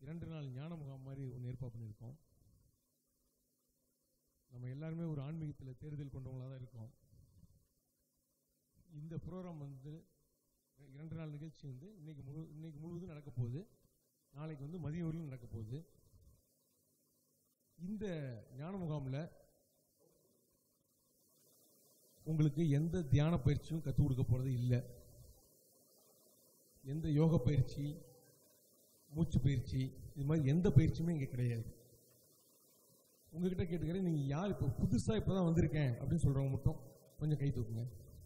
இரண்டு நாள் ஞான முகாம் மாதிரி ஒன்று ஏற்பாடு பண்ணியிருக்கோம் நம்ம எல்லாருமே ஒரு ஆன்மீகத்தில் தேர்தல் கொண்டவங்களாக தான் இருக்கோம் இந்த ப்ரோக்ராம் வந்து இரண்டு நாள் நிகழ்ச்சி வந்து இன்னைக்கு முழு இன்னைக்கு முழுவதும் நடக்க போகுது நாளைக்கு வந்து மதிய வரையிலும் நடக்க போகுது இந்த ஞான முகாமில் உங்களுக்கு எந்த தியான பயிற்சியும் கற்றுக் கொடுக்க போகிறது இல்லை எந்த யோக பயிற்சி மூச்சு பயிற்சி இது மாதிரி எந்த பயிற்சியுமே இங்கே கிடையாது உங்ககிட்ட கேட்டுக்கிறேன் நீங்கள் யார் இப்போ புதுசாக இப்போ தான் வந்திருக்கேன் அப்படின்னு சொல்கிறவங்க மட்டும் கொஞ்சம் கை தூக்குங்க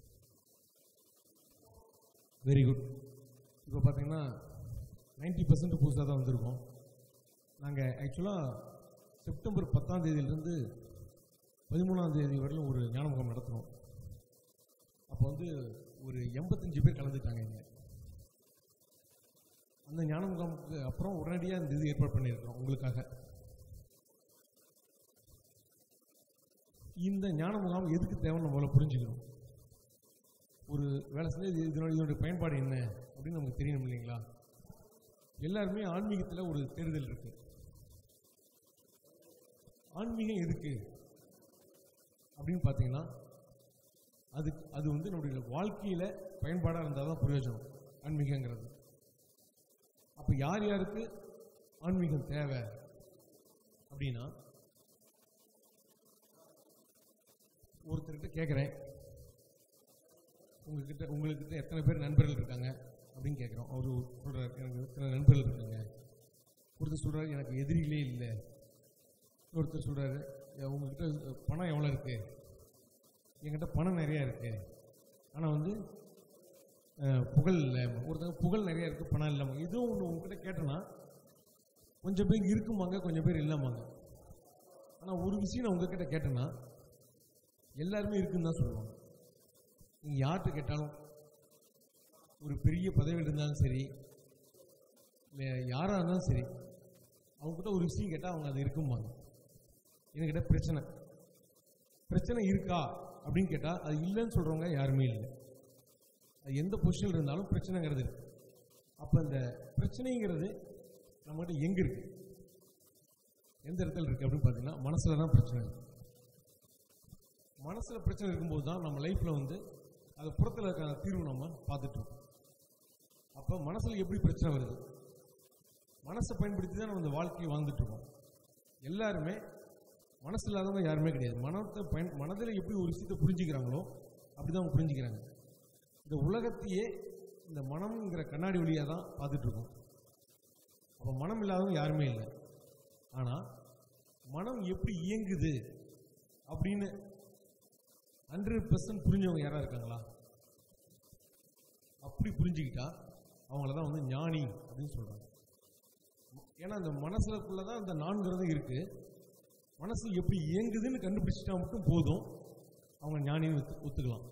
வெரி குட் இப்போ பார்த்தீங்கன்னா நைன்டி பர்சன்ட் புதுசாக தான் வந்திருக்கோம் நாங்கள் ஆக்சுவலாக செப்டம்பர் பத்தாம் தேதியிலிருந்து பதிமூணாம் தேதி வரையிலும் ஒரு ஞான முகாம் நடத்தினோம் அப்போ வந்து ஒரு எண்பத்தஞ்சு பேர் கலந்துட்டாங்க இங்கே அந்த ஞான முகாமுக்கு அப்புறம் உடனடியாக இந்த இது ஏற்பாடு பண்ணியிருக்கிறோம் உங்களுக்காக இந்த ஞான முகாம் எதுக்கு தேவைன்னு நம்மள புரிஞ்சுக்கணும் ஒரு வேலை செஞ்சு இது- இதனோட இதனுடைய பயன்பாடு என்ன அப்படின்னு நமக்கு தெரியணும் இல்லைங்களா எல்லாருமே ஆன்மீகத்தில் ஒரு தேர்தல் இருக்கு ஆன்மீகம் எதுக்கு அப்படின்னு பார்த்தீங்கன்னா அது அது வந்து நம்முடைய வாழ்க்கையில் பயன்பாடாக இருந்தால் தான் பிரயோஜனம் ஆன்மீகங்கிறது அப்போ யார் யாருக்கு ஆன்மீகம் தேவை அப்படின்னா ஒருத்தர்கிட்ட கேட்குறேன் உங்ககிட்ட உங்களுக்கிட்ட எத்தனை பேர் நண்பர்கள் இருக்காங்க அப்படின்னு கேட்குறோம் அவர் சொல்கிறார் எனக்கு இத்தனை நண்பர்கள் இருக்காங்க ஒருத்தர் சொல்கிறாரு எனக்கு எதிரிகளே இல்லை ஒருத்தர் சொல்கிறாரு உங்ககிட்ட பணம் எவ்வளோ இருக்கு என்கிட்ட பணம் நிறையா இருக்கு ஆனால் வந்து அஹ், புகழ் இல்லை ஒருத்தங்க புகழ் நிறையா இருக்கு பணம் இல்லாமல் இதுவும் ஒன்று உங்ககிட்ட கேட்டேன்னா கொஞ்சம் பேர் இருக்குமாங்க கொஞ்சம் பேர் இல்லாமாங்க ஆனால் ஒரு விஷயம் நான் உங்ககிட்ட கேட்டேன்னா எல்லாருமே இருக்குன்னு தான் சொல்லுவாங்க நீங்கள் யார்கிட்ட கேட்டாலும் ஒரு பெரிய பதவியில் இருந்தாலும் சரி இல்லை யாராக இருந்தாலும் சரி அவங்ககிட்ட ஒரு விஷயம் கேட்டால் அவங்க அது இருக்கும்பாங்க என்கிட்ட பிரச்சனை பிரச்சனை இருக்கா அப்படின்னு கேட்டால் அது இல்லைன்னு சொல்கிறவங்க யாருமே இல்லை அது எந்த பொசிஷனில் இருந்தாலும் பிரச்சனைங்கிறது இருக்கு அப்போ இந்த பிரச்சனைங்கிறது நம்மகிட்ட எங்கே இருக்கு எந்த இடத்துல இருக்கு அப்படின்னு பார்த்தீங்கன்னா மனசில் தான் பிரச்சனை இருக்கு மனசில் பிரச்சனை இருக்கும்போது தான் நம்ம லைஃப்பில் வந்து அது புறத்தில் இருக்கிற தீர்வு நம்ம பார்த்துட்டு இருக்கோம் அப்போ மனசில் எப்படி பிரச்சனை வருது மனசை பயன்படுத்தி தான் நம்ம இந்த வாழ்க்கையை வாழ்ந்துட்டு இருக்கோம் எல்லாருமே மனசு இல்லாதவங்க யாருமே கிடையாது மனத்தை பயன் மனதில் எப்படி ஒரு விஷயத்தை புரிஞ்சுக்கிறாங்களோ அப்படிதான் அவங்க புரிஞ்சுக்கிறாங்க இந்த உலகத்தையே இந்த மனம்ங்கிற கண்ணாடி வழியாக தான் பார்த்துட்டு இருக்கோம் அப்போ மனம் இல்லாதவங்க யாருமே இல்லை ஆனால் மனம் எப்படி இயங்குது அப்படின்னு ஹண்ட்ரட் பர்சன்ட் புரிஞ்சவங்க யாரா இருக்காங்களா அப்படி புரிஞ்சுக்கிட்டா அவங்கள தான் வந்து ஞானி அப்படின்னு சொல்றாங்க ஏன்னா அந்த மனசுக்குள்ள தான் அந்த நான்கிறதும் இருக்கு மனசு எப்படி இயங்குதுன்னு கண்டுபிடிச்சிட்டா மட்டும் போதும் அவங்க ஞானின்னு ஒத்து- ஒத்துக்கலாம்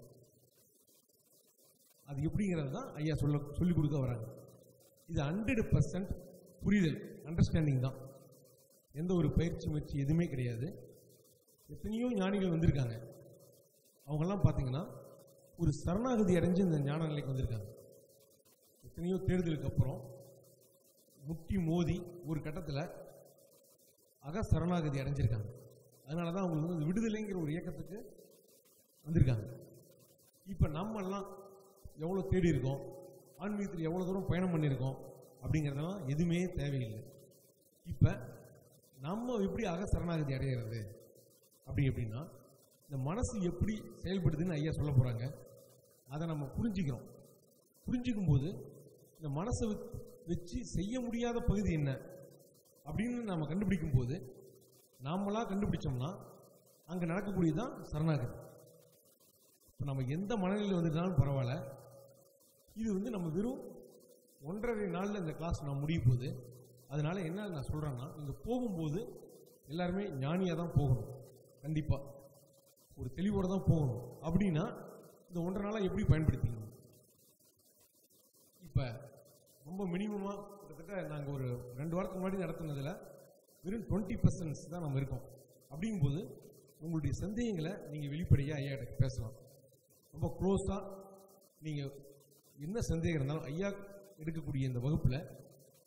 அது எப்படிங்கிறது தான் ஐயா சொல்ல சொல்லிக் கொடுக்க வராங்க இது ஹண்ட்ரட் பர்சன்ட் புரிதல் அண்டர்ஸ்டாண்டிங் தான் எந்த ஒரு பயிற்சி முயற்சி எதுவுமே கிடையாது எத்தனையோ ஞானிகள் வந்திருக்காங்க அவங்கெல்லாம் பார்த்தீங்கன்னா ஒரு சரணாகதி அடைஞ்சு இந்த ஞான நிலைக்கு வந்திருக்காங்க எத்தனையோ தேர்தலுக்கு அப்புறம் முட்டி மோதி ஒரு கட்டத்தில் அக சரணாகதி அடைஞ்சிருக்காங்க அதனால தான் அவங்களுக்கு வந்து விடுதலைங்கிற ஒரு இயக்கத்துக்கு வந்திருக்காங்க இப்போ நம்மெல்லாம் எவ்வளோ தேடி இருக்கோம் ஆன்மீகத்தில் எவ்வளோ தூரம் பயணம் பண்ணியிருக்கோம் அப்படிங்கிறதெல்லாம் எதுவுமே தேவையில்லை இப்போ நம்ம எப்படி அக சரணாகதி அடையிறது அப்படி எப்படின்னா இந்த மனசு எப்படி செயல்படுதுன்னு ஐயா சொல்ல போகிறாங்க அதை நம்ம புரிஞ்சுக்கிறோம் புரிஞ்சுக்கும் போது இந்த மனசை வச்- வச்சு செய்ய முடியாத பகுதி என்ன அப்படின்னு நம்ம கண்டுபிடிக்கும் போது நாமளா கண்டுபிடிச்சோம்னா அங்கே நடக்கக்கூடியதுதான் சரணாகதி இப்போ நம்ம எந்த மனநிலையில் வந்துட்டாலும் பரவாயில்ல இது வந்து நம்ம வெறும் ஒன்றரை நாளில் இந்த கிளாஸ் நான் முடிய போகுது அதனால என்ன நான் சொல்கிறேன்னா நீங்கள் போகும்போது எல்லாருமே ஞானியாக தான் போகணும் கண்டிப்பாக ஒரு தெளிவோட தான் போகணும் அப்படின்னா இந்த ஒன்றரை நாளாக எப்படி பயன்படுத்திக்கணும் இப்போ ரொம்ப மினிமமாக கிட்டத்தட்ட நாங்கள் ஒரு ரெண்டு வாரத்துக்கு முன்னாடி நடத்துனதில் வெறும் டுவெண்ட்டி பர்சன்ட்ஸ் தான் நம்ம இருக்கோம் அப்படிங்கும்போது உங்களுடைய சந்தேகங்களை நீங்கள் வெளிப்படையாக ஐயா கிட்ட பேசலாம் ரொம்ப க்ளோஸாக நீங்கள் என்ன சந்தேகம் இருந்தாலும் ஐயா எடுக்கக்கூடிய இந்த வகுப்பில்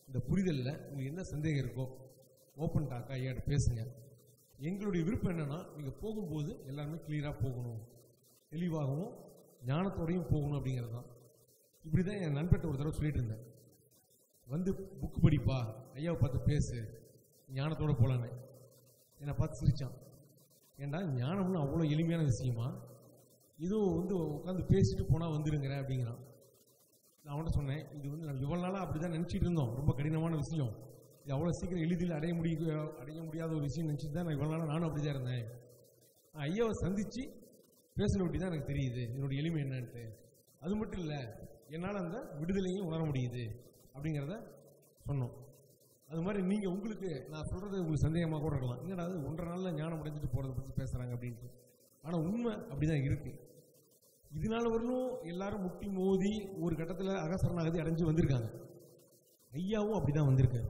இந்த புரிதலில் உங்களுக்கு என்ன சந்தேகம் இருக்கோ ஓப்பன் டாக்கா ஐயாட்ட பேசுங்க எங்களுடைய விருப்பம் என்னன்னா நீங்கள் போகும்போது எல்லாருமே கிளியராக போகணும் தெளிவாகவும் ஞானத்தோடையும் போகணும் அப்படிங்கிறது தான் இப்படி தான் என் நண்பர்கிட்ட ஒரு தடவை சொல்லிட்டு இருந்தேன் வந்து புக் படிப்பா ஐயாவை பார்த்து பேசு ஞானத்தோட போலான்னு என்னை பார்த்து சிரிச்சான் ஏன்டா ஞானம்னு அவ்வளோ எளிமையான விஷயமா இதோ வந்து உட்காந்து பேசிட்டு போனால் வந்துருங்கிற அப்படிங்கிறான் நான் அவன்கிட்ட சொன்னேன் இது வந்து நம்ம இவ்வளோ நாளாக அப்படி தான் நினச்சிட்டு இருந்தோம் ரொம்ப கடினமான விஷயம் இது அவ்வளோ சீக்கிரம் எளிதில் அடைய முடிய அடைய முடியாத ஒரு விஷயம் நினச்சிட்டு தான் நான் இவ்வளோ நாளாக நானும் அப்படி தான் இருந்தேன் நான் ஐயாவை சந்தித்து பேசின ஒட்டி தான் எனக்கு தெரியுது என்னுடைய எளிமை என்னன்ட்டு அது மட்டும் இல்லை என்னால் அந்த விடுதலையும் உணர முடியுது அப்படிங்கிறத சொன்னோம் அது மாதிரி நீங்கள் உங்களுக்கு நான் சொல்கிறது உங்களுக்கு சந்தேகமாக கூட இருக்கலாம் என்னடா அது ஒன்றரை நாளில் ஞானம் அடைஞ்சிட்டு போகிறத பற்றி பேசுகிறாங்க அப்படின்ட்டு ஆனால் உண்மை அப்படி தான் இருக்குது இதனால வரலும் எல்லாரும் முட்டி மோதி ஒரு கட்டத்தில் அகசரணாகதி அடைஞ்சு வந்திருக்காங்க ஐயாவும் அப்படி தான் வந்திருக்காரு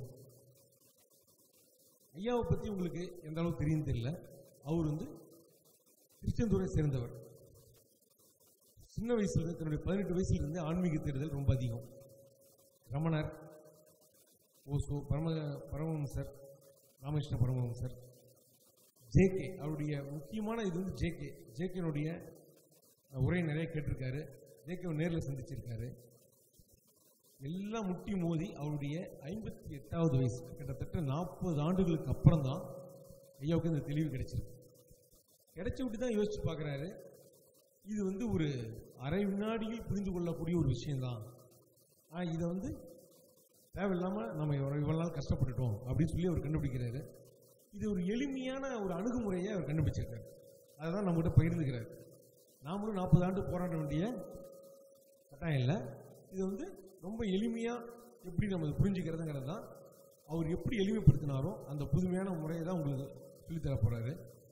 ஐயாவை பற்றி உங்களுக்கு எந்த அளவுக்கு தெரியும் தெரியல அவர் வந்து திருச்செந்தூரை சேர்ந்தவர் சின்ன வயசுல இருந்து தன்னுடைய பதினெட்டு வயசுல இருந்து ஆன்மீக தேடுதல் ரொம்ப அதிகம் ரமணர் ஓசோ பரம பரமஹம்சர் ராமகிருஷ்ண பரமஹம்சர் ஜேகே அவருடைய முக்கியமான இது வந்து ஜேகே ஜேகேனுடைய உரை நிறைய கேட்டிருக்காரு ஜேகேவை நேரில் சந்திச்சிருக்காரு எல்லாம் முட்டி மோதி அவருடைய ஐம்பத்தி எட்டாவது வயசு கிட்டத்தட்ட நாற்பது ஆண்டுகளுக்கு அப்புறம் தான் ஐயாவுக்கு இந்த தெளிவு கிடைச்சிருக்கு கிடைச்ச விட்டு தான் யோசிச்சு பார்க்குறாரு இது வந்து ஒரு அரை வினாடியில் புரிந்து கொள்ளக்கூடிய ஒரு விஷயம்தான் ஆனால் இதை வந்து தேவையில்லாமல் நம்ம இவ்வளவு இவ்வளவு நாள் கஷ்டப்பட்டுட்டோம் அப்படின்னு சொல்லி அவர் கண்டுபிடிக்கிறாரு இது ஒரு எளிமையான ஒரு அணுகுமுறையை அவர் கண்டுபிடிச்சிருக்காரு அதை தான் நம்மகிட்ட பகிர்ந்துக்கிறார் நாமளும் நாற்பது ஆண்டு போராட வேண்டிய கட்டாயம் இல்லை இது வந்து ரொம்ப எளிமையாக எப்படி நம்ம இதை புரிஞ்சுக்கிறதுங்கிறது தான் அவர் எப்படி எளிமைப்படுத்தினாரோ அந்த புதுமையான முறையை தான் உங்களுக்கு சொல்லித்தர போகிறாரு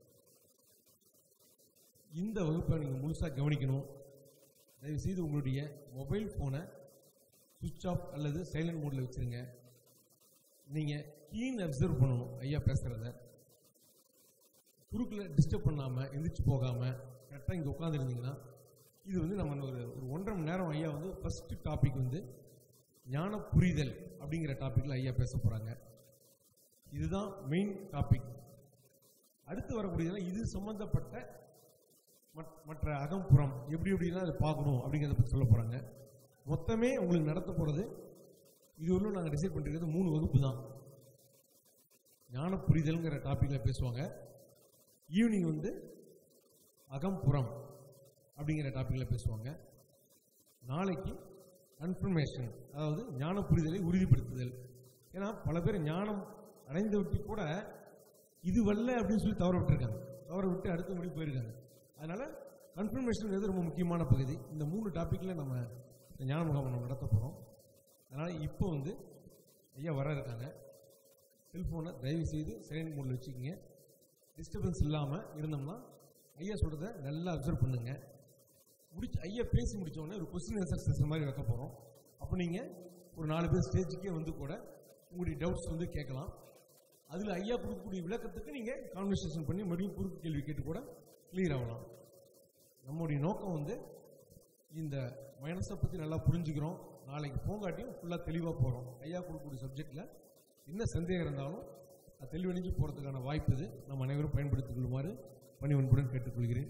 இந்த வகுப்பை நீங்கள் முழுசாக கவனிக்கணும் தயவுசெய்து உங்களுடைய மொபைல் ஃபோனை சுவிட்ச் ஆஃப் அல்லது சைலண்ட் மோடில் வச்சுருங்க நீங்கள் கீன் அப்சர்வ் பண்ணணும் ஐயா பேசுகிறத குறுக்கில் டிஸ்டர்ப் பண்ணாமல் எந்திரிச்சு போகாமல் கரெக்டாக இங்கே உட்காந்துருந்தீங்கன்னா இது வந்து நம்ம ஒரு ஒரு ஒன்றரை மணி நேரம் ஐயா வந்து ஃபஸ்ட்டு டாபிக் வந்து ஞான புரிதல் அப்படிங்கிற டாப்பிக்கில் ஐயா பேச போகிறாங்க இதுதான் மெயின் டாபிக் அடுத்து வரக்கூடியதெல்லாம் இது சம்பந்தப்பட்ட மற்- மற்ற அகம்புறம் எப்படி எப்படிலாம் அதை பார்க்கணும் அப்படிங்கிறத பற்றி சொல்ல போகிறாங்க மொத்தமே உங்களுக்கு நடத்த போகிறது இது வரலும் நாங்கள் டிசைட் பண்ணிருக்கிறது மூணு வகுப்பு தான் ஞான புரிதல்ங்கிற டாப்பிக்கில் பேசுவாங்க ஈவினிங் வந்து அகம்புறம் அப்படிங்கிற டாப்பிக்கில் பேசுவாங்க நாளைக்கு கன்ஃபர்மேஷன் அதாவது ஞான புரிதலை உறுதிப்படுத்துதல் ஏன்னா பல பேர் ஞானம் அடைந்து விட்டு கூட இது வரல அப்படின்னு சொல்லி தவற விட்டுருக்காங்க தவற விட்டு அடுத்த முடி போயிருக்காங்க அதனால கன்ஃபர்மேஷன் ரொம்ப முக்கியமான பகுதி இந்த மூணு டாப்பிக்கில் நம்ம இந்த ஞான முகாம் நம்ம நடத்த போகிறோம் அதனால் இப்போ வந்து ஐயா வர இருக்காங்க செல்ஃபோனை தயவு செய்து சைலண்ட் மோடில் வச்சுக்கிங்க டிஸ்டர்பன்ஸ் இல்லாமல் இருந்தோம்னா ஐயா சொல்கிறத நல்லா அப்சர்வ் பண்ணுங்க முடிச்சு ஐயா பேசி முடிச்ச உடனே ஒரு கொஸ்டின் ஆன்சர் செஷன் மாதிரி வைக்க போகிறோம் அப்போ நீங்கள் ஒரு நாலு பேர் ஸ்டேஜுக்கே வந்து கூட உங்களுடைய டவுட்ஸ் வந்து கேட்கலாம் அதில் ஐயா கொடுக்கக்கூடிய விளக்கத்துக்கு நீங்கள் கான்வர்சேஷன் பண்ணி மறுபடியும் குறுக்கு கேள்வி கேட்டு கூட கிளியர் ஆகலாம் நம்முடைய நோக்கம் வந்து இந்த மைனஸை பற்றி நல்லா புரிஞ்சுக்கிறோம் நாளைக்கு போங்காட்டியும் ஃபுல்லாக தெளிவாக போகிறோம் ஐயா கொடுக்கக்கூடிய சப்ஜெக்டில் என்ன சந்தேகம் இருந்தாலும் அது தெளிவடைஞ்சு போகிறதுக்கான வாய்ப்பு இது நம்ம அனைவரும் பயன்படுத்திக் கொள்ளுமாறு பணி அன்புடன் கேட்டுக்கொள்கிறேன்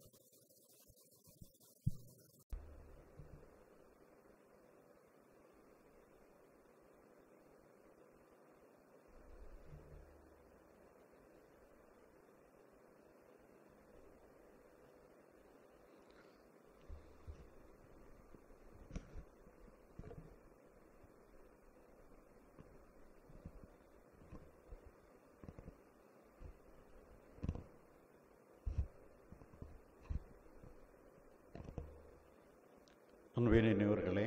அன்பினியவர்களே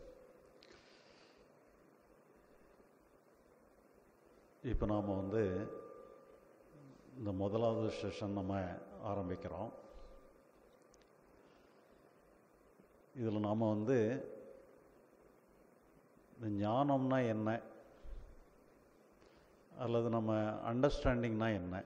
இப்போ நாம் வந்து இந்த முதலாவது செஷன் நம்ம ஆரம்பிக்கிறோம் இதில் நாம் வந்து இந்த ஞானம்னா என்ன அல்லது நம்ம அண்டர்ஸ்டாண்டிங்னா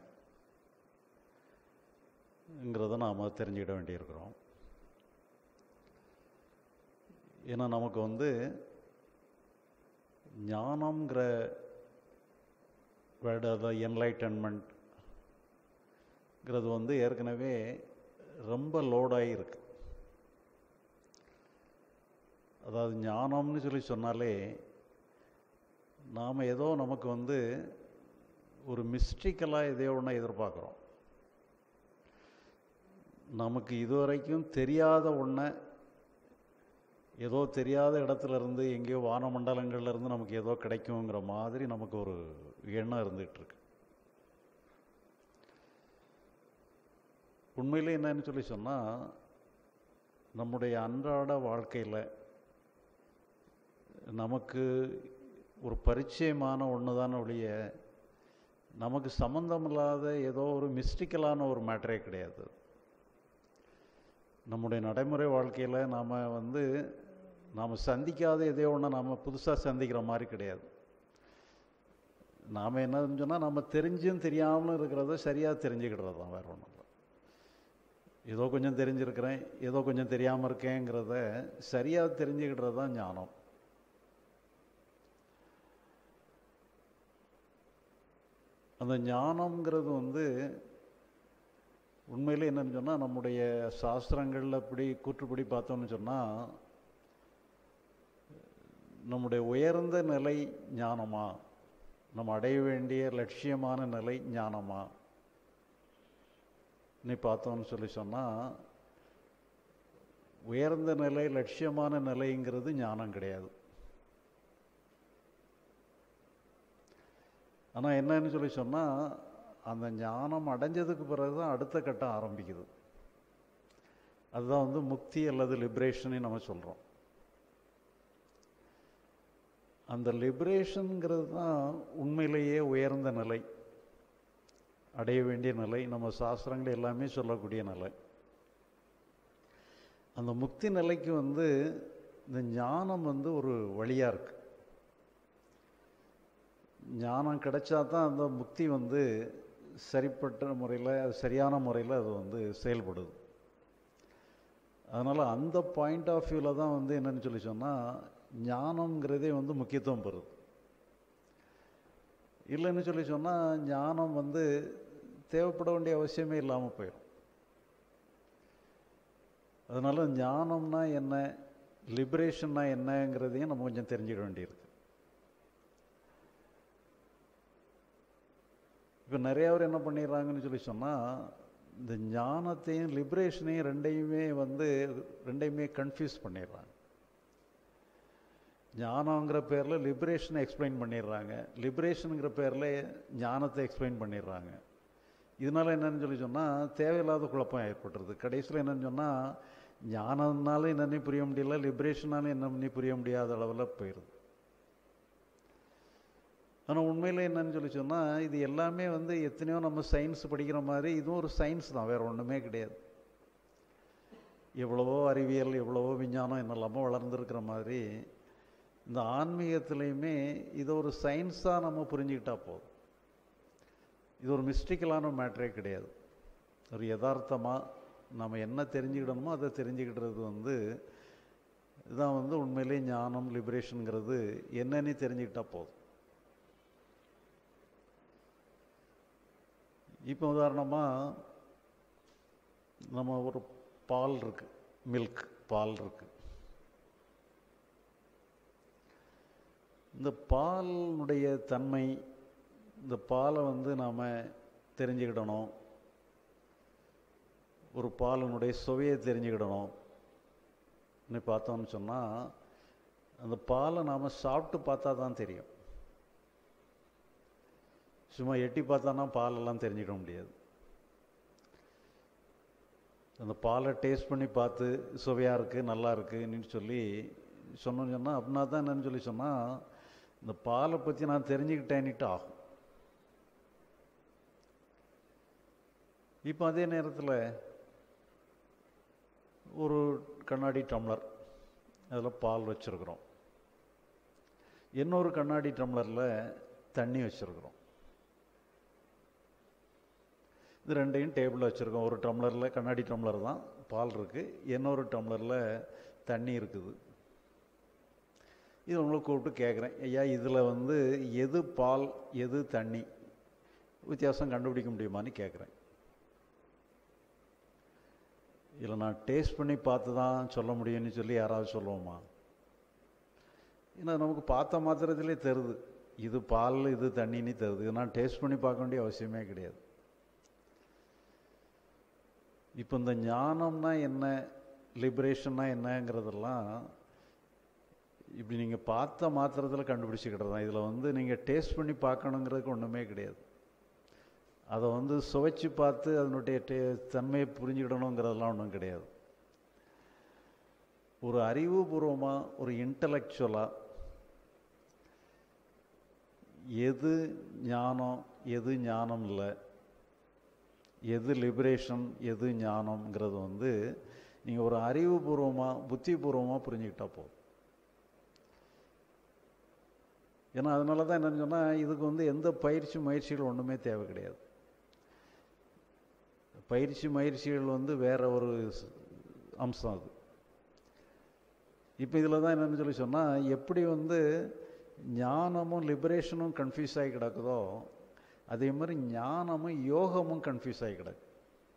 என்னங்கிறத நாம் தெரிஞ்சுக்கிட வேண்டியிருக்கிறோம் ஏன்னா நமக்கு வந்து ஞானம்ங்கிற வேர்டு அதாவது என்லைட்டன்மெண்ட்ங்கிறது வந்து ஏற்கனவே ரொம்ப லோடாகி இருக்கு அதாவது ஞானம்னு சொல்லி சொன்னாலே நாம் ஏதோ நமக்கு வந்து ஒரு மிஸ்டிக்கலாக எதையோ ஒன்று எதிர்பார்க்குறோம் நமக்கு இதுவரைக்கும் தெரியாத ஒன்றை ஏதோ தெரியாத இடத்துல இருந்து எங்கேயோ வானமண்டலங்கள்ல இருந்து நமக்கு ஏதோ கிடைக்குங்கிற மாதிரி நமக்கு ஒரு எண்ணம் இருந்துகிட்டு இருக்கு உண்மையிலே என்னன்னு சொல்லி சொன்னால் நம்முடைய அன்றாட வாழ்க்கையில் நமக்கு ஒரு பரிச்சயமான ஒன்று தான் ஒழிய நமக்கு சம்மந்தமில்லாத ஏதோ ஒரு மிஸ்டிக்கலான ஒரு மேட்டரே கிடையாது நம்முடைய நடைமுறை வாழ்க்கையில் நாம் வந்து நாம் சந்திக்காத எதையோ ஒன்று நாம் புதுசாக சந்திக்கிற மாதிரி கிடையாது நாம் என்னன்னு சொன்னால் நம்ம தெரிஞ்சும் தெரியாமலும் இருக்கிறத சரியாக தெரிஞ்சுக்கிடுறது தான் வேறு ஒன்றும் இல்லை ஏதோ கொஞ்சம் தெரிஞ்சிருக்கிறேன் ஏதோ கொஞ்சம் தெரியாமல் இருக்கேங்கிறத சரியாக தெரிஞ்சுக்கிடுறது தான் ஞானம் அந்த ஞானம்ங்கிறது வந்து உண்மையிலே என்னன்னு சொன்னால் நம்முடைய சாஸ்திரங்களில் இப்படி கூற்றுப்படி பார்த்தோம்னு சொன்னால் நம்முடைய உயர்ந்த நிலை ஞானமா நம்ம அடைய வேண்டிய லட்சியமான நிலை ஞானமா நீ பார்த்தோம்னு சொல்லி சொன்னால் உயர்ந்த நிலை லட்சியமான நிலைங்கிறது ஞானம் கிடையாது ஆனால் என்னன்னு சொல்லி சொன்னால் அந்த ஞானம் அடைஞ்சதுக்கு பிறகு தான் அடுத்த கட்டம் ஆரம்பிக்குது அதுதான் வந்து முக்தி அல்லது லிபரேஷனை நம்ம சொல்கிறோம் அந்த லிபரேஷனுங்கிறது தான் உண்மையிலேயே உயர்ந்த நிலை அடைய வேண்டிய நிலை நம்ம சாஸ்திரங்கள் எல்லாமே சொல்லக்கூடிய நிலை அந்த முக்தி நிலைக்கு வந்து இந்த ஞானம் வந்து ஒரு வழியாக இருக்கு ஞானம் கிடைச்சா தான் அந்த முக்தி வந்து சரிப்பட்ட முறையில் அது சரியான முறையில் அது வந்து செயல்படுது அதனால் அந்த பாயிண்ட் ஆஃப் வியூவில் தான் வந்து என்னன்னு சொல்லி சொன்னால் ஞானம்ங்கிறதே வந்து முக்கியத்துவம் பெறுது இல்லைன்னு சொல்லி சொன்னால் ஞானம் வந்து தேவைப்பட வேண்டிய அவசியமே இல்லாமல் போயிடும் அதனால் ஞானம்னா என்ன லிபரேஷன்னா என்னங்கிறதையும் நம்ம கொஞ்சம் தெரிஞ்சுக்க வேண்டியிருக்கு இப்போ நிறைய பேர் என்ன பண்ணிடுறாங்கன்னு சொல்லி சொன்னால் இந்த ஞானத்தையும் லிபரேஷனையும் ரெண்டையுமே வந்து ரெண்டையுமே கன்ஃபியூஸ் பண்ணிடுறாங்க ஞானங்கிற பேரில் லிபரேஷனை எக்ஸ்பிளைன் பண்ணிடுறாங்க லிபரேஷனுங்கிற பேரில் ஞானத்தை எக்ஸ்பிளைன் பண்ணிடுறாங்க இதனால் என்னன்னு சொல்லி சொன்னால் தேவையில்லாத குழப்பம் ஏற்பட்டுருது கடைசியில் என்னன்னு சொன்னால் ஞானம்னாலும் என்னென்னு புரிய முடியல லிபரேஷனாலும் என்னன்னு புரிய முடியாத அளவில் போயிடுது ஆனால் உண்மையில் என்னன்னு சொல்லி சொன்னால் இது எல்லாமே வந்து எத்தனையோ நம்ம சயின்ஸ் படிக்கிற மாதிரி இதுவும் ஒரு சயின்ஸ் தான் வேறு ஒன்றுமே கிடையாது எவ்வளவோ அறிவியல் எவ்வளவோ விஞ்ஞானம் என்னெல்லாமோ வளர்ந்துருக்கிற மாதிரி இந்த ஆன்மீகத்துலேயுமே இதை ஒரு சயின்ஸாக நம்ம புரிஞ்சுக்கிட்டா போதும் இது ஒரு மிஸ்டிக்கலான மேட்ரே கிடையாது ஒரு யதார்த்தமாக நம்ம என்ன தெரிஞ்சுக்கிடணுமோ அதை தெரிஞ்சுக்கிடுறது வந்து இதுதான் வந்து உண்மையிலே ஞானம் லிபரேஷனுங்கிறது என்னன்னு தெரிஞ்சுக்கிட்டா போதும் இப்போ உதாரணமாக நம்ம ஒரு பால் இருக்கு மில்க் பால் இருக்கு இந்த பாலினுடைய தன்மை இந்த பாலை வந்து நாம் தெரிஞ்சுக்கிடணும் ஒரு பாலினுடைய சுவையை தெரிஞ்சுக்கிடணும் பார்த்தோம்னு சொன்னால் அந்த பாலை நாம் சாப்பிட்டு பார்த்தா தான் தெரியும் சும்மா எட்டி பார்த்தானா பாலெல்லாம் தெரிஞ்சுக்க முடியாது அந்த பாலை டேஸ்ட் பண்ணி பார்த்து சுவையாக இருக்குது நல்லா இருக்குன்னு சொல்லி சொன்னோன்னு சொன்னால் அப்படின்னா தான் என்னன்னு சொல்லி சொன்னால் இந்த பாலை பற்றி நான் தெரிஞ்சுக்கிட்டேன்னுட்டு ஆகும் இப்போ அதே நேரத்தில் ஒரு கண்ணாடி டம்ளர் அதில் பால் வச்சுருக்குறோம் இன்னொரு கண்ணாடி டம்ளரில் தண்ணி வச்சுருக்குறோம் இது ரெண்டையும் டேபிளில் வச்சுருக்கோம் ஒரு டம்ளரில் கண்ணாடி டம்ளர் தான் பால் இருக்குது இன்னொரு டம்ளரில் தண்ணி இருக்குது இது உங்களை கூப்பிட்டு கேட்குறேன் ஐயா இதில் வந்து எது பால் எது தண்ணி வித்தியாசம் கண்டுபிடிக்க முடியுமான்னு கேட்குறேன் இல்லை நான் டேஸ்ட் பண்ணி பார்த்து தான் சொல்ல முடியும்னு சொல்லி யாராவது சொல்லுவோமா ஏன்னா நமக்கு பார்த்த மாத்திரத்திலே தருது இது பால் இது தண்ணின்னு தருது இது நான் டேஸ்ட் பண்ணி பார்க்க வேண்டிய அவசியமே கிடையாது இப்போ இந்த ஞானம்னா என்ன லிபரேஷன்னா என்னங்கிறதெல்லாம் இப்படி நீங்கள் பார்த்த மாத்திரத்தில் கண்டுபிடிச்சிக்கிட்டது தான் இதில் வந்து நீங்கள் டேஸ்ட் பண்ணி பார்க்கணுங்கிறதுக்கு ஒன்றுமே கிடையாது அதை வந்து சுவைச்சு பார்த்து அதனுடைய டே தன்மையை புரிஞ்சுக்கிடணுங்கிறதெல்லாம் ஒன்றும் கிடையாது ஒரு அறிவுபூர்வமாக ஒரு இன்டலெக்சுவலாக எது ஞானம் எது ஞானம் இல்லை எது லிபரேஷன் எது ஞானம்ங்கிறது வந்து நீங்கள் ஒரு அறிவுபூர்வமாக புத்திபூர்வமாக புரிஞ்சுக்கிட்டா போதும் ஏன்னா அதனால தான் என்னன்னு சொன்னால் இதுக்கு வந்து எந்த பயிற்சி முயற்சிகள் ஒன்றுமே தேவை கிடையாது பயிற்சி முயற்சிகள் வந்து வேற ஒரு ஸ்- அம்சம் அது இப்போ இதில் தான் என்னன்னு சொல்லி சொன்னால் எப்படி வந்து ஞானமும் லிபரேஷனும் கன்ஃபியூஸ் ஆகி கிடக்குதோ அதே மாதிரி ஞானமும் யோகமும் கன்ஃபியூஸ் ஆகி கிடக்கு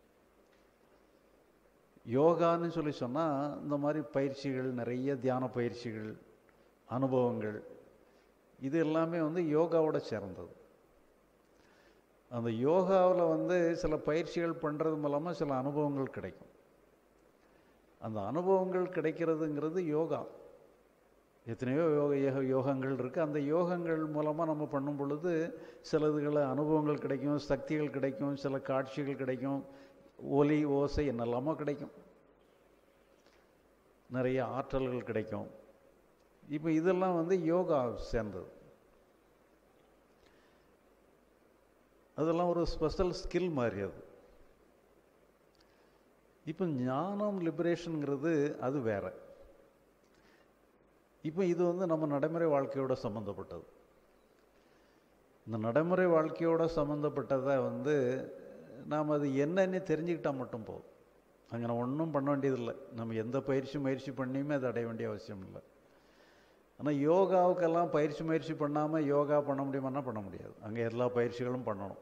யோகான்னு சொல்லி சொன்னால் இந்த மாதிரி பயிற்சிகள் நிறைய தியான பயிற்சிகள் அனுபவங்கள் இது எல்லாமே வந்து யோகாவோட சேர்ந்தது அந்த யோகாவில் வந்து சில பயிற்சிகள் பண்ணுறது மூலமாக சில அனுபவங்கள் கிடைக்கும் அந்த அனுபவங்கள் கிடைக்கிறதுங்கிறது யோகா எத்தனையோ யோக யோக யோகங்கள் இருக்குது அந்த யோகங்கள் மூலமாக நம்ம பண்ணும் பொழுது சிலதுகளை அனுபவங்கள் கிடைக்கும் சக்திகள் கிடைக்கும் சில காட்சிகள் கிடைக்கும் ஒலி ஓசை என்னெல்லாமோ கிடைக்கும் நிறைய ஆற்றல்கள் கிடைக்கும் இப்போ இதெல்லாம் வந்து யோகா சேர்ந்தது அதெல்லாம் ஒரு ஸ்பெஷல் ஸ்கில் மாதிரி அது இப்போ ஞானம் லிபரேஷனுங்கிறது அது வேற இப்போ இது வந்து நம்ம நடைமுறை வாழ்க்கையோட சம்மந்தப்பட்டது இந்த நடைமுறை வாழ்க்கையோட சம்மந்தப்பட்டதை வந்து நாம் அது என்னன்னு தெரிஞ்சுக்கிட்டா மட்டும் போதும் அங்கே நம்ம ஒன்றும் பண்ண வேண்டியதில்லை நம்ம எந்த பயிற்சி முயற்சி பண்ணியுமே அதை அடைய வேண்டிய அவசியம் இல்லை ஆனால் யோகாவுக்கெல்லாம் பயிற்சி முயற்சி பண்ணாமல் யோகா பண்ண முடியுமான்னா பண்ண முடியாது அங்கே எல்லா பயிற்சிகளும் பண்ணணும்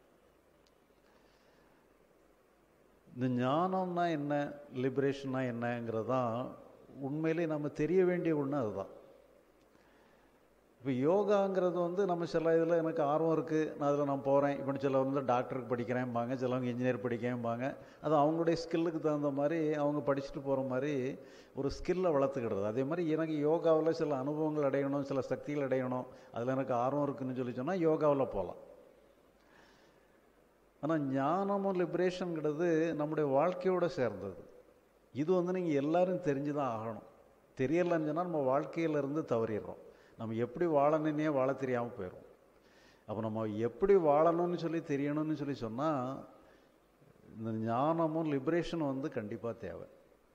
இந்த ஞானம்னா என்ன லிபரேஷன்னா என்னங்கிறது தான் உண்மையிலே நம்ம தெரிய வேண்டிய ஒன்று அதுதான் இப்போ யோகாங்கிறது வந்து நம்ம சில இதில் எனக்கு ஆர்வம் இருக்குது நான் அதில் நான் போகிறேன் இப்போ சில வந்து டாக்டருக்கு படிக்கிறேன்பாங்க சிலவங்க இன்ஜினியர் படிக்கிறேன்பாங்க அது அவங்களுடைய ஸ்கில்லுக்கு தகுந்த மாதிரி அவங்க படிச்சுட்டு போகிற மாதிரி ஒரு ஸ்கில்லை வளர்த்துக்கிடுறது அதே மாதிரி எனக்கு யோகாவில் சில அனுபவங்கள் அடையணும் சில சக்திகள் அடையணும் அதில் எனக்கு ஆர்வம் இருக்குன்னு சொல்லி சொன்னால் யோகாவில் போகலாம் ஆனால் ஞானமும் லிபரேஷனுங்கிறது நம்முடைய வாழ்க்கையோடு சேர்ந்தது இது வந்து நீங்கள் எல்லாரும் தெரிஞ்சு தான் ஆகணும் தெரியலைன்னு சொன்னால் நம்ம வாழ்க்கையிலேருந்து தவறிடுறோம் நம்ம எப்படி வாழணுன்னே வாழ தெரியாமல் போயிடும் அப்போ நம்ம எப்படி வாழணும்னு சொல்லி தெரியணும்னு சொல்லி சொன்னால் இந்த ஞானமும் லிபரேஷனும் வந்து கண்டிப்பாக தேவை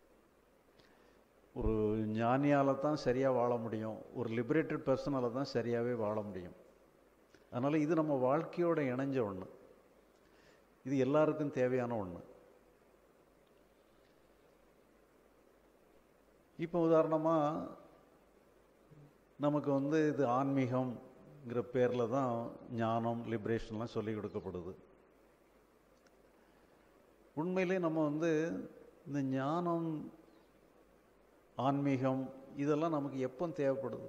ஒரு ஞானியால் தான் சரியாக வாழ முடியும் ஒரு லிபரேட்டட் பர்சனால தான் சரியாகவே வாழ முடியும் அதனால் இது நம்ம வாழ்க்கையோட இணைஞ்ச ஒன்று இது எல்லாருக்கும் தேவையான ஒன்று இப்போ உதாரணமாக நமக்கு வந்து இது ஆன்மீகம்ங்கிற பேரில் தான் ஞானம் லிபரேஷன்லாம் சொல்லி கொடுக்கப்படுது உண்மையிலே நம்ம வந்து இந்த ஞானம் ஆன்மீகம் இதெல்லாம் நமக்கு எப்போ தேவைப்படுது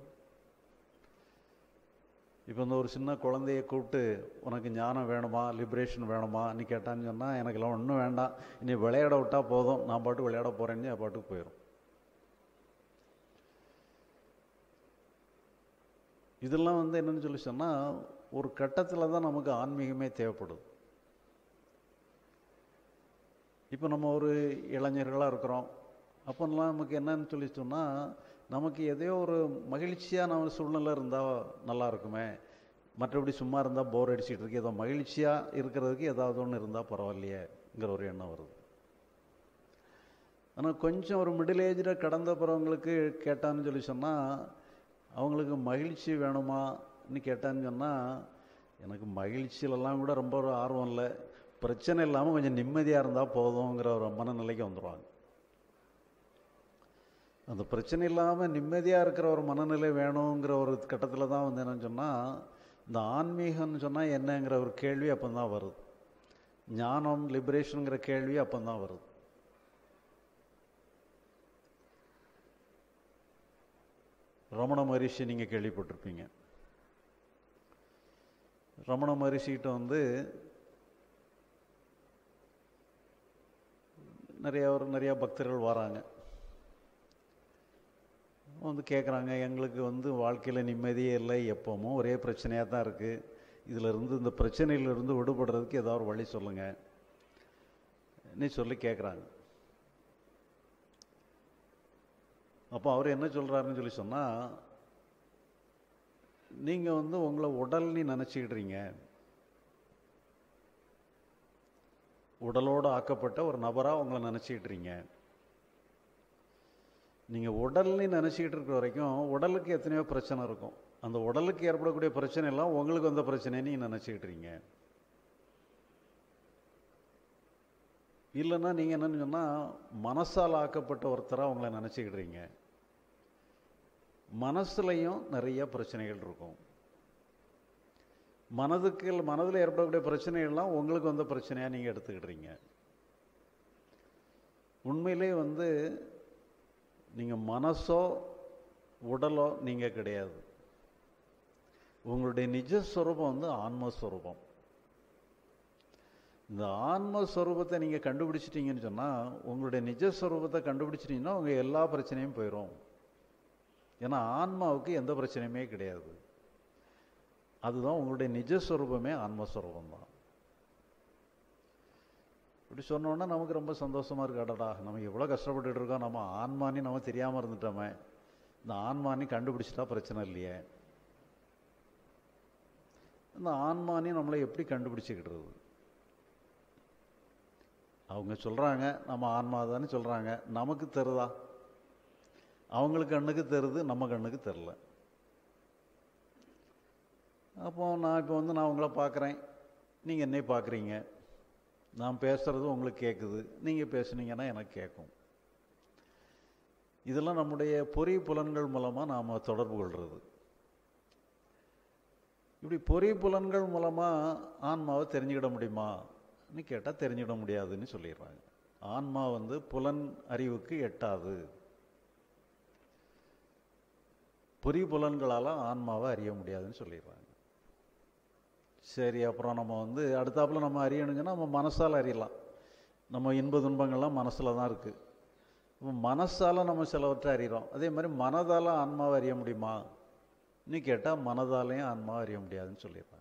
இப்போ இந்த ஒரு சின்ன குழந்தைய கூப்பிட்டு உனக்கு ஞானம் வேணுமா லிபரேஷன் வேணுமா நீ கேட்டான்னு சொன்னால் எனக்கெல்லாம் ஒன்றும் வேண்டாம் இனி விளையாட விட்டால் போதும் நான் பாட்டு விளையாட போகிறேன்னு என் பாட்டுக்கு போயிடும் இதெல்லாம் வந்து என்னன்னு சொல்லி சொன்னால் ஒரு கட்டத்தில் தான் நமக்கு ஆன்மீகமே தேவைப்படுது இப்போ நம்ம ஒரு இளைஞர்களாக இருக்கிறோம் அப்போல்லாம் நமக்கு என்னன்னு சொல்லி சொன்னால் நமக்கு எதையோ ஒரு மகிழ்ச்சியான ஒரு சூழ்நிலை இருந்தால் நல்லா இருக்குமே மற்றபடி சும்மா இருந்தால் போர் அடிச்சிட்டு இருக்கு ஏதோ மகிழ்ச்சியாக இருக்கிறதுக்கு ஏதாவது ஒன்று இருந்தால் பரவாயில்லையேங்கிற ஒரு எண்ணம் வருது ஆனால் கொஞ்சம் ஒரு மிடில் ஏஜில் கடந்த பிறவங்களுக்கு கேட்டான்னு சொல்லி சொன்னால் அவங்களுக்கு மகிழ்ச்சி வேணுமான்னு கேட்டான்னு சொன்னால் எனக்கு மகிழ்ச்சியிலலாம் கூட ரொம்ப ஒரு ஆர்வம் இல்லை பிரச்சனை இல்லாமல் கொஞ்சம் நிம்மதியாக இருந்தால் போதுங்கிற ஒரு மனநிலைக்கு வந்துடுவாங்க அந்த பிரச்சனை இல்லாமல் நிம்மதியாக இருக்கிற ஒரு மனநிலை வேணுங்கிற ஒரு கட்டத்தில் தான் வந்து என்னன்னு சொன்னால் இந்த ஆன்மீகம்னு சொன்னால் என்னங்கிற ஒரு கேள்வி அப்போ தான் வருது ஞானம் லிபரேஷனுங்கிற கேள்வி அப்போ தான் வருது ரமண மகரிஷி நீங்கள் கேள்விப்பட்டிருப்பீங்க ரமண மகரிஷிகிட்ட வந்து நிறைய ஒரு நிறையா பக்தர்கள் வராங்க வந்து கேட்குறாங்க எங்களுக்கு வந்து வாழ்க்கையில் நிம்மதியே இல்லை எப்பவும் ஒரே பிரச்சனையாக தான் இருக்குது இதிலிருந்து இந்த பிரச்சனையிலிருந்து விடுபடுறதுக்கு ஏதாவது ஒரு வழி சொல்லுங்கள் நீ சொல்லி கேட்குறாங்க அப்போ அவர் என்ன சொல்கிறாருன்னு சொல்லி சொன்னால் நீங்கள் வந்து உங்களை உடல்னு நினச்சிக்கிட்றீங்க உடலோடு ஆக்கப்பட்ட ஒரு நபராக உங்களை நினச்சிக்கிட்றீங்க நீங்கள் உடல்னு நினச்சிக்கிட்டு இருக்கிற வரைக்கும் உடலுக்கு எத்தனையோ பிரச்சனை இருக்கும் அந்த உடலுக்கு ஏற்படக்கூடிய பிரச்சனை எல்லாம் உங்களுக்கு வந்த பிரச்சனைன்னு நீங்கள் நினச்சிக்கிட்றீங்க இல்லைன்னா நீங்கள் என்னன்னு சொன்னால் மனசால் ஆக்கப்பட்ட ஒருத்தராக உங்களை நினச்சிக்கிட்றீங்க மனசுலையும் நிறைய பிரச்சனைகள் இருக்கும் மனதுக்கு மனதில் ஏற்படக்கூடிய பிரச்சனைகள்லாம் உங்களுக்கு வந்த பிரச்சனையாக நீங்கள் எடுத்துக்கிட்றீங்க உண்மையிலே வந்து நீங்கள் மனசோ உடலோ நீங்கள் கிடையாது உங்களுடைய நிஜஸ்வரூபம் வந்து ஆன்மஸ்வரூபம் இந்த ஆன்மஸ்வரூபத்தை நீங்கள் கண்டுபிடிச்சிட்டீங்கன்னு சொன்னால் உங்களுடைய நிஜஸ்வரூபத்தை கண்டுபிடிச்சிட்டிங்கன்னா உங்கள் எல்லா பிரச்சனையும் போயிடும் ஏன்னா ஆன்மாவுக்கு எந்த பிரச்சனையுமே கிடையாது அதுதான் உங்களுடைய நிஜஸ்வரூபமே ஆன்மஸ்வரூபம் தான் இப்படி சொன்னோன்னா நமக்கு ரொம்ப சந்தோஷமாக இருக்கு அடடா நம்ம எவ்வளோ கஷ்டப்பட்டுட்டு இருக்கோம் நம்ம ஆன்மானி நம்ம தெரியாமல் இருந்துட்டோமே இந்த ஆன்மானி கண்டுபிடிச்சிட்டா பிரச்சனை இல்லையே இந்த ஆன்மானி நம்மளை எப்படி கண்டுபிடிச்சிக்கிடுறது அவங்க சொல்கிறாங்க நம்ம ஆன்மா தானே சொல்கிறாங்க நமக்கு தெரிதா அவங்களுக்கு கண்ணுக்கு தெரியுது நம்ம கண்ணுக்கு தெரில அப்போ நான் இப்போ வந்து நான் உங்களை பார்க்குறேன் நீங்கள் என்னை பார்க்குறீங்க நான் பேசுகிறது உங்களுக்கு கேட்குது நீங்கள் பேசுனீங்கன்னா எனக்கு கேட்கும் இதெல்லாம் நம்முடைய பொறி புலன்கள் மூலமாக நாம் தொடர்பு கொள்வது இப்படி பொறி புலன்கள் மூலமாக ஆன்மாவை தெரிஞ்சுக்கிட முடியுமான்னு கேட்டால் தெரிஞ்சுக்கிட முடியாதுன்னு சொல்லிடுறாங்க ஆன்மா வந்து புலன் அறிவுக்கு எட்டாது பொறி புலன்களால் ஆன்மாவை அறிய முடியாதுன்னு சொல்லிடுறாங்க சரி அப்புறம் நம்ம வந்து அடுத்தாப்புல நம்ம அறியணுங்கன்னா நம்ம மனசால் அறியலாம் நம்ம இன்ப துன்பங்கள்லாம் மனசில் தான் இருக்குது இப்போ மனசால் நம்ம சிலவற்றை அறிகிறோம் அதே மாதிரி மனதால் ஆன்மாவை அறிய முடியுமா நீ கேட்டால் மனதாலையும் ஆன்மாவை அறிய முடியாதுன்னு சொல்லிடுறாங்க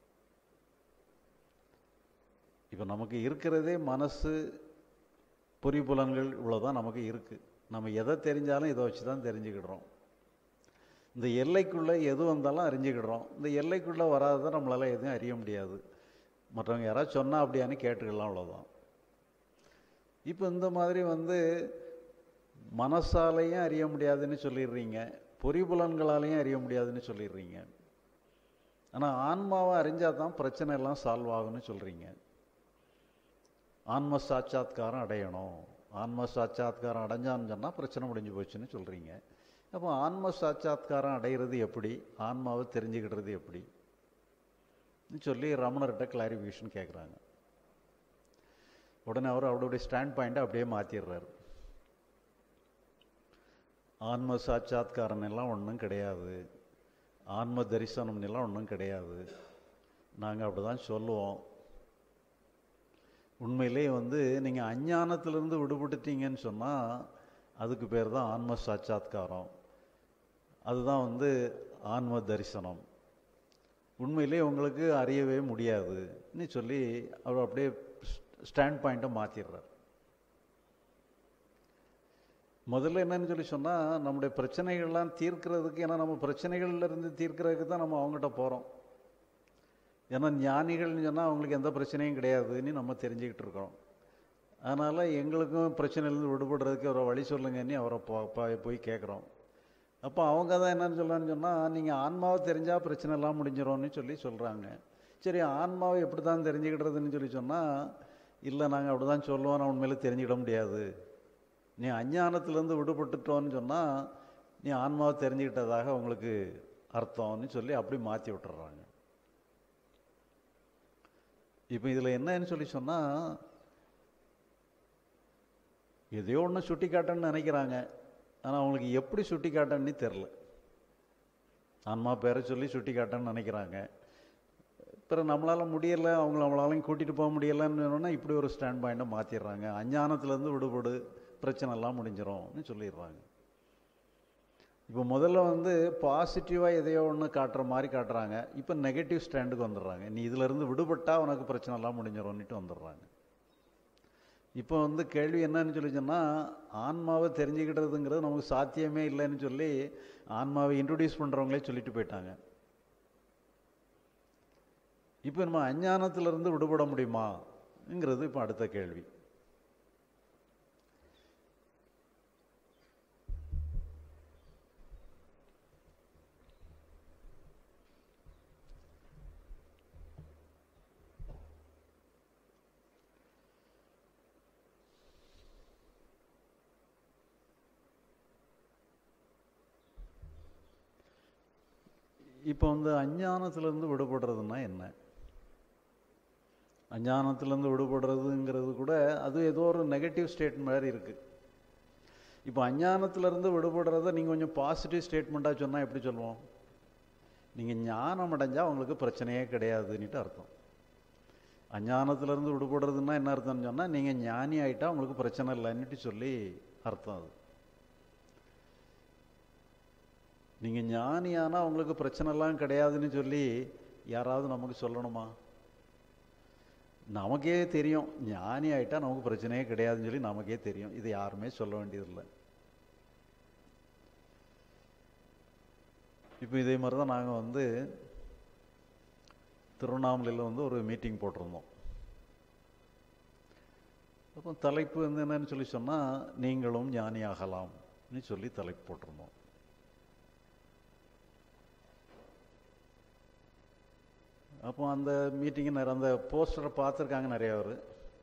இப்போ நமக்கு இருக்கிறதே மனசு பொறிபுலன்கள் இவ்வளோதான் நமக்கு இருக்குது நம்ம எதை தெரிஞ்சாலும் இதை வச்சு தான் தெரிஞ்சுக்கிடுறோம் இந்த எல்லைக்குள்ளே எது வந்தாலும் அறிஞ்சுக்கிடுறோம் இந்த எல்லைக்குள்ளே வராததை நம்மளால் எதுவும் அறிய முடியாது மற்றவங்க யாராவது சொன்னால் அப்படியான்னு கேட்டுக்கலாம் அவ்வளோதான் இப்போ இந்த மாதிரி வந்து மனசாலையும் அறிய முடியாதுன்னு சொல்லிடுறீங்க பொறிபுலன்களாலையும் அறிய முடியாதுன்னு சொல்லிடுறீங்க ஆனால் ஆன்மாவை அறிஞ்சால் தான் பிரச்சனை எல்லாம் சால்வ் ஆகும்னு சொல்கிறீங்க ஆன்ம சாட்சாத்காரம் அடையணும் ஆன்ம சாட்சாத்காரம் அடைஞ்சான்னு சொன்னால் பிரச்சனை முடிஞ்சு போச்சுன்னு சொல்கிறீங்க அப்போ ஆன்ம சாட்சாத்காரம் அடைகிறது எப்படி ஆன்மாவை தெரிஞ்சுக்கிடுறது எப்படி சொல்லி ரமணர்கிட்ட கிளாரிஃபிகேஷன் கேட்குறாங்க உடனே அவர் அவருடைய ஸ்டாண்ட் பாயிண்ட்டை அப்படியே மாற்றிடுறாரு ஆன்ம சாட்சாத்காரம் எல்லாம் ஒன்றும் கிடையாது ஆன்ம தரிசனம் எல்லாம் ஒன்றும் கிடையாது நாங்கள் அப்படி தான் சொல்லுவோம் உண்மையிலே வந்து நீங்கள் அஞ்ஞானத்திலிருந்து விடுபட்டுட்டீங்கன்னு சொன்னால் அதுக்கு பேர் தான் ஆன்ம சாட்சாத்காரம் அதுதான் வந்து ஆன்ம தரிசனம் உண்மையிலே உங்களுக்கு அறியவே முடியாதுன்னு சொல்லி அவர் அப்படியே ஸ்டாண்ட் பாயிண்ட்டை மாற்றிடுறார் முதல்ல என்னன்னு சொல்லி சொன்னால் நம்முடைய பிரச்சனைகள்லாம் தீர்க்கிறதுக்கு ஏன்னா நம்ம பிரச்சனைகள்லேருந்து தீர்க்கிறதுக்கு தான் நம்ம அவங்ககிட்ட போகிறோம் ஏன்னா ஞானிகள்னு சொன்னால் அவங்களுக்கு எந்த பிரச்சனையும் கிடையாதுன்னு நம்ம தெரிஞ்சுக்கிட்டு இருக்கோம் அதனால் எங்களுக்கும் பிரச்சனையிலேருந்து விடுபடுறதுக்கு ஒரு வழி சொல்லுங்கன்னு அவரை போ போய் கேட்குறோம் அப்போ அவங்க தான் என்னன்னு சொல்லலான்னு சொன்னால் நீங்கள் ஆன்மாவை தெரிஞ்சால் பிரச்சனை எல்லாம் முடிஞ்சிடும்னு சொல்லி சொல்கிறாங்க சரி ஆன்மாவை எப்படி தான் தெரிஞ்சுக்கிட்டதுன்னு சொல்லி சொன்னால் இல்லை நாங்கள் அப்படி தான் சொல்லுவோம் நான் உண்மையில தெரிஞ்சுக்கிட முடியாது நீ அஞ்ஞானத்திலேருந்து விடுபட்டுட்டோன்னு சொன்னால் நீ ஆன்மாவை தெரிஞ்சுக்கிட்டதாக உங்களுக்கு அர்த்தம்னு சொல்லி அப்படி மாற்றி விட்டுறாங்க இப்போ இதில் என்னன்னு சொல்லி சொன்னால் எதையோ ஒன்று சுட்டி காட்டன்னு நினைக்கிறாங்க ஆனால் அவங்களுக்கு எப்படி சுட்டி காட்டன்னு தெரில ஆன்மா பேரை சொல்லி சுட்டி காட்டன்னு நினைக்கிறாங்க பிறகு நம்மளால் முடியலை அவங்க நம்மளாலையும் கூட்டிகிட்டு போக முடியலைன்னு சொன்னா இப்படி ஒரு ஸ்டாண்ட் பாயிண்ட்டை மாற்றிடுறாங்க அஞ்ஞானத்துலேருந்து விடுபடு பிரச்சனைலாம் முடிஞ்சிரும்னு சொல்லிடுறாங்க இப்போ முதல்ல வந்து பாசிட்டிவாக எதையோ ஒன்று காட்டுற மாதிரி காட்டுறாங்க இப்போ நெகட்டிவ் ஸ்டாண்டுக்கு வந்துடுறாங்க நீ இதிலிருந்து விடுபட்டா உனக்கு பிரச்சனைலாம் முடிஞ்சிரும்னுட்டு வந்துடுறாங்க இப்போ வந்து கேள்வி என்னன்னு சொல்லி சொன்னால் ஆன்மாவை தெரிஞ்சுக்கிட்டதுங்கிறது நமக்கு சாத்தியமே இல்லைன்னு சொல்லி ஆன்மாவை இன்ட்ரடியூஸ் பண்ணுறவங்களே சொல்லிட்டு போயிட்டாங்க இப்போ நம்ம அஞ்ஞானத்திலிருந்து விடுபட முடியுமாங்கிறது இப்போ அடுத்த கேள்வி இப்போ வந்து அஞ்ஞானத்திலிருந்து விடுபடுறதுன்னா என்ன அஞ்ஞானத்திலேருந்து விடுபடுறதுங்கிறது கூட அது ஏதோ ஒரு நெகட்டிவ் ஸ்டேட் மாதிரி இருக்குது இப்போ அஞ்ஞானத்திலேருந்து விடுபடுறத நீங்கள் கொஞ்சம் பாசிட்டிவ் ஸ்டேட்மெண்ட்டாக சொன்னால் எப்படி சொல்லுவோம் நீங்கள் ஞானம் அடைஞ்சால் உங்களுக்கு பிரச்சனையே கிடையாதுன்னுட்டு அர்த்தம் அஞ்ஞானத்திலேருந்து விடுபடுறதுன்னா என்ன அர்த்தம்னு சொன்னால் நீங்கள் ஞானி ஆகிட்டா உங்களுக்கு பிரச்சனை இல்லைன்னுட்டு சொல்லி அர்த்தம் அது நீங்கள் ஞானியானால் உங்களுக்கு பிரச்சனைலாம் கிடையாதுன்னு சொல்லி யாராவது நமக்கு சொல்லணுமா நமக்கே தெரியும் ஞானி ஆகிட்டா நமக்கு பிரச்சனையே கிடையாதுன்னு சொல்லி நமக்கே தெரியும் இது யாருமே சொல்ல வேண்டியதில்லை இப்போ இதே மாதிரி தான் நாங்கள் வந்து திருவண்ணாமலையில் வந்து ஒரு மீட்டிங் போட்டிருந்தோம் அப்போ தலைப்பு வந்து என்னன்னு சொல்லி சொன்னால் நீங்களும் ஞானி ஆகலாம்னு சொல்லி தலைப்பு போட்டிருந்தோம் அப்போ அந்த மீட்டிங்கு நிறைய அந்த போஸ்டரை பார்த்துருக்காங்க நிறைய பேர்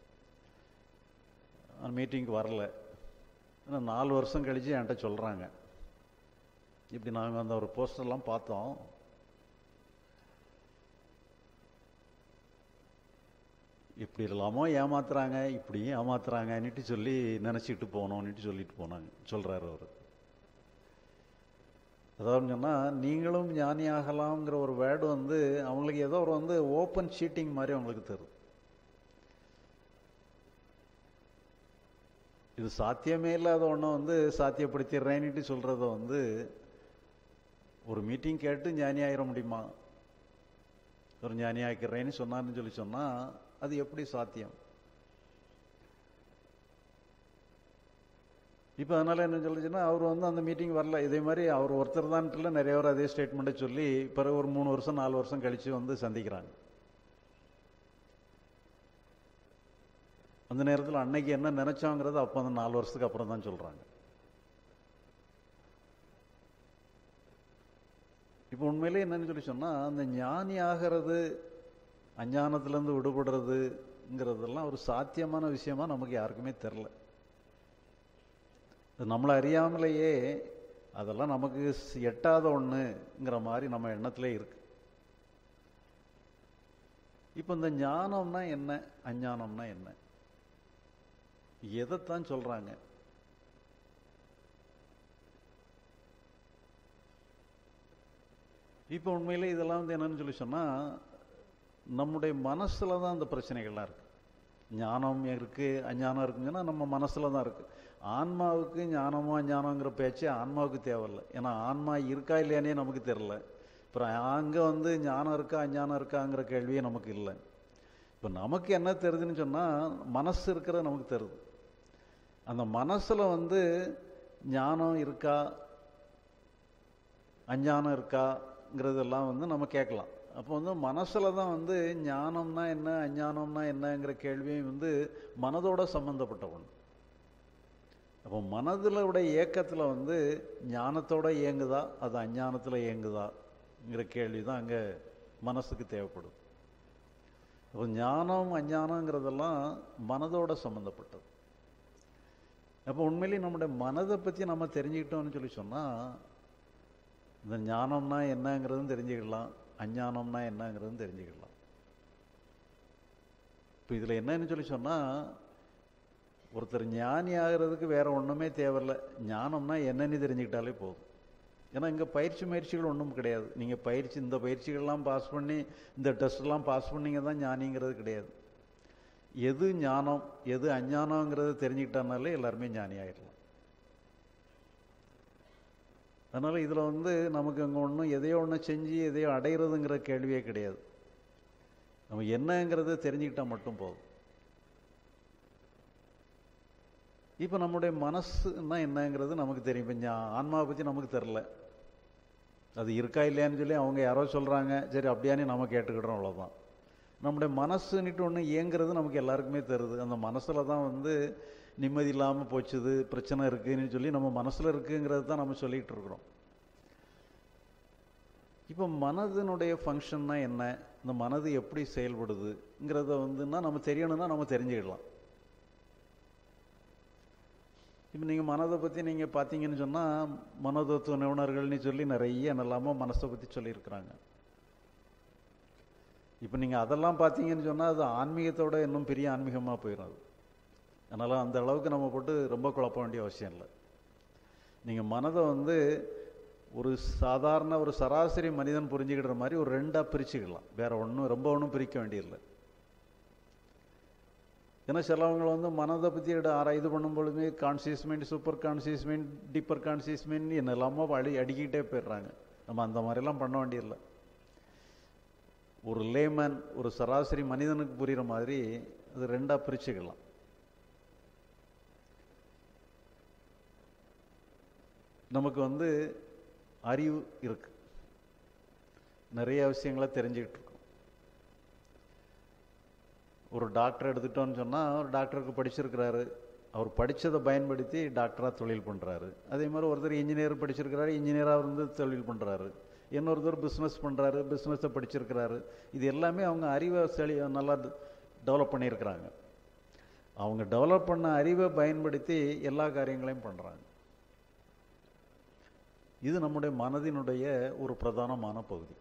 அந்த மீட்டிங்க்கு வரல ஆனால் நாலு வருஷம் கழித்து என்கிட்ட சொல்கிறாங்க இப்படி நாங்கள் அந்த ஒரு போஸ்டர்லாம் பார்த்தோம் இப்படி இல்லாமோ ஏமாத்துறாங்க இப்படியும் ஏமாத்துறாங்கன்னுட்டு சொல்லி நினச்சிக்கிட்டு போனோம்னுட்டு சொல்லிட்டு போனாங்க சொல்கிறாரு அவர் அதாவது சொன்னால் நீங்களும் ஞானி ஆகலாம்ங்கிற ஒரு வேர்டு வந்து அவங்களுக்கு ஏதோ ஒரு வந்து ஓப்பன் ஷீட்டிங் மாதிரி அவங்களுக்கு தருது இது சாத்தியமே இல்லாத ஒன்றை வந்து சாத்தியப்படுத்திடுறேன்னுட்டு சொல்கிறத வந்து ஒரு மீட்டிங் கேட்டு ஞானி ஆயிட முடியுமா ஒரு ஞானி ஆக்கிறேன்னு சொன்னார்னு சொல்லி சொன்னால் அது எப்படி சாத்தியம் இப்போ அதனால் என்ன சொல்லுச்சுன்னா அவர் வந்து அந்த மீட்டிங் வரல இதே மாதிரி அவர் ஒருத்தர் தான் நிறைய பேர் அதே ஸ்டேட்மெண்ட்டை சொல்லி பிறகு ஒரு மூணு வருஷம் நாலு வருஷம் கழித்து வந்து சந்திக்கிறாங்க அந்த நேரத்தில் அன்னைக்கு என்ன நினைச்சோங்கிறது அப்போ அந்த நாலு வருஷத்துக்கு அப்புறம் தான் சொல்கிறாங்க இப்போ உண்மையிலே என்னன்னு சொல்லி சொன்னால் அந்த ஞானி ஆகிறது அஞ்ஞானத்திலேருந்து விடுபடுறதுங்கிறதெல்லாம் ஒரு சாத்தியமான விஷயமா நமக்கு யாருக்குமே தெரில நம்மளை அறியாமலேயே அதெல்லாம் நமக்கு எட்டாத ஒன்றுங்கிற மாதிரி நம்ம எண்ணத்திலே இருக்கு இப்போ இந்த ஞானம்னா என்ன அஞ்ஞானம்னா என்ன எதைத்தான் சொல்றாங்க இப்போ உண்மையிலே இதெல்லாம் வந்து என்னன்னு சொல்லி சொன்னால் நம்முடைய மனசில் தான் அந்த பிரச்சனைகள்லாம் இருக்குது ஞானம் இருக்குது அஞ்ஞானம் இருக்குங்கன்னா நம்ம மனசில் தான் இருக்குது ஆன்மாவுக்கு ஞானமோ அஞ்ஞானங்கிற பேச்சு ஆன்மாவுக்கு தேவையில்லை ஏன்னா ஆன்மா இருக்கா இல்லையானே நமக்கு தெரில அப்புறம் அங்கே வந்து ஞானம் இருக்கா அஞ்ஞானம் இருக்காங்கிற கேள்வியே நமக்கு இல்லை இப்போ நமக்கு என்ன தெரியுதுன்னு சொன்னால் மனசு இருக்கிறது நமக்கு தெரியுது அந்த மனசில் வந்து ஞானம் இருக்கா அஞ்ஞானம் இருக்காங்கிறதெல்லாம் வந்து நம்ம கேட்கலாம் அப்போ வந்து மனசில் தான் வந்து ஞானம்னா என்ன அஞ்ஞானம்னா என்னங்கிற கேள்வியும் வந்து மனதோட சம்மந்தப்பட்ட ஒன்று அப்போ மனதில் உடைய இயக்கத்தில் வந்து ஞானத்தோட இயங்குதா அது அஞ்ஞானத்தில் இயங்குதாங்கிற கேள்வி தான் அங்கே மனசுக்கு தேவைப்படுது அப்போ ஞானம் அஞ்ஞானங்கிறதெல்லாம் மனதோட சம்மந்தப்பட்டது அப்போ உண்மையிலேயே நம்முடைய மனதை பற்றி நம்ம தெரிஞ்சுக்கிட்டோம்னு சொல்லி சொன்னால் இந்த ஞானம்னா என்னங்கிறதும் தெரிஞ்சுக்கலாம் அஞ்ஞானம்னா என்னங்கிறதும் தெரிஞ்சுக்கலாம் இப்போ இதில் என்னன்னு சொல்லி சொன்னால் ஒருத்தர் ஞானி ஆகிறதுக்கு வேற ஒன்றுமே தேவையில்ல ஞானம்னா என்னன்னு தெரிஞ்சுக்கிட்டாலே போதும் ஏன்னா இங்கே பயிற்சி முயற்சிகள் ஒன்றும் கிடையாது நீங்கள் பயிற்சி இந்த பயிற்சிகள்லாம் பாஸ் பண்ணி இந்த டெஸ்ட்லாம் பாஸ் பண்ணீங்க தான் ஞானிங்கிறது கிடையாது எது ஞானம் எது அஞ்ஞானங்கிறத தெரிஞ்சுக்கிட்டனாலே எல்லாருமே ஞானி ஆயிடலாம் அதனால் இதில் வந்து நமக்கு அங்கே ஒன்றும் எதையோ ஒன்று செஞ்சு எதையோ அடையிறதுங்கிற கேள்வியே கிடையாது நம்ம என்னங்கிறத தெரிஞ்சுக்கிட்டா மட்டும் போதும் இப்போ நம்முடைய மனசுன்னா என்னங்கிறது நமக்கு தெரியும் இப்போ ஞா- ஆன்மாவை பற்றி நமக்கு தெரில அது இருக்கா இல்லையான்னு சொல்லி அவங்க யாரோ சொல்கிறாங்க சரி அப்படியானே நம்ம கேட்டுக்கிடுறோம் அவ்வளோதான் நம்முடைய மனசுன்னுட்டு ஒன்று இயங்குறது நமக்கு எல்லாருக்குமே தருது அந்த மனசில் தான் வந்து நிம்மதி இல்லாமல் போச்சுது பிரச்சனை இருக்குன்னு சொல்லி நம்ம மனசில் இருக்குங்கிறது தான் நம்ம சொல்லிகிட்டு இருக்கிறோம் இப்போ மனதினுடைய ஃபங்க்ஷன்னா என்ன இந்த மனது எப்படி செயல்படுதுங்கிறத வந்துன்னா நம்ம தெரியணும்னா நம்ம தெரிஞ்சுக்கிடலாம் இப்போ நீங்கள் மனதை பற்றி நீங்கள் பார்த்தீங்கன்னு சொன்னால் மனோதத்துவ நிபுணர்கள்னு சொல்லி நிறைய என்னெல்லாமோ மனசை பற்றி சொல்லியிருக்கிறாங்க இப்போ நீங்கள் அதெல்லாம் பார்த்தீங்கன்னு சொன்னால் அது ஆன்மீகத்தோட இன்னும் பெரிய ஆன்மீகமாக போயிடும் அது அதனால் அந்த அளவுக்கு நம்ம போட்டு ரொம்ப குழப்ப வேண்டிய அவசியம் இல்லை நீங்கள் மனதை வந்து ஒரு சாதாரண ஒரு சராசரி மனிதன் புரிஞ்சுக்கிற மாதிரி ஒரு ரெண்டாக பிரிச்சுக்கலாம் வேற ஒன்றும் ரொம்ப ஒன்றும் பிரிக்க வேண்டியதில்லை ஏன்னா சிலவங்க வந்து மனதை பற்றி ஆரா இது பண்ணும் பொழுதுமே conscious mind super conscious mind deeper conscious mind என்னெல்லாமோ அடி அடிக்கிட்டே போயிடுறாங்க நம்ம அந்த மாதிரிலாம் பண்ண வேண்டியதில்லை ஒரு லேமன் ஒரு சராசரி மனிதனுக்கு புரிகிற மாதிரி அது ரெண்டாக பிரிச்சுக்கலாம் நமக்கு வந்து அறிவு இருக்கு நிறைய விஷயங்களை தெரிஞ்சுக்கிட்டு இருக்கோம் ஒரு டாக்டர் எடுத்துட்டோம்னு சொன்னால் ஒரு டாக்டருக்கு படிச்சிருக்கிறாரு அவர் படித்ததை பயன்படுத்தி டாக்டராக தொழில் பண்ணுறாரு அதே மாதிரி ஒருத்தர் இன்ஜினியர் படிச்சிருக்கிறாரு இன்ஜினியராக இருந்து தொழில் பண்ணுறாரு இன்னொருத்தர் பிஸ்னஸ் பண்ணுறாரு பிஸ்னஸை படிச்சிருக்கிறாரு இது எல்லாமே அவங்க அறிவை செழி நல்லா டெவலப் பண்ணியிருக்கிறாங்க அவங்க டெவலப் பண்ண அறிவை பயன்படுத்தி எல்லா காரியங்களையும் பண்ணுறாங்க இது நம்முடைய மனதினுடைய ஒரு பிரதானமான பகுதி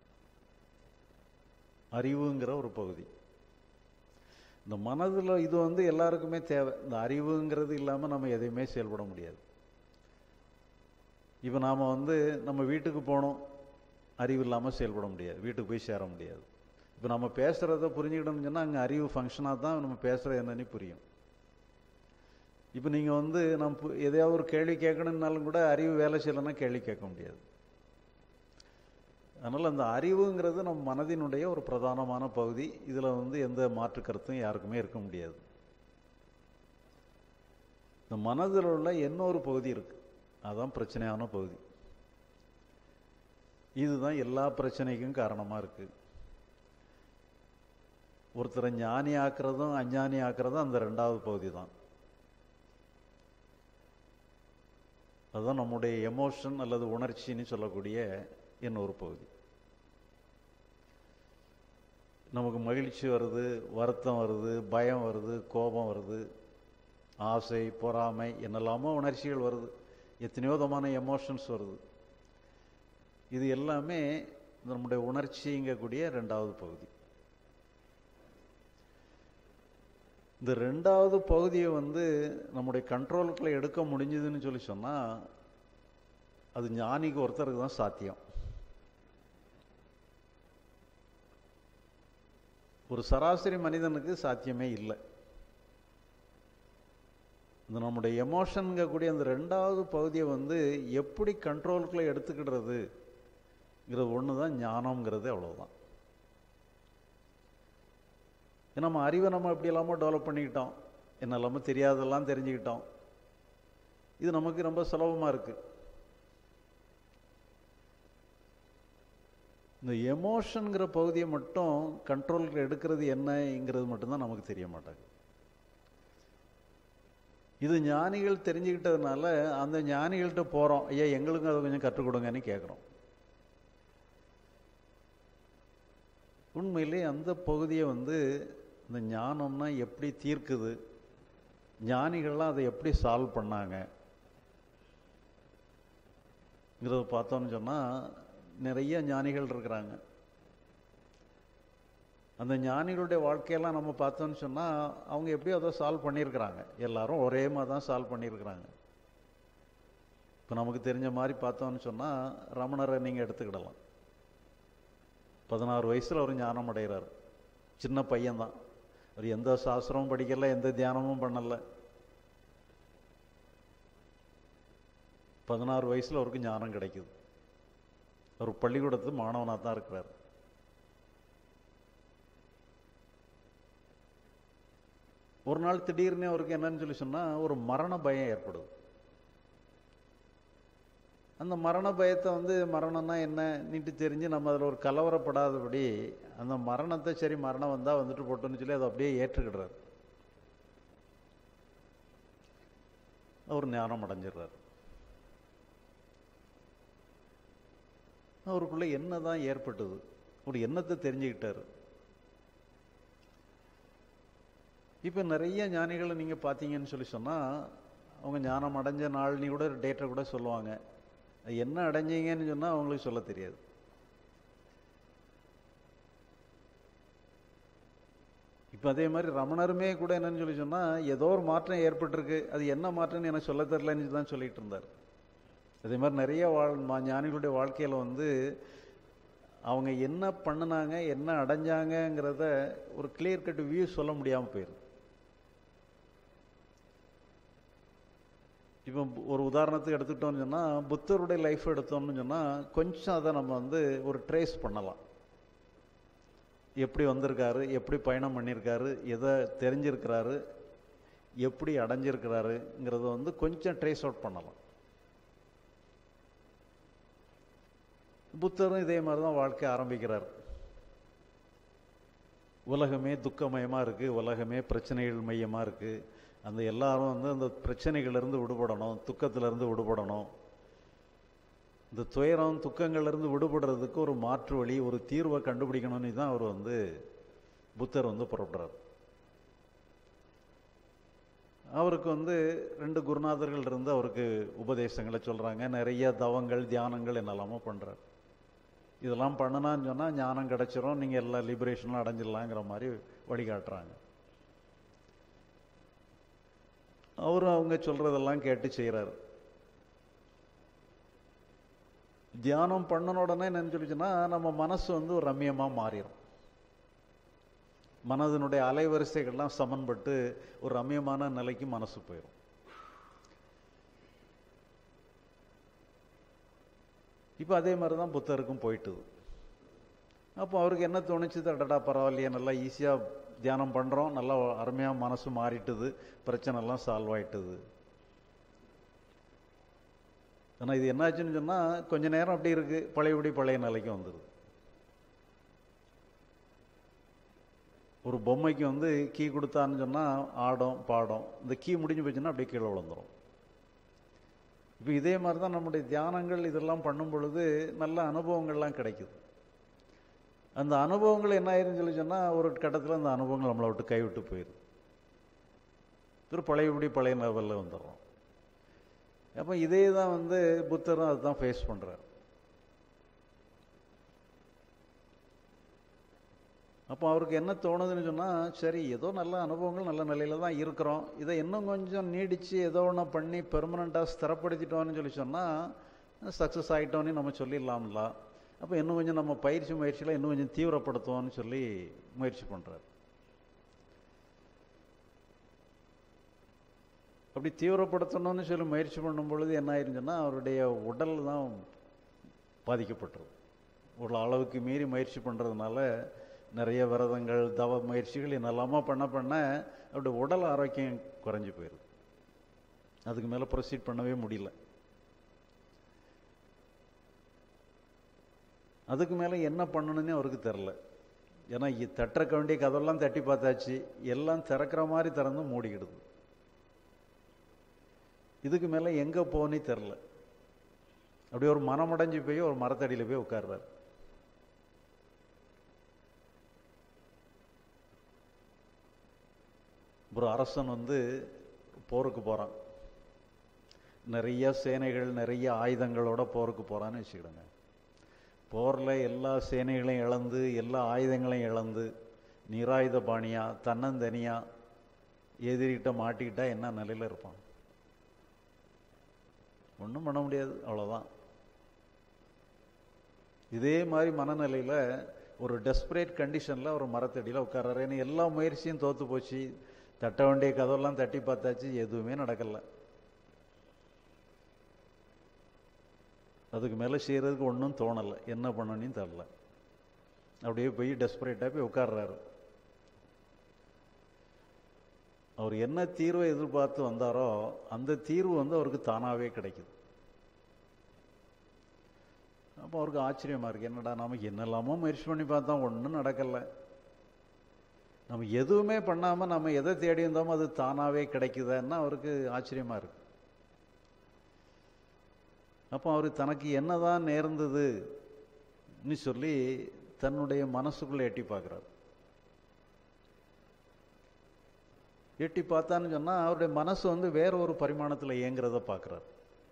அறிவுங்கிற ஒரு பகுதி இந்த மனதில் இது வந்து எல்லாருக்குமே தேவை இந்த அறிவுங்கிறது இல்லாமல் நம்ம எதையுமே செயல்பட முடியாது இப்போ நாம் வந்து நம்ம வீட்டுக்கு போனோம் அறிவு இல்லாமல் செயல்பட முடியாது வீட்டுக்கு போய் சேர முடியாது இப்போ நம்ம பேசுகிறத புரிஞ்சுக்கிட்டோம்னு சொன்னால் அங்கே அறிவு ஃபங்க்ஷனாக தான் நம்ம பேசுகிறது என்னன்னு புரியும் இப்போ நீங்கள் வந்து நம்ம பு- எதையாவது ஒரு கேள்வி கேட்கணுன்னாலும் கூட அறிவு வேலை செய்யலைன்னா கேள்வி கேட்க முடியாது அதனால் அந்த அறிவுங்கிறது நம்ம மனதினுடைய ஒரு பிரதானமான பகுதி இதில் வந்து எந்த மாற்று கருத்தும் யாருக்குமே இருக்க முடியாது இந்த மனதில் உள்ள இன்னொரு பகுதி இருக்கு அதான் பிரச்சனையான பகுதி இதுதான் எல்லா பிரச்சனைக்கும் காரணமாக இருக்கு ஒருத்தரை ஞானி ஆக்குறதும் அஞ்ஞானி ஆக்குறதும் அந்த ரெண்டாவது பகுதி தான் அதுதான் நம்முடைய எமோஷன் அல்லது உணர்ச்சின்னு சொல்லக்கூடிய இன்னொரு பகுதி நமக்கு மகிழ்ச்சி வருது வருத்தம் வருது பயம் வருது கோபம் வருது ஆசை பொறாமை என்னெல்லாமோ உணர்ச்சிகள் வருது எத்தனையோ விதமான எமோஷன்ஸ் வருது இது எல்லாமே நம்முடைய உணர்ச்சிங்கக்கூடிய ரெண்டாவது பகுதி இந்த ரெண்டாவது பகுதியை வந்து நம்முடைய கண்ட்ரோலுக்குள்ள எடுக்க முடிஞ்சதுன்னு சொல்லி சொன்னால் அது ஞானிக்கு ஒருத்தருக்கு தான் சாத்தியம் ஒரு சராசரி மனிதனுக்கு சாத்தியமே இல்லை இந்த நம்முடைய எமோஷனுங்க அந்த ரெண்டாவது பகுதியை வந்து எப்படி கண்ட்ரோலுக்குள்ள எடுத்துக்கிடுறதுங்கிறது ஒன்று தான் ஞானம்ங்கிறது அவ்வளவுதான் ஏன்னா நம்ம அறிவை நம்ம எப்படி எல்லாமோ டெவலப் பண்ணிக்கிட்டோம் என்ன எல்லாமோ தெரியாதெல்லாம் தெரிஞ்சுக்கிட்டோம் இது நமக்கு ரொம்ப சுலபமாக இருக்கு இந்த எமோஷனுங்கிற பகுதியை மட்டும் கண்ட்ரோலுக்கு எடுக்கிறது என்னங்கிறது மட்டும்தான் நமக்கு தெரிய மாட்டாங்க இது ஞானிகள் தெரிஞ்சுக்கிட்டதுனால அந்த ஞானிகள்கிட்ட போகிறோம் ஐயா எங்களுக்கும் அதை கொஞ்சம் கற்றுக் கொடுங்கன்னு கேட்குறோம் உண்மையிலே அந்த பகுதியை வந்து இந்த ஞானம்னா எப்படி தீர்க்குது ஞானிகள்லாம் அதை எப்படி சால்வ் பண்ணாங்க ங்கிறத பார்த்தோம்னு சொன்னால் நிறைய ஞானிகள் இருக்கிறாங்க அந்த ஞானிகளுடைய வாழ்க்கையெல்லாம் நம்ம பார்த்தோம்னு சொன்னால் அவங்க எப்படியோ அதை சால்வ் பண்ணியிருக்கிறாங்க எல்லாரும் ஒரே மாதிரி தான் சால்வ் பண்ணியிருக்கிறாங்க இப்போ நமக்கு தெரிஞ்ச மாதிரி பார்த்தோம்னு சொன்னால் ரமணரை நீங்கள் எடுத்துக்கிடலாம் பதினாறு வயசில் அவர் ஞானம் அடைகிறார் சின்ன பையன்தான் அவர் எந்த சாஸ்திரமும் படிக்கல எந்த தியானமும் பண்ணலை பதினாறு வயசில் அவருக்கு ஞானம் கிடைக்குது அவர் பள்ளிக்கூடத்து மாணவனாக தான் இருக்கிறார் ஒரு நாள் திடீர்னு அவருக்கு என்னன்னு சொல்லி சொன்னால் ஒரு மரண பயம் ஏற்படுது அந்த மரண பயத்தை வந்து மரணம்னா என்ன நீட்டு தெரிஞ்சு நம்ம அதில் ஒரு கலவரப்படாதபடி அந்த மரணத்தை சரி மரணம் வந்தால் வந்துட்டு போட்டோன்னு சொல்லி அதை அப்படியே ஏற்றுக்கிடுறாரு அவர் ஞானம் அடைஞ்சிடுறாரு அவருக்குள்ள என்னதான் ஏற்பட்டது ஒரு எண்ணத்தை தெரிஞ்சுக்கிட்டாரு இப்போ நிறைய ஞானிகளை நீங்கள் பார்த்தீங்கன்னு சொல்லி சொன்னால் அவங்க ஞானம் அடைஞ்ச நாள் நீ கூட டேட்டை கூட சொல்லுவாங்க அது என்ன அடைஞ்சீங்கன்னு சொன்னால் அவங்களுக்கு சொல்ல தெரியாது இப்போ அதே மாதிரி ரமணருமே கூட என்னன்னு சொல்லி சொன்னால் ஏதோ ஒரு மாற்றம் ஏற்பட்டிருக்கு அது என்ன மாற்றம்னு எனக்கு சொல்ல தெரிலன்னு தான் சொல்லிட்டு இருந்தார் அதே மாதிரி நிறைய வாழ் மா- ஞானிகளுடைய வாழ்க்கையில் வந்து அவங்க என்ன பண்ணுனாங்க என்ன அடைஞ்சாங்கங்கிறத ஒரு கிளியர் கட் வியூ சொல்ல முடியாமல் போயிடுது இப்போ ஒரு உதாரணத்துக்கு எடுத்துக்கிட்டோம்னு சொன்னால் புத்தருடைய லைஃப் எடுத்தோம்னு சொன்னால் கொஞ்சம் அதை நம்ம வந்து ஒரு ட்ரேஸ் பண்ணலாம் எப்படி வந்திருக்காரு எப்படி பயணம் பண்ணியிருக்காரு எதை தெரிஞ்சிருக்கிறாரு எப்படி அடைஞ்சிருக்கிறாருங்கிறத வந்து கொஞ்சம் ட்ரேஸ் அவுட் பண்ணலாம் புத்தரும் இதே மாதிரி தான் வாழ்க்கை ஆரம்பிக்கிறார் உலகமே துக்கமயமாக இருக்குது உலகமே பிரச்சனைகள் மையமாக இருக்குது அந்த எல்லாரும் வந்து அந்த பிரச்சனைகள்லேருந்து விடுபடணும் துக்கத்திலேருந்து விடுபடணும் இந்த துயரம் துக்கங்கள்லேருந்து விடுபடுறதுக்கு ஒரு மாற்று வழி ஒரு தீர்வை கண்டுபிடிக்கணும்னு தான் அவர் வந்து புத்தர் வந்து புறப்படுறார் அவருக்கு வந்து ரெண்டு குருநாதர்கள் இருந்து அவருக்கு உபதேசங்களை சொல்கிறாங்க நிறைய தவங்கள் தியானங்கள் என்னெல்லாமோ பண்ணுறார் இதெல்லாம் பண்ணுனான்னு சொன்னால் ஞானம் கிடைச்சிரும் நீங்கள் எல்லா லிபரேஷனும் அடைஞ்சிடலாங்கிற மாதிரி வழிகாட்டுறாங்க அவரும் அவங்க சொல்கிறதெல்லாம் கேட்டு செய்கிறார் தியானம் பண்ணன உடனே என்னன்னு சொல்லிச்சுன்னா நம்ம மனசு வந்து ஒரு ரம்மியமாக மாறிடும் மனதினுடைய அலைவரிசைகள்லாம் சமன்பட்டு ஒரு ரம்மியமான நிலைக்கு மனசு போயிடும் இப்போ அதே மாதிரி தான் புத்தருக்கும் போயிட்டுது அப்போ அவருக்கு என்ன தோணுச்சு அடடா பரவாயில்லையே நல்லா ஈஸியாக தியானம் பண்ணுறோம் நல்லா அருமையாக மனசு மாறிட்டுது பிரச்சனைலாம் சால்வ் ஆயிட்டுது ஆனால் இது என்னாச்சுன்னு சொன்னால் கொஞ்ச நேரம் அப்படி இருக்குது பழையபடி பழைய நிலைக்கு வந்துடுது ஒரு பொம்மைக்கு வந்து கீ கொடுத்தான்னு சொன்னால் ஆடும் பாடும் இந்த கீ முடிஞ்சு போச்சுன்னா அப்படியே கீழே விழுந்துரும் இப்போ இதே மாதிரி தான் நம்முடைய தியானங்கள் இதெல்லாம் பண்ணும் பொழுது நல்ல அனுபவங்கள்லாம் கிடைக்குது அந்த அனுபவங்கள் என்ன ஆயிருன்னு சொல்லி சொன்னால் ஒரு கட்டத்தில் அந்த அனுபவங்கள் நம்மளை விட்டு கைவிட்டு போயிடுது திரு பழையபடி பழைய லெவலில் வந்துடுறோம் அப்போ இதே தான் வந்து புத்தரும் அதுதான் ஃபேஸ் பண்ணுறார் அப்போ அவருக்கு என்ன தோணுதுன்னு சொன்னால் சரி ஏதோ நல்ல அனுபவங்கள் நல்ல நிலையில தான் இருக்கிறோம் இதை இன்னும் கொஞ்சம் நீடித்து ஏதோ ஒன்று பண்ணி பெர்மனண்ட்டாக ஸ்திரப்படுத்திட்டோம்னு சொல்லி சொன்னால் சக்ஸஸ் ஆகிட்டோன்னு நம்ம சொல்லிடலாம்ல அப்போ இன்னும் கொஞ்சம் நம்ம பயிற்சி முயற்சியில் இன்னும் கொஞ்சம் தீவிரப்படுத்துவோம்னு சொல்லி முயற்சி பண்ணுறாரு அப்படி தீவிரப்படுத்தணும்னு சொல்லி முயற்சி பண்ணும் பொழுது என்ன ஆயிருந்துச்சுன்னா அவருடைய உடல் தான் பாதிக்கப்பட்டுரும் ஒரு அளவுக்கு மீறி முயற்சி பண்ணுறதுனால நிறைய விரதங்கள் தவ முயற்சிகள் என்னெல்லாமோ பண்ண பண்ண அவருடைய உடல் ஆரோக்கியம் குறைஞ்சி போயிடுது அதுக்கு மேலே ப்ரொசீட் பண்ணவே முடியல அதுக்கு மேலே என்ன பண்ணணும்னே அவருக்கு தெரில ஏன்னா இ- தட்டுறக்க வேண்டிய கதவெல்லாம் தட்டி பார்த்தாச்சு எல்லாம் திறக்கிற மாதிரி திறந்து மூடிக்கிடுது இதுக்கு மேலே எங்கே போகனே தெரில அப்படியே ஒரு மனமுடைஞ்சு போய் ஒரு மரத்தடியில் போய் உட்கார்றாரு ஒரு அரசன் வந்து போருக்கு போகிறான் நிறைய சேனைகள் நிறைய ஆயுதங்களோட போருக்கு போகிறான்னு வச்சுக்கிடுங்க போரில் எல்லா சேனைகளையும் இழந்து எல்லா ஆயுதங்களையும் இழந்து நிராயுத பாணியா தன்னந்தனியா எதிரிகிட்ட மாட்டிக்கிட்டா என்ன நிலையில் இருப்பான் ஒன்றும் பண்ண முடியாது அவ்வளோதான் இதே மாதிரி மனநிலையில் ஒரு டெஸ்பரேட் கண்டிஷனில் ஒரு மரத்தடியில் உட்கார்றாரு ஏன்னா எல்லா முயற்சியும் தோற்று போச்சு தட்ட வேண்டிய கதவெல்லாம் தட்டி பார்த்தாச்சு எதுவுமே நடக்கலை அதுக்கு மேலே செய்கிறதுக்கு ஒன்றும் தோணலை என்ன பண்ணணும்னு தெரில அப்படியே போய் டெஸ்பரேட்டாக போய் உட்கார்றாரு அவர் என்ன தீர்வை எதிர்பார்த்து வந்தாரோ அந்த தீர்வு வந்து அவருக்கு தானாகவே கிடைக்குது அப்போ அவருக்கு ஆச்சரியமாக இருக்குது என்னடா நமக்கு என்னெல்லாமோ முயற்சி பண்ணி பார்த்தா ஒன்றும் நடக்கலை நம்ம எதுவுமே பண்ணாமல் நம்ம எதை தேடி இருந்தோமோ அது தானாகவே கிடைக்குதுன்னா அவருக்கு ஆச்சரியமாக இருக்கு அப்போ அவர் தனக்கு என்னதான் நேர்ந்ததுன்னு சொல்லி தன்னுடைய மனசுக்குள்ளே எட்டி பார்க்குறாரு எட்டி பார்த்தான்னு சொன்னால் அவருடைய மனசு வந்து வேற ஒரு பரிமாணத்தில் இயங்குறத பார்க்குறாரு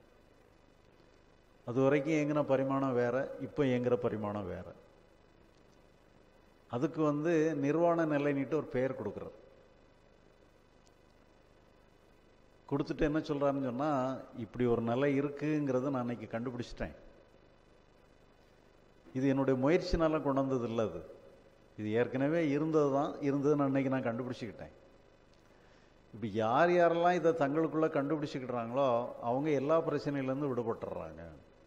அது வரைக்கும் இயங்கின பரிமாணம் வேற இப்போ இயங்குற பரிமாணம் வேற அதுக்கு வந்து நிர்வாண நிலைன்னுட்டு ஒரு பெயர் கொடுக்குறார் கொடுத்துட்டு என்ன சொல்கிறாருன்னு சொன்னால் இப்படி ஒரு நிலை இருக்குங்கிறத நான் அன்னைக்கு கண்டுபிடிச்சிட்டேன் இது என்னுடைய முயற்சினால கொண்டு வந்தது இல்லை அது இது ஏற்கனவே இருந்தது தான் இருந்ததுன்னு அன்னைக்கு நான் கண்டுபிடிச்சிக்கிட்டேன் இப்போ யார் யாரெல்லாம் இதை தங்களுக்குள்ளே கண்டுபிடிச்சிக்கிட்டுறாங்களோ அவங்க எல்லா பிரச்சனையிலேருந்து விடுபட்டுறாங்க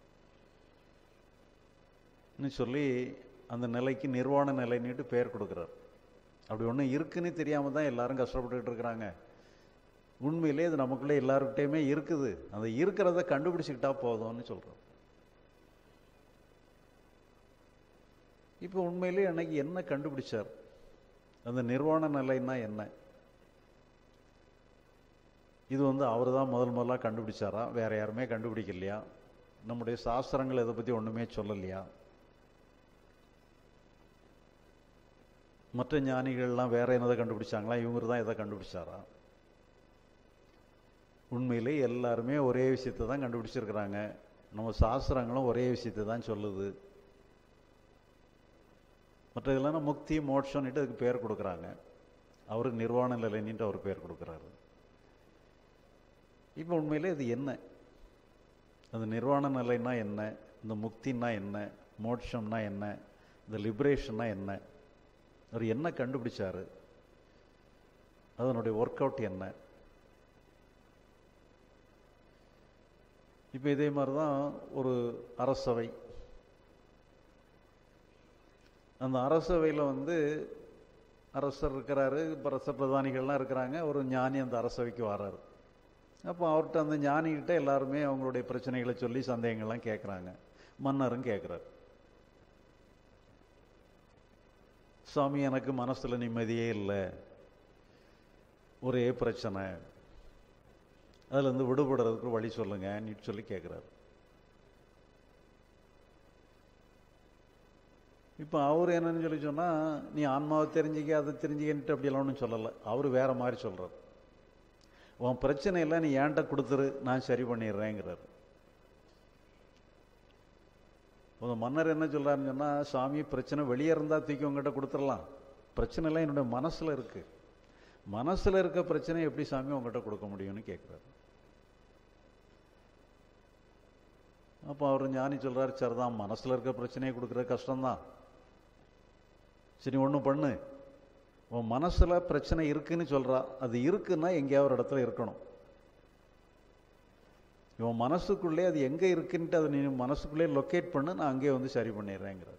சொல்லி அந்த நிலைக்கு நிர்வாண நிலைன்னுட்டு பெயர் கொடுக்குறார் அப்படி ஒன்று இருக்குன்னு தெரியாமல் தான் எல்லாரும் கஷ்டப்பட்டுக்கிட்டு இருக்கிறாங்க உண்மையிலே இது நமக்குள்ளே எல்லாருக்கிட்டையுமே இருக்குது அந்த இருக்கிறத கண்டுபிடிச்சிக்கிட்டா போதும்னு சொல்கிறோம் இப்போ உண்மையிலே அன்னைக்கு என்ன கண்டுபிடிச்சார் அந்த நிர்வாண நிலைன்னா என்ன இது வந்து அவர் தான் முதல் முதலாக கண்டுபிடிச்சாரா வேற யாருமே கண்டுபிடிக்கலையா நம்முடைய சாஸ்திரங்கள் இதை பற்றி ஒன்றுமே சொல்லலையா மற்ற ஞானிகள்லாம் வேற என்னதை கண்டுபிடிச்சாங்களா இவங்க தான் இதை கண்டுபிடிச்சாரா உண்மையிலே எல்லாருமே ஒரே விஷயத்தை தான் கண்டுபிடிச்சிருக்கிறாங்க நம்ம சாஸ்திரங்களும் ஒரே விஷயத்தை தான் சொல்லுது மற்ற இதெல்லாம் முக்தி மோட்சம்னுட்டு அதுக்கு பேர் கொடுக்குறாங்க அவருக்கு நிர்வாண நிலைன்னுட்டு அவர் பேர் கொடுக்குறாரு இப்போ உண்மையிலே இது என்ன அந்த நிர்வாண நிலைன்னா என்ன இந்த முக்தின்னா என்ன மோட்சம்னா என்ன இந்த லிபரேஷன்னா என்ன அவர் என்ன கண்டுபிடிச்சாரு அதனுடைய ஒர்க் அவுட் என்ன இப்போ இதே மாதிரி தான் ஒரு அரசவை அந்த அரசவையில் வந்து அரசர் இருக்கிறாரு அரச பிரதானிகள்லாம் இருக்கிறாங்க ஒரு ஞானி அந்த அரசவைக்கு வர்றாரு அப்போ அவர்கிட்ட அந்த ஞானிகிட்ட எல்லாருமே அவங்களுடைய பிரச்சனைகளை சொல்லி சந்தேகங்கள்லாம் கேட்குறாங்க மன்னரும் கேட்குறாரு சுவாமி எனக்கு மனசில் நிம்மதியே இல்லை ஒரே பிரச்சனை அதுலேருந்து விடுபடுறதுக்கு வழி சொல்லுங்க நீட்டு சொல்லி கேட்குறாரு இப்போ அவர் என்னன்னு சொல்லி சொன்னால் நீ ஆன்மாவை தெரிஞ்சிக்க அதை தெரிஞ்சிக்கன்ட்டு அப்படியெல்லாம் ஒன்றும் சொல்லலை அவர் வேற மாதிரி சொல்கிறார் உன் பிரச்சனையெல்லாம் நீ ஏன்ட்ட கொடுத்துரு நான் சரி பண்ணிடுறேங்கிறார் அந்த மன்னர் என்ன சொல்கிறாருன்னு சொன்னால் சாமி பிரச்சனை வெளியே இருந்தால் தூக்கி உங்ககிட்ட கொடுத்துடலாம் பிரச்சனை எல்லாம் என்னுடைய மனசில் இருக்குது மனசில் இருக்க பிரச்சனை எப்படி சாமி உங்ககிட்ட கொடுக்க முடியும்னு கேட்குறாரு அப்போ அவர் ஞானி சொல்கிறாரு சரிதான் மனசில் இருக்க பிரச்சனையை கொடுக்குறது கஷ்டம்தான் சரி ஒன்று பண்ணு உன் மனசில் பிரச்சனை இருக்குன்னு சொல்கிறா அது இருக்குன்னா எங்கேயாவது ஒரு இடத்துல இருக்கணும் இவன் மனசுக்குள்ளே அது எங்கே இருக்குன்ட்டு அதை நீ மனசுக்குள்ளே லொக்கேட் பண்ணு நான் அங்கேயே வந்து சரி பண்ணிடுறேங்கிறார்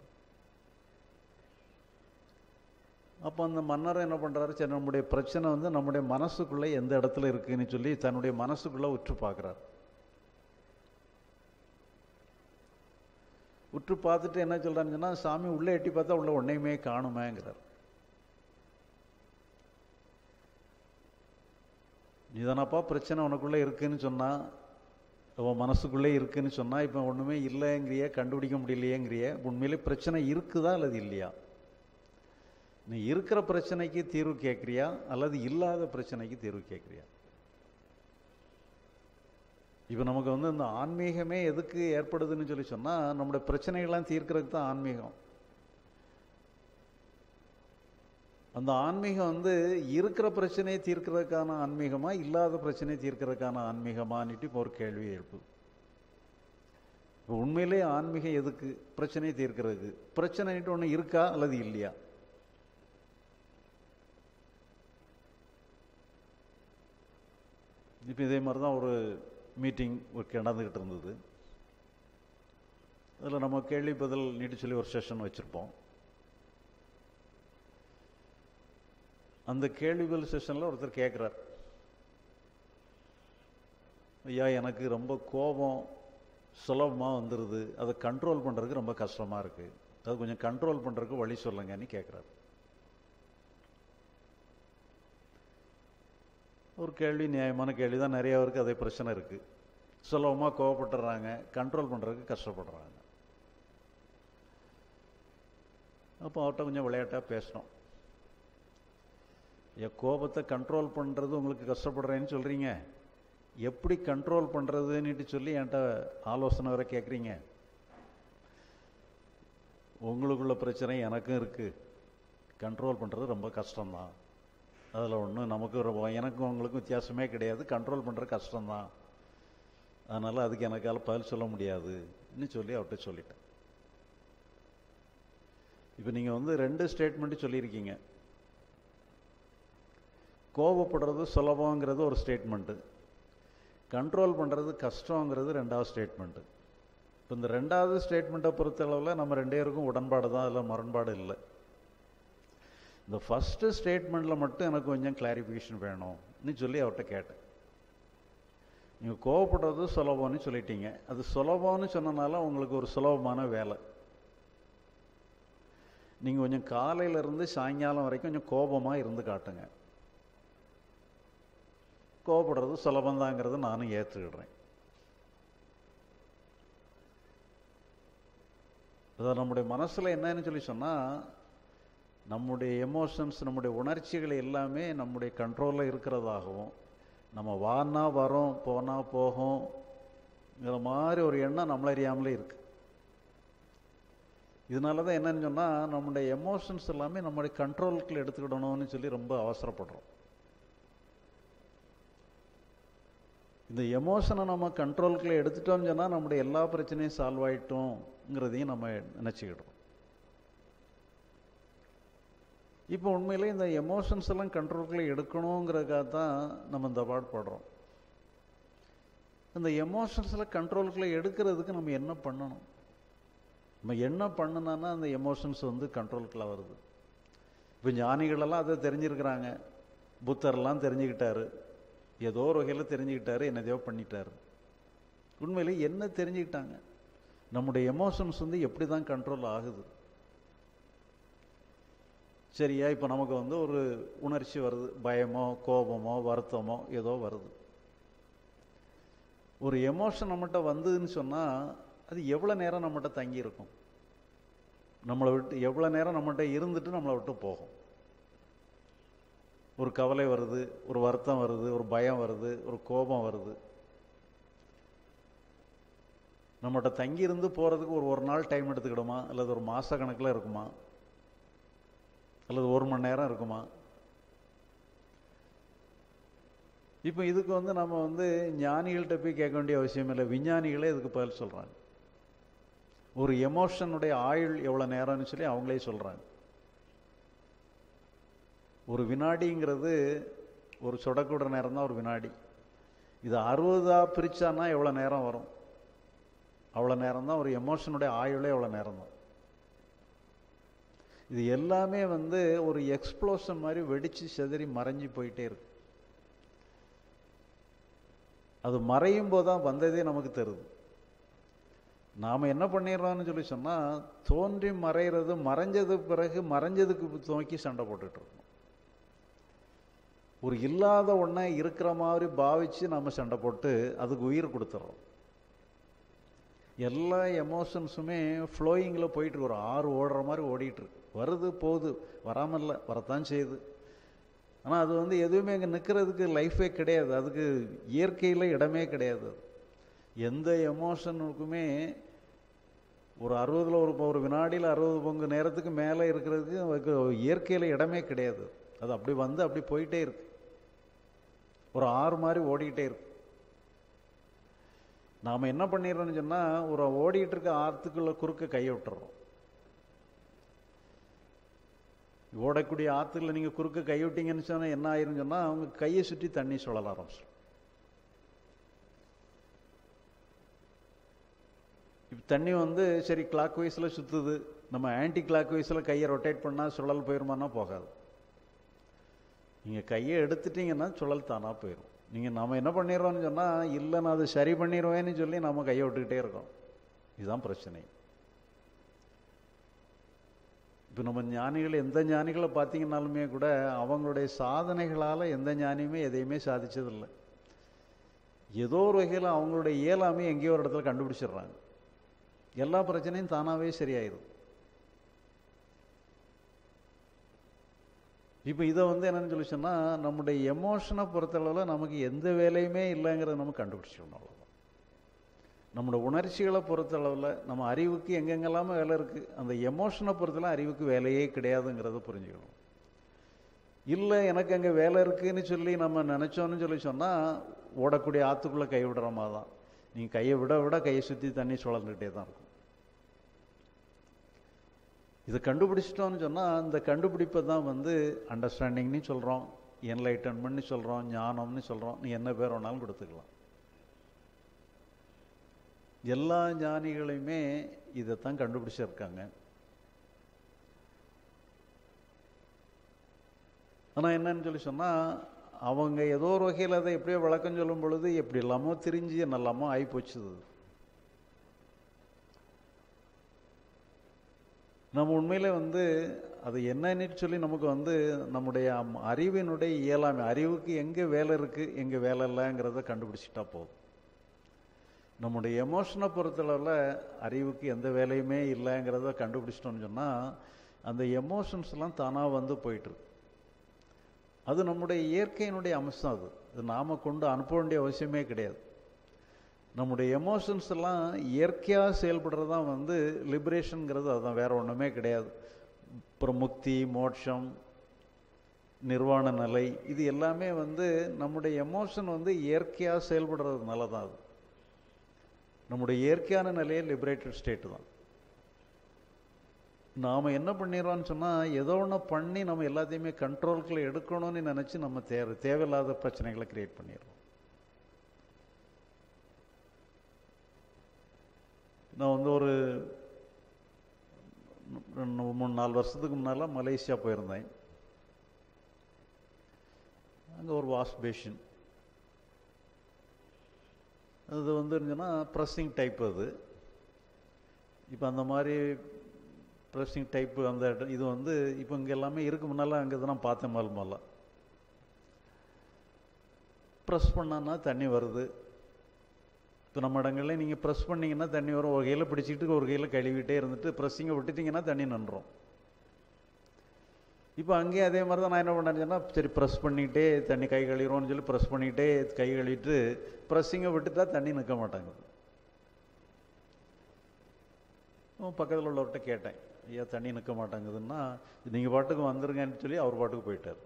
அப்போ அந்த மன்னர் என்ன பண்ணுறாரு சரி நம்முடைய பிரச்சனை வந்து நம்முடைய மனசுக்குள்ளே எந்த இடத்துல இருக்குன்னு சொல்லி தன்னுடைய மனசுக்குள்ளே உற்று பார்க்குறாரு உற்று பார்த்துட்டு என்ன சொல்கிறான்னு சொன்னால் சாமி உள்ளே எட்டி பார்த்தா உள்ள ஒன்றையுமே காணுமேங்கிறார் நீதானப்பா பிரச்சனை உனக்குள்ளே இருக்குன்னு சொன்னால் உன் மனசுக்குள்ளே இருக்குன்னு சொன்னால் இப்போ ஒன்றுமே இல்லைங்கிறிய கண்டுபிடிக்க முடியலையேங்கிறிய உண்மையிலே பிரச்சனை இருக்குதா அல்லது இல்லையா நீ இருக்கிற பிரச்சனைக்கு தீர்வு கேட்குறியா அல்லது இல்லாத பிரச்சனைக்கு தீர்வு கேட்குறியா இப்போ நமக்கு வந்து இந்த ஆன்மீகமே எதுக்கு ஏற்படுதுன்னு சொல்லி சொன்னால் நம்முடைய பிரச்சனைகள்லாம் தீர்க்கறதுக்கு தான் ஆன்மீகம் அந்த ஆன்மீகம் வந்து இருக்கிற பிரச்சனையை தீர்க்கறதுக்கான ஆன்மீகமா இல்லாத பிரச்சனையை தீர்க்கறதுக்கான ஆன்மீகமான்னுட்டு இப்போ ஒரு கேள்வி எழுப்புது இப்போ உண்மையிலே ஆன்மீகம் எதுக்கு பிரச்சனையை தீர்க்கறதுக்கு பிரச்சனைட்டு ஒன்று இருக்கா அல்லது இல்லையா இப்போ இதே மாதிரி தான் ஒரு மீட்டிங் ஒரு நடந்துக்கிட்டு இருந்தது அதில் நம்ம கேள்வி பதில் நீட்டு சொல்லி ஒரு செஷன் வச்சுருப்போம் அந்த கேள்வி பதில் செஷனில் ஒருத்தர் கேட்குறார் ஐயா எனக்கு ரொம்ப கோபம் சுலபமாக வந்துடுது அதை கண்ட்ரோல் பண்ணுறதுக்கு ரொம்ப கஷ்டமாக இருக்குது அது கொஞ்சம் கண்ட்ரோல் பண்ணுறதுக்கு வழி சொல்லுங்கன்னு கேட்குறாரு ஒரு கேள்வி நியாயமான கேள்வி தான் நிறைய பேருக்கு அதே பிரச்சனை இருக்குது சுலபமாக கோவப்பட்டுறாங்க கண்ட்ரோல் பண்ணுறதுக்கு கஷ்டப்படுறாங்க அப்போ அவர்கிட்ட கொஞ்சம் விளையாட்டாக பேசணும் என் கோபத்தை கண்ட்ரோல் பண்ணுறது உங்களுக்கு கஷ்டப்படுறேன்னு சொல்கிறீங்க எப்படி கண்ட்ரோல் பண்ணுறதுன்னுட்டு சொல்லி என்கிட்ட ஆலோசனை வர கேட்குறீங்க உங்களுக்குள்ள பிரச்சனை எனக்கும் இருக்குது கண்ட்ரோல் பண்ணுறது ரொம்ப கஷ்டம்தான் அதில் ஒன்றும் நமக்கு ரொம்ப எனக்கும் உங்களுக்கும் வித்தியாசமே கிடையாது கண்ட்ரோல் பண்ணுறது கஷ்டம்தான் அதனால் அதுக்கு எனக்கால பதில் சொல்ல முடியாதுன்னு சொல்லி அவர்கிட்ட சொல்லிட்டேன் இப்போ நீங்கள் வந்து ரெண்டு ஸ்டேட்மெண்ட்டு சொல்லியிருக்கீங்க கோபப்படுறது சுலபங்கிறது ஒரு ஸ்டேட்மெண்ட்டு கண்ட்ரோல் பண்ணுறது கஷ்டங்கிறது ரெண்டாவது ஸ்டேட்மெண்ட்டு இப்போ இந்த ரெண்டாவது ஸ்டேட்மெண்ட்டை பொறுத்தளவில் நம்ம ரெண்டு பேருக்கும் உடன்பாடு தான் அதில் முரண்பாடு இல்லை இந்த ஃபஸ்ட்டு ஸ்டேட்மெண்ட்டில் மட்டும் எனக்கு கொஞ்சம் கிளாரிஃபிகேஷன் வேணும்னு சொல்லி அவர்கிட்ட கேட்டேன் நீங்கள் கோவப்படுறது சுலபம்னு சொல்லிட்டீங்க அது சுலபம்னு சொன்னனால உங்களுக்கு ஒரு சுலபமான வேலை நீங்கள் கொஞ்சம் காலையிலேருந்து சாயங்காலம் வரைக்கும் கொஞ்சம் கோபமாக இருந்து காட்டுங்க கோபப்படுறது சுலபந்தாங்கிறத நானும் ஏற்றுக்கிடுறேன் அதாவது நம்முடைய மனசில் என்னன்னு சொல்லி சொன்னால் நம்முடைய எமோஷன்ஸ் நம்முடைய உணர்ச்சிகள் எல்லாமே நம்முடைய கண்ட்ரோலில் இருக்கிறதாகவும் நம்ம வானா வரோம் போனால் போகும்ங்கிற மாதிரி ஒரு எண்ணம் நம்மள அறியாமலே இருக்கு இதனால தான் என்னன்னு சொன்னால் நம்முடைய எமோஷன்ஸ் எல்லாமே நம்முடைய கண்ட்ரோலுக்குள்ள எடுத்துக்கிடணும்னு சொல்லி ரொம்ப அவசரப்படுறோம் இந்த எமோஷனை நம்ம கண்ட்ரோலுக்குள்ள எடுத்துட்டோம்னு சொன்னால் நம்முடைய எல்லா பிரச்சனையும் சால்வ் ஆகிட்டோங்கிறதையும் நம்ம நினச்சிக்கிடுறோம் இப்போ உண்மையிலே இந்த எமோஷன்ஸ் எல்லாம் கண்ட்ரோலுக்குள்ள எடுக்கணுங்கிறதுக்காக தான் நம்ம இந்த அவார்ட் படுறோம் இந்த எமோஷன்ஸில் கண்ட்ரோலுக்குள்ள எடுக்கிறதுக்கு நம்ம என்ன பண்ணணும் நம்ம என்ன பண்ணுனா அந்த எமோஷன்ஸ் வந்து கண்ட்ரோலுக்குள்ள வருது இப்போ ஞானிகளெல்லாம் அதை தெரிஞ்சிருக்கிறாங்க புத்தர்லாம் தெரிஞ்சுக்கிட்டாரு ஏதோ ஒரு வகையில் தெரிஞ்சுக்கிட்டாரு என்னதையோ பண்ணிட்டாரு உண்மையிலே என்ன தெரிஞ்சுக்கிட்டாங்க நம்முடைய எமோஷன்ஸ் வந்து எப்படி தான் கண்ட்ரோல் ஆகுது சரியா இப்போ நமக்கு வந்து ஒரு உணர்ச்சி வருது பயமோ கோபமோ வருத்தமோ ஏதோ வருது ஒரு எமோஷன் நம்மகிட்ட வந்ததுன்னு சொன்னால் அது எவ்வளோ நேரம் நம்மகிட்ட தங்கி இருக்கும் நம்மளை விட்டு எவ்வளோ நேரம் நம்மகிட்ட இருந்துட்டு நம்மளை விட்டு போகும் ஒரு கவலை வருது ஒரு வருத்தம் வருது ஒரு பயம் வருது ஒரு கோபம் வருது நம்மகிட்ட தங்கி இருந்து போகிறதுக்கு ஒரு ஒரு நாள் டைம் எடுத்துக்கிடுமா அல்லது ஒரு மாத கணக்கில் இருக்குமா அல்லது ஒரு மணி நேரம் இருக்குமா இப்போ இதுக்கு வந்து நம்ம வந்து ஞானிகள்கிட்ட போய் கேட்க வேண்டிய அவசியம் இல்லை விஞ்ஞானிகளே இதுக்கு பதில் சொல்கிறாங்க ஒரு எமோஷனுடைய ஆயுள் எவ்வளோ நேரம்னு சொல்லி அவங்களே சொல்கிறாங்க ஒரு வினாடிங்கிறது ஒரு சொடக்கூட நேரம் தான் ஒரு வினாடி இது அறுபதா பிரிச்சானா எவ்வளோ நேரம் வரும் அவ்வளோ நேரம் தான் ஒரு எமோஷனுடைய ஆயுளே எவ்வளோ நேரம் தான் இது எல்லாமே வந்து ஒரு எக்ஸ்ப்ளோஷன் மாதிரி வெடிச்சு செதறி மறைஞ்சு போயிட்டே இருக்கு அது மறையும் போது தான் வந்ததே நமக்கு தருது நாம் என்ன பண்ணிடுறோம்னு சொல்லி சொன்னால் தோன்றி மறைகிறது மறைஞ்சது பிறகு மறைஞ்சதுக்கு நோக்கி சண்டை போட்டுட்டு இருக்கோம் ஒரு இல்லாத ஒன்றை இருக்கிற மாதிரி பாவிச்சு நம்ம சண்டை போட்டு அதுக்கு உயிர் கொடுத்துட்றோம் எல்லா எமோஷன்ஸுமே ஃப்ளோயிங்கில் போயிட்டு இருக்கு ஒரு ஆறு ஓடுற மாதிரி ஓடிட்டு இருக்கு வருது போகுது வராமல் இல்லை வரத்தான் செய்யுது ஆனால் அது வந்து எதுவுமே அங்கே நிற்கிறதுக்கு லைஃபே கிடையாது அதுக்கு இயற்கையில் இடமே கிடையாது எந்த எமோஷனுக்குமே ஒரு அறுபதில் ஒரு ஒரு வினாடியில் அறுபது பங்கு நேரத்துக்கு மேலே இருக்கிறதுக்கு அதுக்கு இயற்கையில் இடமே கிடையாது அது அப்படி வந்து அப்படி போயிட்டே இருக்கு ஒரு ஆறு மாதிரி ஓடிக்கிட்டே இருக்கு நாம் என்ன பண்ணிடுறோம்னு சொன்னால் ஒரு ஓடிட்டு இருக்க ஆற்றுக்குள்ள குறுக்க கையை விட்டுறோம் ஓடக்கூடிய ஆற்றுல நீங்கள் குறுக்க கை விட்டீங்கன்னு சொன்னால் என்ன ஆயிருன்னு சொன்னால் அவங்க கையை சுற்றி தண்ணி சுழல ஆரம்பிச்சிடும் இப்போ தண்ணி வந்து சரி கிளாக் வைஸில் சுற்றுது நம்ம ஆன்டி கிளாக் வைஸில் கையை ரொட்டேட் பண்ணால் சுழல் போயிருமானா போகாது நீங்கள் கையை எடுத்துட்டீங்கன்னா சுழல் தானாக போயிடும் நீங்கள் நம்ம என்ன பண்ணிடுறோம்னு சொன்னால் இல்லை நான் அதை சரி பண்ணிடுவேன்னு சொல்லி நம்ம கையை விட்டுக்கிட்டே இருக்கோம் இதுதான் பிரச்சனை இப்போ நம்ம ஞானிகள் எந்த ஞானிகளை பார்த்தீங்கன்னாலுமே கூட அவங்களுடைய சாதனைகளால் எந்த ஞானியுமே எதையுமே சாதிச்சதில்லை ஏதோ ஒரு வகையில் அவங்களுடைய இயலாமே எங்கேயோ ஒரு இடத்துல கண்டுபிடிச்சிடுறாங்க எல்லா பிரச்சனையும் தானாகவே சரியாயிடும் இப்போ இதை வந்து என்னன்னு சொல்லி சொன்னால் நம்முடைய எமோஷனை பொறுத்தளவில் நமக்கு எந்த வேலையுமே இல்லைங்கிறத நம்ம கண்டுபிடிச்சிடணும் அவ்வளோதான் நம்மளோட உணர்ச்சிகளை பொறுத்தளவில் நம்ம அறிவுக்கு எங்கெங்கெல்லாமே வேலை இருக்குது அந்த எமோஷனை பொறுத்தளவு அறிவுக்கு வேலையே கிடையாதுங்கிறத புரிஞ்சுக்கணும் இல்லை எனக்கு அங்கே வேலை இருக்குன்னு சொல்லி நம்ம நினச்சோன்னு சொல்லி சொன்னால் ஓடக்கூடிய ஆற்றுக்குள்ளே கை விடுற மாதிரி தான் நீங்கள் கையை விட விட கையை சுற்றி தண்ணி சுழந்துக்கிட்டே தான் இருக்கும் இதை கண்டுபிடிச்சிட்டோம்னு சொன்னால் அந்த கண்டுபிடிப்பை தான் வந்து அண்டர்ஸ்டாண்டிங்னு சொல்கிறோம் என்லைட்டன்மெண்ட்னு சொல்கிறோம் ஞானம்னு சொல்கிறோம் நீ என்ன பேர் வேணாலும் கொடுத்துக்கலாம் எல்லா ஞானிகளையுமே இதைத்தான் கண்டுபிடிச்சிருக்காங்க ஆனால் என்னன்னு சொல்லி சொன்னால் அவங்க ஏதோ ஒரு வகையில் அதை எப்படியோ விளக்கம் சொல்லும் பொழுது எப்படி இல்லாமோ திரிஞ்சு என்னெல்லாமோ ஆகி போச்சுது நம்ம உண்மையில வந்து அது என்னன்னு சொல்லி நமக்கு வந்து நம்முடைய அம்- அறிவினுடைய இயலாமை அறிவுக்கு எங்கே வேலை இருக்குது எங்கே வேலை இல்லைங்கிறத கண்டுபிடிச்சிட்டா போதும் நம்முடைய எமோஷனை பொறுத்தளவில் அறிவுக்கு எந்த வேலையுமே இல்லைங்கிறத கண்டுபிடிச்சிட்டோம்னு சொன்னால் அந்த எமோஷன்ஸ் எல்லாம் தானாக வந்து போயிட்டுருக்கு அது நம்முடைய இயற்கையினுடைய அம்சம் அது இது நாம் கொண்டு அனுப்ப வேண்டிய அவசியமே கிடையாது நம்முடைய எமோஷன்ஸ் எல்லாம் இயற்கையாக செயல்படுறது தான் வந்து லிபரேஷனுங்கிறது அதுதான் வேற ஒன்றுமே கிடையாது அப்புறம் முக்தி மோட்சம் நிர்வாண நிலை இது எல்லாமே வந்து நம்முடைய எமோஷன் வந்து இயற்கையாக செயல்படுறதுனால தான் அது நம்முடைய இயற்கையான நிலையே லிபரேட்டட் ஸ்டேட்டு தான் நாம் என்ன பண்ணிடுறோம்னு சொன்னால் ஏதோ ஒன்று பண்ணி நம்ம எல்லாத்தையுமே கண்ட்ரோலுக்குள்ள எடுக்கணும்னு நினச்சி நம்ம தேவை தேவையில்லாத பிரச்சனைகளை கிரியேட் பண்ணிடுறோம் நான் வந்து ஒரு ரெண்டு மூணு நாலு வருஷத்துக்கு முன்னால் மலேசியா போயிருந்தேன் அங்கே ஒரு வாஷ் பேஷன் அது வந்து இருந்துச்சுன்னா ப்ரெஸ்ஸிங் டைப் அது இப்போ அந்த மாதிரி ப்ரெஸ்ஸிங் டைப்பு அந்த இடம் இது வந்து இப்போ இங்கே எல்லாமே இருக்கு முன்னால் அங்கே தான் பார்த்தேன் மேல் மேலே ப்ரெஸ் பண்ணான்னா தண்ணி வருது இப்போ நம்ம இடங்களில் நீங்கள் ப்ரெஸ் பண்ணீங்கன்னா தண்ணி வரும் ஒரு கையில் பிடிச்சிக்கிட்டு ஒரு கையில் கழுவிட்டே இருந்துட்டு ப்ரெஸ்ஸிங்கை விட்டுட்டிங்கன்னா தண்ணி நின்றோம் இப்போ அங்கேயும் அதே மாதிரி தான் நான் என்ன பண்ணேன்னு சொன்னால் சரி ப்ரெஸ் பண்ணிக்கிட்டே தண்ணி கை கழுவிடுவோம்னு சொல்லி ப்ரெஸ் பண்ணிக்கிட்டே கை கழுவிட்டு ப்ரெஸ்ஸிங்கை விட்டுட்டா தண்ணி நிற்க மாட்டாங்குது பக்கத்தில் உள்ளவர்கிட்ட கேட்டேன் ஐயா தண்ணி நிற்க மாட்டேங்குதுன்னா நீங்கள் பாட்டுக்கு வந்துருங்கன்னு சொல்லி அவர் பாட்டுக்கு போயிட்டார்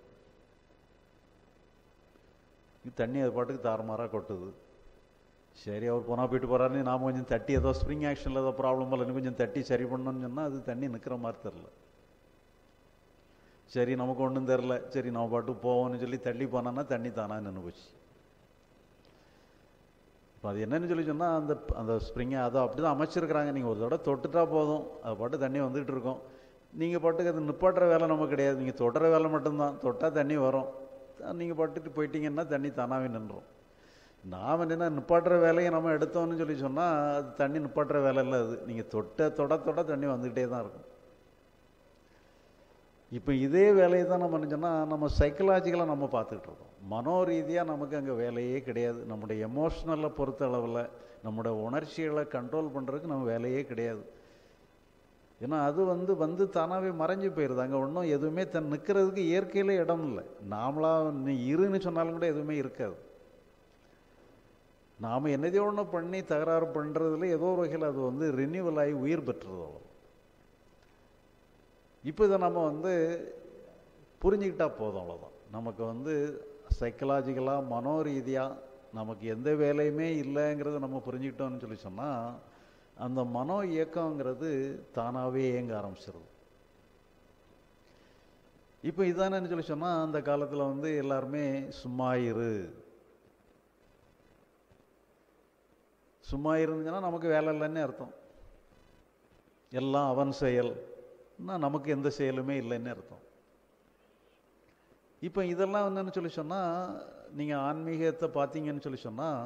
இது தண்ணி அது பாட்டுக்கு தாறுமாறாக கொட்டுது சரி அவர் போனால் போயிட்டு போகிறாருன்னு நாம் கொஞ்சம் தட்டி ஏதோ ஸ்ப்ரிங் ஆக்ஷனில் ஏதோ ப்ராப்ளம் இல்லைன்னு கொஞ்சம் தட்டி சரி பண்ணணும்னு சொன்னால் அது தண்ணி நிற்கிற மாதிரி தெரில சரி நமக்கு ஒன்றும் தெரில சரி நம்ம பாட்டுக்கு போவோம்னு சொல்லி தள்ளி போனோன்னா தண்ணி தானாக நின்று போச்சு இப்போ அது என்னன்னு சொல்லி சொன்னால் அந்த அந்த ஸ்ப்ரிங்கை அதை அப்படி தான் அமைச்சிருக்கிறாங்க நீங்கள் ஒரு தடவை தொட்டுட்டா போதும் அது பாட்டு தண்ணி வந்துகிட்டு இருக்கும் நீங்கள் பாட்டுக்கு அது நிப்பாட்டுற வேலை நமக்கு கிடையாது நீங்கள் தொட்டுற வேலை மட்டும்தான் தொட்டால் தண்ணி வரும் நீங்கள் பாட்டுட்டு போயிட்டீங்கன்னா தண்ணி தானாகவே நின்றும் நாம் என்னென்னா நிப்பாட்டுற வேலையை நம்ம எடுத்தோம்னு சொல்லி சொன்னால் அது தண்ணி நிப்பாட்டுற வேலை இல்லை அது நீங்கள் தொட்ட தொட தொட தண்ணி வந்துக்கிட்டே தான் இருக்கும் இப்போ இதே வேலையை தான் நம்ம சொன்னால் நம்ம சைக்கலாஜிக்கலாக நம்ம பார்த்துக்கிட்டு இருக்கோம் மனோ ரீதியாக நமக்கு அங்கே வேலையே கிடையாது நம்முடைய எமோஷ்னலை பொறுத்த அளவில் நம்முடைய உணர்ச்சிகளை கண்ட்ரோல் பண்ணுறதுக்கு நம்ம வேலையே கிடையாது ஏன்னா அது வந்து வந்து தானாகவே மறைஞ்சு போயிடுது அங்கே ஒன்றும் எதுவுமே தன் நிற்கிறதுக்கு இயற்கையில இடம் இல்லை நாமளா நீ இருன்னு சொன்னாலும் கூட எதுவுமே இருக்காது நாம் என்னதையோ ஒன்று பண்ணி தகராறு பண்ணுறதுல ஏதோ ஒரு வகையில் அது வந்து ரினியூவல் ஆகி உயிர் பெற்றுறது அவ்வளோ இப்போ இதை நம்ம வந்து புரிஞ்சுக்கிட்டா போதும் அவ்வளோதான் நமக்கு வந்து சைக்கலாஜிக்கலாக மனோ ரீதியாக நமக்கு எந்த வேலையுமே இல்லைங்கிறத நம்ம புரிஞ்சுக்கிட்டோம்னு சொல்லி சொன்னால் அந்த மனோ இயக்கங்கிறது தானாகவே இயங்க ஆரம்பிச்சிருது இப்போ இதானு சொல்லி சொன்னால் அந்த காலத்தில் வந்து எல்லாருமே சும்மா இரு சும்மா இருந்துச்சுன்னா நமக்கு வேலை இல்லைன்னு அர்த்தம் எல்லாம் அவன் செயல் நமக்கு எந்த செயலுமே இல்லைன்னு அர்த்தம் இப்போ இதெல்லாம் என்னன்னு சொல்லி சொன்னால் நீங்கள் ஆன்மீகத்தை பார்த்தீங்கன்னு சொல்லி சொன்னால்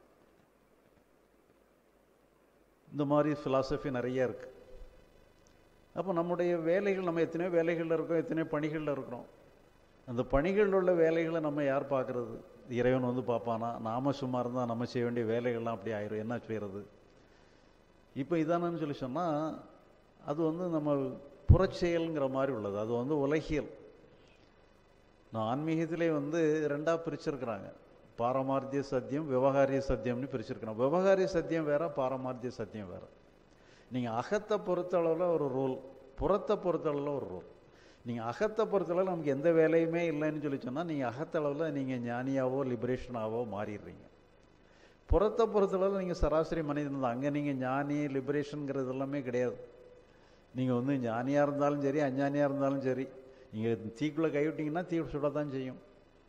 இந்த மாதிரி ஃபிலாசபி நிறைய இருக்குது அப்போ நம்முடைய வேலைகள் நம்ம எத்தனையோ வேலைகளில் இருக்கோம் எத்தனையோ பணிகளில் இருக்கிறோம் அந்த பணிகளில் உள்ள வேலைகளை நம்ம யார் பார்க்குறது இறைவன் வந்து பார்ப்பானா நாம சும்மா இருந்தால் நம்ம செய்ய வேண்டிய வேலைகள்லாம் அப்படி ஆயிரும் என்ன செய்கிறது இப்போ இதானு சொல்லி சொன்னால் அது வந்து நம்ம புறச்செயல்ங்கிற மாதிரி உள்ளது அது வந்து உலகியல் நான் ஆன்மீகத்திலே வந்து ரெண்டாக பிரிச்சிருக்கிறாங்க பாரமார்த்திய சத்தியம் விவகாரிய சத்தியம்னு பிரிச்சிருக்கிறோம் விவகாரிய சத்தியம் வேற பாரமார்த்திய சத்தியம் வேற நீங்கள் அகத்தை பொறுத்தளவில் ஒரு ரூல் புறத்தை பொறுத்தளவில் ஒரு ரூல் நீங்கள் அகத்தை பொறுத்தளவில் நமக்கு எந்த வேலையுமே இல்லைன்னு சொல்லி சொன்னால் நீங்கள் அகத்தளவில் நீங்கள் ஞானியாவோ லிபரேஷனாவோ மாறிடுறீங்க புறத்தை பொறுத்தளவில் நீங்கள் சராசரி மனிதன் தான் அங்கே நீங்கள் ஞானி லிபரேஷனுங்கிறது எல்லாமே கிடையாது நீங்கள் வந்து ஞானியாக இருந்தாலும் சரி அஞ்ஞானியாக இருந்தாலும் சரி நீங்கள் தீக்குள்ளே கைவிட்டிங்கன்னா தீ சுடத்தான் செய்யும்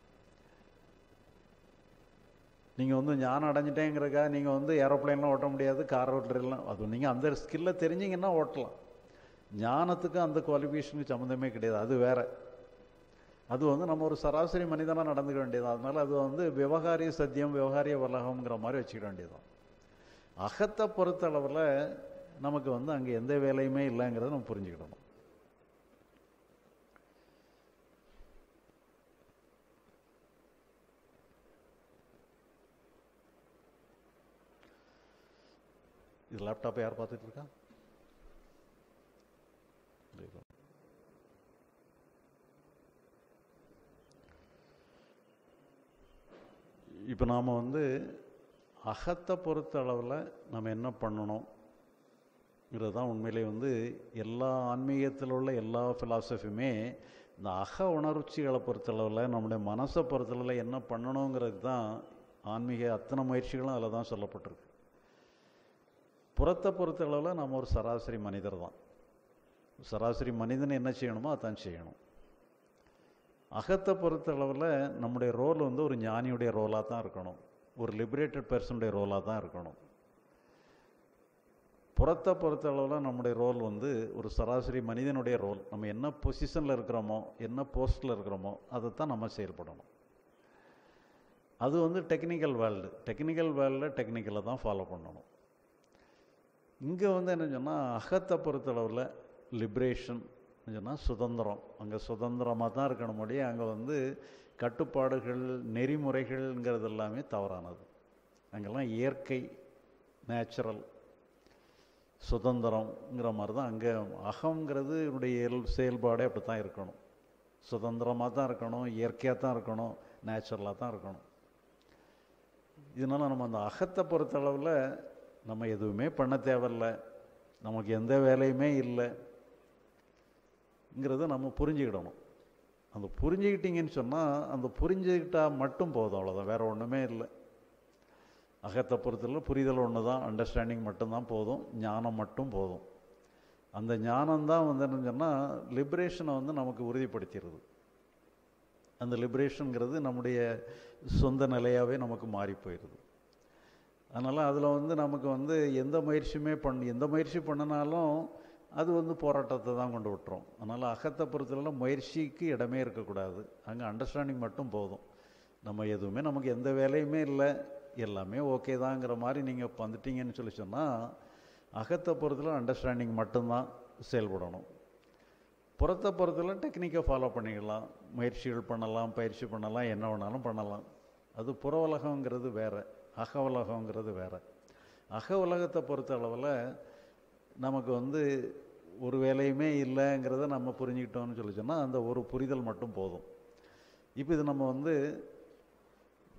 நீங்கள் வந்து ஞானம் அடைஞ்சிட்டேங்கிறக்கா நீங்கள் வந்து ஏரோப்ளைன்லாம் ஓட்ட முடியாது கார் ஓட்டுறதுலாம் அது நீங்கள் அந்த ஸ்கில்லை தெரிஞ்சிங்கன்னா ஓட்டலாம் ஞானத்துக்கு அந்த குவாலிஃபிகேஷனுக்கு சம்மந்தமே கிடையாது அது வேற அது வந்து நம்ம ஒரு சராசரி மனிதனாக நடந்துக்க வேண்டியது அதனால அது வந்து விவகாரிய சத்தியம் விவகாரிய உலகம்ங்கிற மாதிரி வச்சுக்க வேண்டியதுதான் அகத்தை பொறுத்தளவில் நமக்கு வந்து அங்கே எந்த வேலையுமே இல்லைங்கிறத நம்ம புரிஞ்சுக்கிடணும் இது லேப்டாப்பை யார் பார்த்துட்டு இருக்கா இப்போ நாம் வந்து அகத்தை பொறுத்த அளவில் நம்ம என்ன பண்ணணுங்கிறது தான் உண்மையிலே வந்து எல்லா ஆன்மீகத்தில் உள்ள எல்லா ஃபிலாசபியுமே இந்த அக உணர்ச்சிகளை பொறுத்தளவில் நம்முடைய மனசை பொறுத்தளவில் என்ன பண்ணணுங்கிறது தான் ஆன்மீக அத்தனை முயற்சிகளும் அதில் தான் சொல்லப்பட்டிருக்கு புறத்தை பொறுத்த அளவில் நம்ம ஒரு சராசரி மனிதர் தான் சராசரி மனிதன் என்ன செய்யணுமோ அதான் செய்யணும் அகத்தை பொறுத்த அளவில் நம்முடைய ரோல் வந்து ஒரு ஞானியுடைய ரோலாக தான் இருக்கணும் ஒரு லிபரேட்டட் பர்சனுடைய ரோலாக தான் இருக்கணும் புறத்தை பொறுத்த அளவில் நம்முடைய ரோல் வந்து ஒரு சராசரி மனிதனுடைய ரோல் நம்ம என்ன பொசிஷனில் இருக்கிறோமோ என்ன போஸ்ட்டில் இருக்கிறோமோ அதை தான் நம்ம செயல்படணும் அது வந்து டெக்னிக்கல் வேர்ல்டு டெக்னிக்கல் வேர்ல்டில் டெக்னிக்கலை தான் ஃபாலோ பண்ணணும் இங்கே வந்து என்ன சொன்னால் அகத்தை பொறுத்தளவில் லிப்ரேஷன் சொன்னால் சுதந்திரம் அங்கே சுதந்திரமாக தான் இருக்கணும் முடியும் அங்கே வந்து கட்டுப்பாடுகள் நெறிமுறைகள்ங்கிறது எல்லாமே தவறானது அங்கெல்லாம் இயற்கை நேச்சுரல் சுதந்திரங்கிற மாதிரி தான் அங்கே அகங்கிறது என்னுடைய இயல் செயல்பாடே அப்படி தான் இருக்கணும் சுதந்திரமாக தான் இருக்கணும் இயற்கையாக தான் இருக்கணும் நேச்சுரலாக தான் இருக்கணும் இதனால் நம்ம அந்த அகத்தை பொறுத்தளவில் நம்ம எதுவுமே பண்ண தேவையில்ல நமக்கு எந்த வேலையுமே இல்லைங்கிறத நம்ம புரிஞ்சுக்கிடணும் அந்த புரிஞ்சுக்கிட்டீங்கன்னு சொன்னால் அந்த புரிஞ்சுக்கிட்டா மட்டும் போதும் அவ்வளோதான் வேறு ஒன்றுமே இல்லை அகத்தை பொறுத்தல புரிதல் ஒன்று தான் அண்டர்ஸ்டாண்டிங் மட்டும்தான் போதும் ஞானம் மட்டும் போதும் அந்த ஞானம்தான் வந்து என்னன்னு சொன்னால் லிபரேஷனை வந்து நமக்கு உறுதிப்படுத்திடுது அந்த லிபரேஷனுங்கிறது நம்முடைய சொந்த நிலையாகவே நமக்கு மாறி போயிடுது அதனால் அதில் வந்து நமக்கு வந்து எந்த முயற்சியுமே பண்ண எந்த முயற்சி பண்ணினாலும் அது வந்து போராட்டத்தை தான் கொண்டு விட்டுரும் அதனால் அகத்தை பொறுத்தவரை முயற்சிக்கு இடமே இருக்கக்கூடாது அங்கே அண்டர்ஸ்டாண்டிங் மட்டும் போதும் நம்ம எதுவுமே நமக்கு எந்த வேலையுமே இல்லை எல்லாமே ஓகே தாங்கிற மாதிரி நீங்கள் வந்துட்டீங்கன்னு சொல்லி சொன்னால் அகத்தை பொறுத்தல அண்டர்ஸ்டாண்டிங் மட்டும்தான் செயல்படணும் புறத்தை பொறுத்தல டெக்னிக்கை ஃபாலோ பண்ணிக்கலாம் முயற்சிகள் பண்ணலாம் பயிற்சி பண்ணலாம் என்ன வேணாலும் பண்ணலாம் அது புற உலகங்கிறது வேறு அக உலகங்கிறது வேறு அக உலகத்தை பொறுத்த அளவில் நமக்கு வந்து ஒரு வேலையுமே இல்லைங்கிறத நம்ம புரிஞ்சுக்கிட்டோம்னு சொல்லி சொன்னால் அந்த ஒரு புரிதல் மட்டும் போதும் இப்போ இது நம்ம வந்து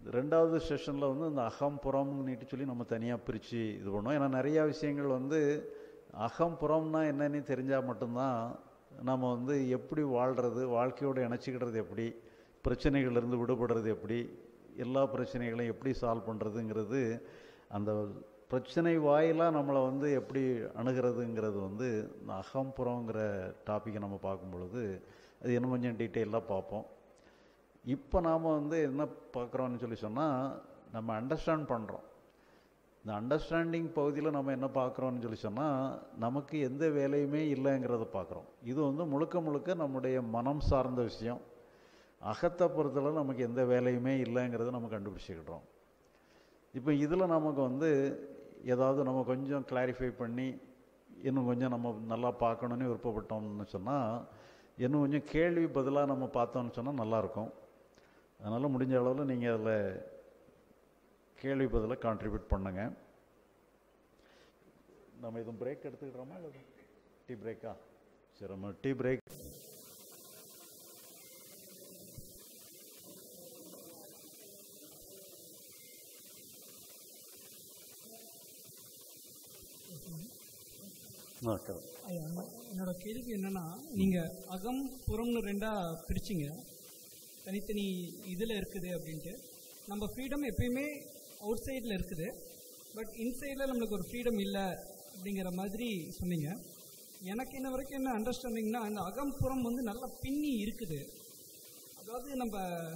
ரெண்டாவது செஷனில் வந்து இந்த அகம் புறம்னுட்டு சொல்லி நம்ம தனியாக பிரித்து இது பண்ணுவோம் ஏன்னா நிறையா விஷயங்கள் வந்து அகம் புறம்னா என்னன்னு தெரிஞ்சால் மட்டும்தான் நம்ம வந்து எப்படி வாழ்கிறது வாழ்க்கையோடு இணைச்சிக்கிடுறது எப்படி பிரச்சனைகள்லேருந்து விடுபடுறது எப்படி எல்லா பிரச்சனைகளையும் எப்படி சால்வ் பண்ணுறதுங்கிறது அந்த பிரச்சனை வாயிலாக நம்மளை வந்து எப்படி அணுகிறதுங்கிறது வந்து இந்த அகம்புறங்கிற டாப்பிக்கை நம்ம பார்க்கும் பொழுது அது இன்னும் கொஞ்சம் டீட்டெயிலாக பார்ப்போம் இப்போ நாம் வந்து என்ன பார்க்குறோம்னு சொல்லி சொன்னால் நம்ம அண்டர்ஸ்டாண்ட் பண்ணுறோம் இந்த அண்டர்ஸ்டாண்டிங் பகுதியில் நம்ம என்ன பார்க்குறோம்னு சொல்லி சொன்னால் நமக்கு எந்த வேலையுமே இல்லைங்கிறத பார்க்குறோம் இது வந்து முழுக்க முழுக்க நம்முடைய மனம் சார்ந்த விஷயம் அகத்தை பொறுத்தளவு நமக்கு எந்த வேலையுமே இல்லைங்கிறத நம்ம கண்டுபிடிச்சிக்கிட்டோம் இப்போ இதில் நமக்கு வந்து ஏதாவது நம்ம கொஞ்சம் கிளாரிஃபை பண்ணி இன்னும் கொஞ்சம் நம்ம நல்லா பார்க்கணுன்னு விருப்பப்பட்டோம்னு சொன்னால் இன்னும் கொஞ்சம் கேள்வி பதிலாக நம்ம பார்த்தோம்னு சொன்னால் நல்லாயிருக்கும் அதனால் முடிஞ்ச அளவில் நீங்கள் அதில் கேள்வி பதிலாக கான்ட்ரிபியூட் பண்ணுங்க நம்ம எதுவும் பிரேக் எடுத்துக்கிட்டோமா இல்லை டீ பிரேக்கா சரி நம்ம டீ பிரேக் ஓகே ஐயா, என்னோட கேள்வி என்னன்னா நீங்க அகம் புறம்னு ரெண்டா பிரிச்சிங்க தனித்தனி இதுல இருக்குது அப்படின்ட்டு நம்ம ஃப்ரீடம் எப்பயுமே அவுட் சைடில் இருக்குது பட் இன்சைடில் நம்மளுக்கு ஒரு ஃப்ரீடம் இல்லை அப்படிங்கிற மாதிரி சொன்னீங்க எனக்கு இன்ன வரைக்கும் என்ன அண்டர்ஸ்டாண்டிங்னா இந்த அகம் புறம் வந்து நல்லா பின்னி இருக்குது அதாவது நம்ம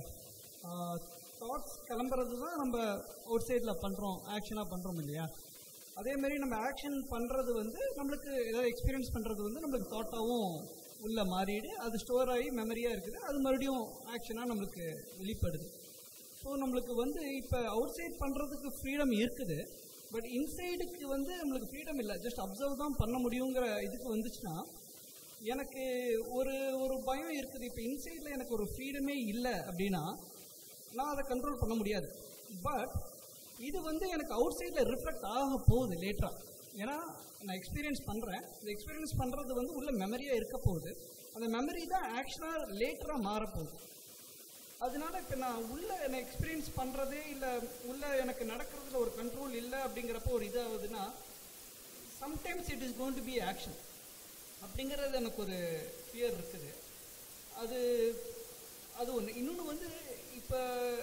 தாட்ஸ் கிளம்புறது தான் நம்ம அவுட் சைடில் பண்ணுறோம் ஆக்ஷனாக பண்ணுறோம் இல்லையா அதே மாதிரி நம்ம ஆக்ஷன் பண்ணுறது வந்து நம்மளுக்கு ஏதாவது எக்ஸ்பீரியன்ஸ் பண்ணுறது வந்து நம்மளுக்கு தாட்டாகவும் உள்ள மாறிடு அது ஸ்டோர் ஆகி மெமரியாக இருக்குது அது மறுபடியும் ஆக்ஷனாக நம்மளுக்கு வெளிப்படுது ஸோ நம்மளுக்கு வந்து இப்போ அவுட் சைட் பண்ணுறதுக்கு ஃப்ரீடம் இருக்குது பட் இன்சைடுக்கு வந்து நம்மளுக்கு ஃப்ரீடம் இல்லை ஜஸ்ட் அப்சர்வ் தான் பண்ண முடியுங்கிற இதுக்கு வந்துச்சுன்னா எனக்கு ஒரு ஒரு பயம் இருக்குது இப்போ இன்சைடில் எனக்கு ஒரு ஃப்ரீடமே இல்லை அப்படின்னா நான் அதை கண்ட்ரோல் பண்ண முடியாது பட் இது வந்து எனக்கு அவுட் சைடில் ரிஃப்ளெக்ட் ஆக போகுது லேட்டராக ஏன்னா நான் எக்ஸ்பீரியன்ஸ் பண்ணுறேன் இந்த எக்ஸ்பீரியன்ஸ் பண்ணுறது வந்து உள்ள மெமரியாக இருக்க போகுது அந்த மெமரி தான் ஆக்ஷனாக லேட்டராக மாறப்போகுது அதனால இப்போ நான் உள்ள என்ன எக்ஸ்பீரியன்ஸ் பண்ணுறதே இல்லை உள்ள எனக்கு நடக்கிறதுல ஒரு கண்ட்ரோல் இல்லை அப்படிங்கிறப்போ ஒரு இதாகுதுன்னா sometimes it is going to be action அப்படிங்கிறது எனக்கு ஒரு ஃபியர் இருக்குது அது அது ஒன்று இன்னொன்று வந்து இப்போ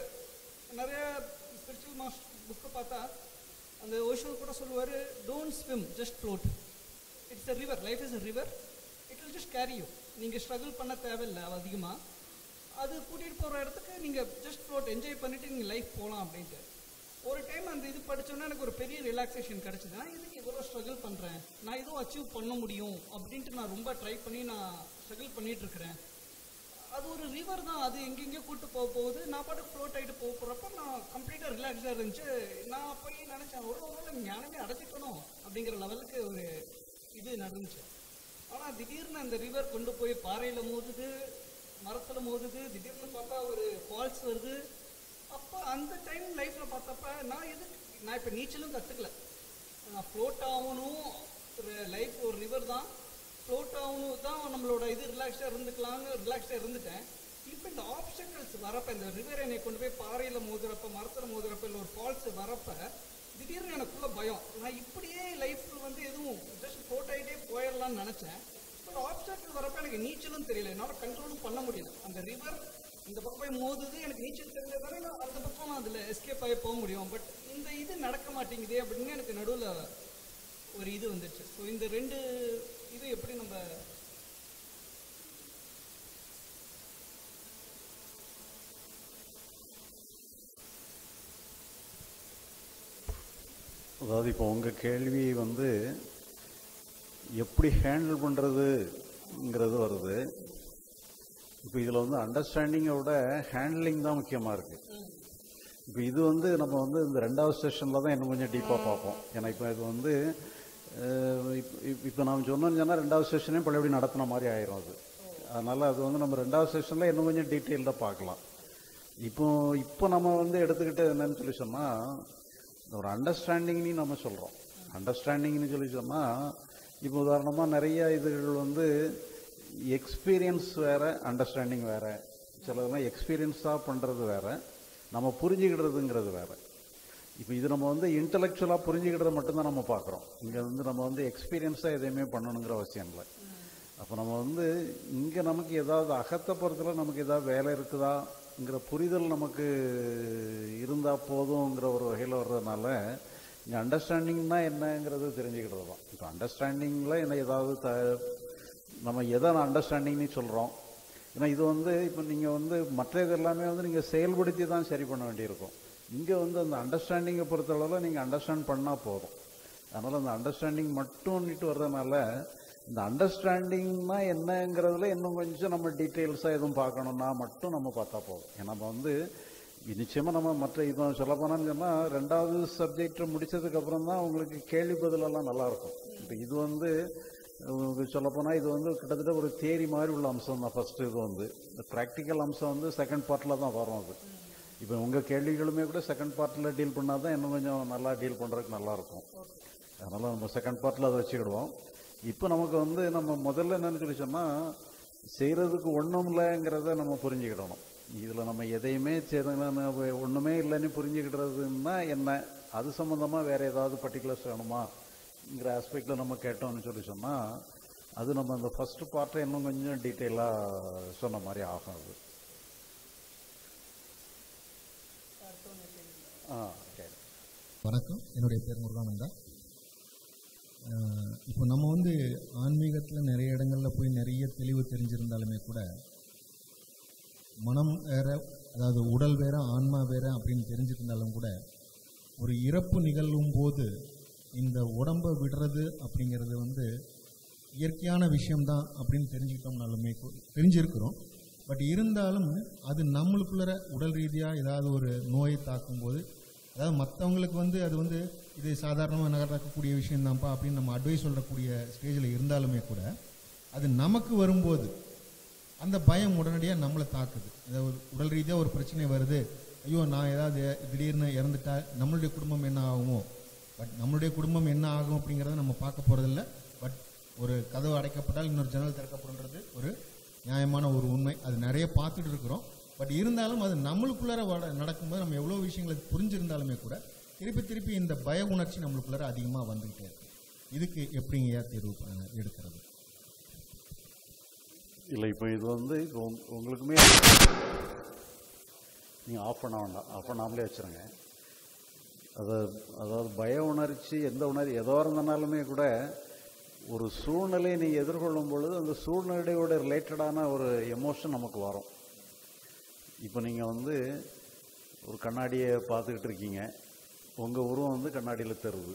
நிறைய ஸ்பிரிச்சுவல் மாஸ்டர் புக்கை பார்த்தா அந்த ஓஷோ கூட சொல்லுவார் don't swim just float it's a river life is a river it will just carry you நீங்கள் ஸ்ட்ரகிள் பண்ண தேவையில்லை அதிகமாக அது கூட்டிகிட்டு போகிற இடத்துக்கு நீங்கள் ஜஸ்ட் ஃப்ளோட் என்ஜாய் பண்ணிவிட்டு நீங்கள் லைஃப் போகலாம் அப்படின்ட்டு ஒரு டைம் அந்த இது படிச்சோன்னா எனக்கு ஒரு பெரிய ரிலாக்ஸேஷன் கிடச்சிது நான் இதுக்கு இவ்வளோ ஸ்ட்ரகிள் பண்ணுறேன் நான் இதுவும் அச்சீவ் பண்ண முடியும் அப்படின்ட்டு நான் ரொம்ப ட்ரை பண்ணி நான் ஸ்ட்ரகிள் பண்ணிட்டு இருக்கிறேன் அது ஒரு ரிவர் தான் அது எங்கெங்கேயோ கூட்டு போக போகுது நான் பாட்டு ஃப்ளோட் ஆகிட்டு போக போகிறப்ப நான் கம்ப்ளீட்டாக ரிலாக்ஸாக இருந்துச்சு நான் போய் நினச்சேன் ஒரு ஒரு ஞானமே அடைச்சிக்கணும் அப்படிங்கிற லெவலுக்கு ஒரு இது நடந்துச்சு ஆனால் திடீர்னு அந்த ரிவர் கொண்டு போய் பாறையில் மோதுது மரத்தில் மோதுது திடீர்னு பார்த்தா ஒரு ஃபால்ஸ் வருது அப்போ அந்த டைம் லைஃப்பில் பார்த்தப்ப நான் எதுக்கு நான் இப்போ நீச்சலும் கற்றுக்கல நான் ஃப்ளோட் ஆகணும் ஒரு லைஃப் ஒரு ரிவர் தான் ஃப்ளோட் ஆகணும் தான் நம்மளோட இது ரிலாக்ஸாக இருந்துக்கலாம்னு ரிலாக்ஸாக இருந்துட்டேன் இப்போ இந்த ஆப்ஸ்டக்கல்ஸ் வரப்ப இந்த ரிவர் என்னை கொண்டு போய் பாறையில் மோதுறப்ப மரத்தில் மோதுறப்ப இல்லை ஒரு ஃபால்ஸ் வரப்ப திடீர்னு எனக்குள்ள பயம் நான் இப்படியே லைஃப்பில் வந்து எதுவும் ஜஸ்ட் ஃப்ளோட் ஆகிட்டே போயிடலாம்னு நினச்சேன் பட் ஆப்ஸ்டக்கல் வரப்ப எனக்கு நீச்சலும் தெரியல என்னால் கண்ட்ரோலும் பண்ண முடியல அந்த ரிவர் இந்த பக்கம் போய் மோதுது எனக்கு நீச்சல் தெரிஞ்சதானே நான் அந்த பக்கம் நான் அதில் எஸ்கேப் ஆகி போக முடியும் பட் இந்த இது நடக்க மாட்டேங்குதே அப்படின்னு எனக்கு நடுவில் ஒரு இது வந்துச்சு ஸோ இந்த ரெண்டு இது எப்படி நம்ம அதாவது இப்போ உங்கள் கேள்வி வந்து எப்படி ஹேண்டில் பண்ணுறதுங்கிறது வருது இப்போ இதில் வந்து அண்டர்ஸ்டாண்டிங்கை விட ஹேண்ட்லிங் தான் முக்கியமாக இருக்குது இப்போ இது வந்து நம்ம வந்து இந்த ரெண்டாவது செஷனில் தான் இன்னும் கொஞ்சம் டீப்பாக பார்ப்போம் ஏன்னா இப்போ இது வந்து அஹ், இப்போ இப்போ நாம் சொன்னோம்னு சொன்னால் ரெண்டாவது செஷனே பழையபடி நடத்தின மாதிரி ஆயிரும் அது அதனால் அது வந்து நம்ம ரெண்டாவது செஷனில் இன்னும் கொஞ்சம் டீட்டெயில்டாக பார்க்கலாம் இப்போ இப்போ நம்ம வந்து எடுத்துக்கிட்டது என்னன்னு சொல்லி சொன்னால் ஒரு அண்டர்ஸ்டாண்டிங்னு நம்ம சொல்கிறோம் அண்டர்ஸ்டாண்டிங்னு சொல்லி சொன்னால் இப்போ உதாரணமாக நிறைய இதுகள் வந்து எக்ஸ்பீரியன்ஸ் வேற அண்டர்ஸ்டாண்டிங் வேற சிலதெல்லாம் எக்ஸ்பீரியன்ஸாக பண்ணுறது வேற நம்ம புரிஞ்சுக்கிடுறதுங்கிறது வேறு இப்போ இது நம்ம வந்து இன்டலெக்சுவலாக புரிஞ்சுக்கிட்டதை மட்டும்தான் நம்ம பார்க்குறோம் இங்கே வந்து நம்ம வந்து எக்ஸ்பீரியன்ஸாக எதையுமே பண்ணணுங்கிற அவசியம் இல்லை அப்போ நம்ம வந்து இங்கே நமக்கு ஏதாவது அகத்தை பொறுத்தல நமக்கு ஏதாவது வேலை இருக்குதாங்கிற புரிதல் நமக்கு இருந்தால் போதுங்கிற ஒரு வகையில் வர்றதுனால இங்கே அண்டர்ஸ்டாண்டிங்னா என்னங்கிறது தெரிஞ்சுக்கிட்டது தான் இப்போ அண்டர்ஸ்டாண்டிங்கில் என்ன ஏதாவது த நம்ம எதை அண்டர்ஸ்டாண்டிங்னு சொல்கிறோம் ஏன்னா இது வந்து இப்போ நீங்கள் வந்து மற்ற இது எல்லாமே வந்து நீங்கள் செயல்படுத்தி தான் சரி பண்ண வேண்டியிருக்கும் இங்கே வந்து அந்த அண்டர்ஸ்டாண்டிங்கை பொறுத்தளவில் நீங்கள் அண்டர்ஸ்டாண்ட் பண்ணால் போதும் அதனால் அந்த அண்டர்ஸ்டாண்டிங் மட்டும்னுட்டு வர்றதுனால இந்த அண்டர்ஸ்டாண்டிங்னா என்னங்கிறதுல இன்னும் கொஞ்சம் நம்ம டீட்டெயில்ஸாக எதுவும் பார்க்கணுன்னா மட்டும் நம்ம பார்த்தா போதும் ஏன்னா நம்ம வந்து நிச்சயமாக நம்ம மற்ற இப்போ சொல்ல போனான்னு சொன்னால் ரெண்டாவது சப்ஜெக்ட் முடிச்சதுக்கப்புறம் தான் உங்களுக்கு கேள்வி பதிலெல்லாம் நல்லாயிருக்கும் இப்போ இது வந்து சொல்லப்போனால் இது வந்து கிட்டத்தட்ட ஒரு தேரி மாதிரி உள்ள அம்சம் தான் ஃபஸ்ட்டு இது வந்து இந்த ப்ராக்டிக்கல் அம்சம் வந்து செகண்ட் பார்ட்டில் தான் வரும் அது இப்போ உங்கள் கேள்விகளுமே கூட செகண்ட் பார்ட்டில் டீல் பண்ணால் தான் இன்னும் கொஞ்சம் நல்லா டீல் பண்ணுறதுக்கு நல்லாயிருக்கும் அதனால் நம்ம செகண்ட் பார்ட்டில் அதை வச்சுக்கிடுவோம் இப்போ நமக்கு வந்து நம்ம முதல்ல என்னன்னு சொல்லி சொன்னால் செய்கிறதுக்கு ஒன்றும் இல்லைங்கிறத நம்ம புரிஞ்சுக்கிடணும் இதில் நம்ம எதையுமே செய்யணும் ஒன்றுமே இல்லைன்னு புரிஞ்சுக்கிடுறதுன்னா என்ன அது சம்மந்தமாக வேறு ஏதாவது பர்டிகுலர்ஸ் வேணுமாங்கிற ஆஸ்பெக்டில் நம்ம கேட்டோம்னு சொல்லி சொன்னால் அது நம்ம அந்த ஃபஸ்ட்டு பார்ட்டை இன்னும் கொஞ்சம் டீட்டெயிலாக சொன்ன மாதிரி ஆகும் அது ஆ ஓகே வணக்கம் என்னுடைய பேர் முருகானந்தா அஹ் இப்போ நம்ம வந்து ஆன்மீகத்தில் நிறைய இடங்களில் போய் நிறைய தெளிவு தெரிஞ்சிருந்தாலுமே கூட மனம் வேற அதாவது உடல் வேற ஆன்மா வேற அப்படின்னு தெரிஞ்சிருந்தாலும் கூட ஒரு இறப்பு நிகழும் போது இந்த உடம்பை விடுறது அப்படிங்கிறது வந்து இயற்கையான விஷயம்தான் அப்படின்னு தெரிஞ்சுக்கிட்டோம்னாலுமே கூ- தெரிஞ்சிருக்கிறோம் பட் இருந்தாலும் அது நம்மளுக்குள்ள உடல் ரீதியாக ஏதாவது ஒரு நோயை தாக்கும்போது அதாவது மற்றவங்களுக்கு வந்து அது வந்து இது சாதாரணமாக நடக்கக்கூடிய விஷயம்தான்ப்பா அப்படின்னு நம்ம அட்வைஸ் சொல்லக்கூடிய ஸ்டேஜில் இருந்தாலுமே கூட அது நமக்கு வரும்போது அந்த பயம் உடனடியாக நம்மளை தாக்குது அதாவது உடல் ரீதியாக ஒரு பிரச்சனை வருது ஐயோ நான் ஏதாவது திடீர்னு இறந்துட்டா நம்மளுடைய குடும்பம் என்ன ஆகுமோ பட் நம்மளுடைய குடும்பம் என்ன ஆகும் அப்படிங்கிறத நம்ம பார்க்க போகிறதில்ல பட் ஒரு கதவு அடைக்கப்பட்டால் இன்னொரு ஜன்னல் திறக்கப்படுன்றது ஒரு நியாயமான ஒரு உண்மை அது நிறைய பார்த்துட்டு இருக்கிறோம் பட் இருந்தாலும் அது நம்மளுக்குள்ளார வட- நடக்கும்போது நம்ம எவ்வளோ விஷயங்களை புரிஞ்சிருந்தாலுமே கூட திருப்பி திருப்பி இந்த பய உணர்ச்சி நம்மளுக்குள்ளார அதிகமாக வந்துகிட்டே இருக்கு இதுக்கு எப்படிங்க தீர்வு பண்ண- எடுக்கிறது இல்லை இப்போ இது வந்து இப்போ உங்க- உங்களுக்குமே நீங்கள் ஆஃப் பண்ண வேண்டாம் ஆஃப் பண்ணாமலே வச்சுருங்க அது அதாவது பய உணர்ச்சி எந்த உணர்ச்சி எதோ இருந்தனாலுமே கூட ஒரு சூழ்நிலையை நீங்கள் எதிர்கொள்ளும் பொழுது அந்த சூழ்நிலையோட ரிலேட்டடான ஒரு எமோஷன் நமக்கு வரும் இப்போ நீங்கள் வந்து ஒரு கண்ணாடியை பார்த்துக்கிட்டு இருக்கீங்க உங்கள் உருவம் வந்து கண்ணாடியில் தருது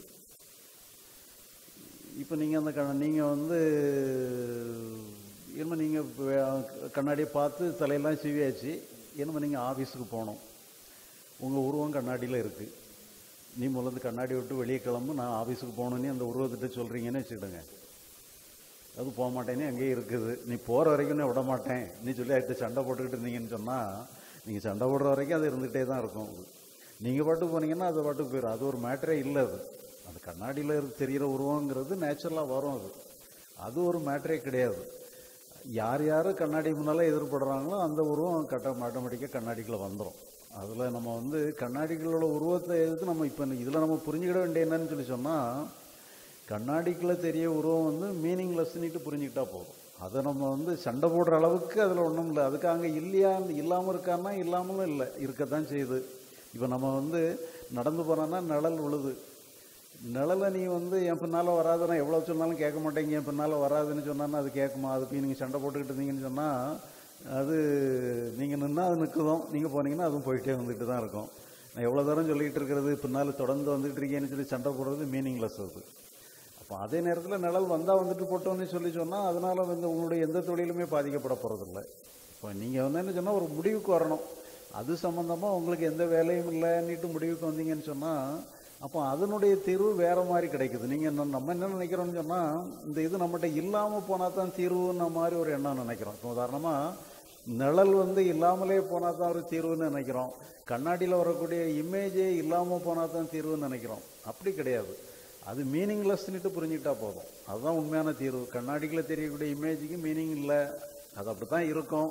இப்போ நீங்கள் அந்த கண்ண நீங்கள் வந்து இனிமேல் நீங்கள் கண்ணாடியை பார்த்து தலையெல்லாம் சீவியாச்சு இனிமேல் நீங்கள் ஆஃபீஸுக்கு போகணும் உங்கள் உருவம் கண்ணாடியில் இருக்குது நீ முதல்ல கண்ணாடி விட்டு வெளியே கிளம்பு நான் ஆஃபீஸுக்கு போகணுன்னு அந்த உருவத்திட்ட சொல்கிறீங்கன்னு வச்சுக்கிடுங்க அது போக மாட்டேன்னு அங்கேயே இருக்குது நீ போகிற வரைக்கும் நான் விட மாட்டேன் நீ சொல்லி அடுத்து சண்டை போட்டுக்கிட்டு இருந்தீங்கன்னு சொன்னால் நீங்கள் சண்டை போடுற வரைக்கும் அது இருந்துகிட்டே தான் இருக்கும் நீங்கள் பாட்டுக்கு போனீங்கன்னா அது பாட்டுக்கு போயிடும் அது ஒரு மேட்டரே இல்லை அது அந்த கண்ணாடியில் இருக்கு தெரிகிற உருவங்கிறது நேச்சுரலாக வரும் அது அது ஒரு மேட்டரே கிடையாது யார் யார் கண்ணாடி முன்னால் எதிர்படுறாங்களோ அந்த உருவம் கட்ட ஆட்டோமேட்டிக்காக கண்ணாடிக்குள்ள வந்துடும் அதில் நம்ம வந்து கண்ணாடிகளோட உருவத்தை எதுக்கு நம்ம இப்போ இதில் நம்ம புரிஞ்சுக்கிட வேண்டிய என்னன்னு சொல்லி சொன்னால் கண்ணாடிக்குள்ள தெரிய உருவம் வந்து மீனிங்லெஸ்ன்னுட்டு புரிஞ்சுக்கிட்டா போதும் அதை நம்ம வந்து சண்டை போடுற அளவுக்கு அதில் ஒன்றும் இல்லை அதுக்கு அங்கே இல்லையா இல்லாமல் இருக்கான்னா இல்லாமலும் இல்லை இருக்கத்தான் செய்யுது இப்போ நம்ம வந்து நடந்து போனோன்னா நிழல் விழுது நிழலை நீ வந்து என் பின்னால் வராது நான் எவ்வளோ சொன்னாலும் கேட்க மாட்டேங்க என் பின்னால் வராதுன்னு சொன்னான்னா அது கேட்குமா அதுக்கு நீங்கள் சண்டை போட்டுக்கிட்டு இருந்தீங்கன்னு சொன்னால் அது நீங்கள் நின்னா அது நிற்குதும் நீங்கள் போனீங்கன்னா அதுவும் போயிட்டே வந்துட்டு தான் இருக்கும் நான் எவ்வளோ தூரம் சொல்லிகிட்டு இருக்கிறது பின்னால் தொடர்ந்து வந்துட்டு இருக்கேன்னு சொல்லி சண்டை போடுறது மீனிங்லெஸ் அது அப்போ அதே நேரத்தில் நிழல் வந்தால் வந்துட்டு போட்டோம்னு சொல்லி சொன்னால் அதனால் வந்து உங்களுடைய எந்த தொழிலுமே பாதிக்கப்பட போகிறதில்ல இப்போ நீங்கள் வந்து என்ன சொன்னால் ஒரு முடிவுக்கு வரணும் அது சம்மந்தமாக உங்களுக்கு எந்த வேலையும் இல்லைன்னுட்டு முடிவுக்கு வந்தீங்கன்னு சொன்னால் அப்போ அதனுடைய தீர்வு வேற மாதிரி கிடைக்குது நீங்கள் நம்ம என்ன நினைக்கிறோம்னு சொன்னால் இந்த இது நம்மகிட்ட இல்லாமல் போனால் தான் தீர்வுன்ன மாதிரி ஒரு எண்ணம் நினைக்கிறோம் இப்போ உதாரணமாக நிழல் வந்து இல்லாமலே போனால் தான் ஒரு தீர்வுன்னு நினைக்கிறோம் கண்ணாடியில் வரக்கூடிய இமேஜே இல்லாமல் போனால் தான் தீர்வுன்னு நினைக்கிறோம் அப்படி கிடையாது அது மீனிங்லெஸ்ன்னுட்டு புரிஞ்சுக்கிட்டா போதும் அதுதான் உண்மையான தீர்வு கண்ணாடிக்குள்ள தெரியக்கூடிய இமேஜுக்கு மீனிங் இல்லை அது அப்படி தான் இருக்கும்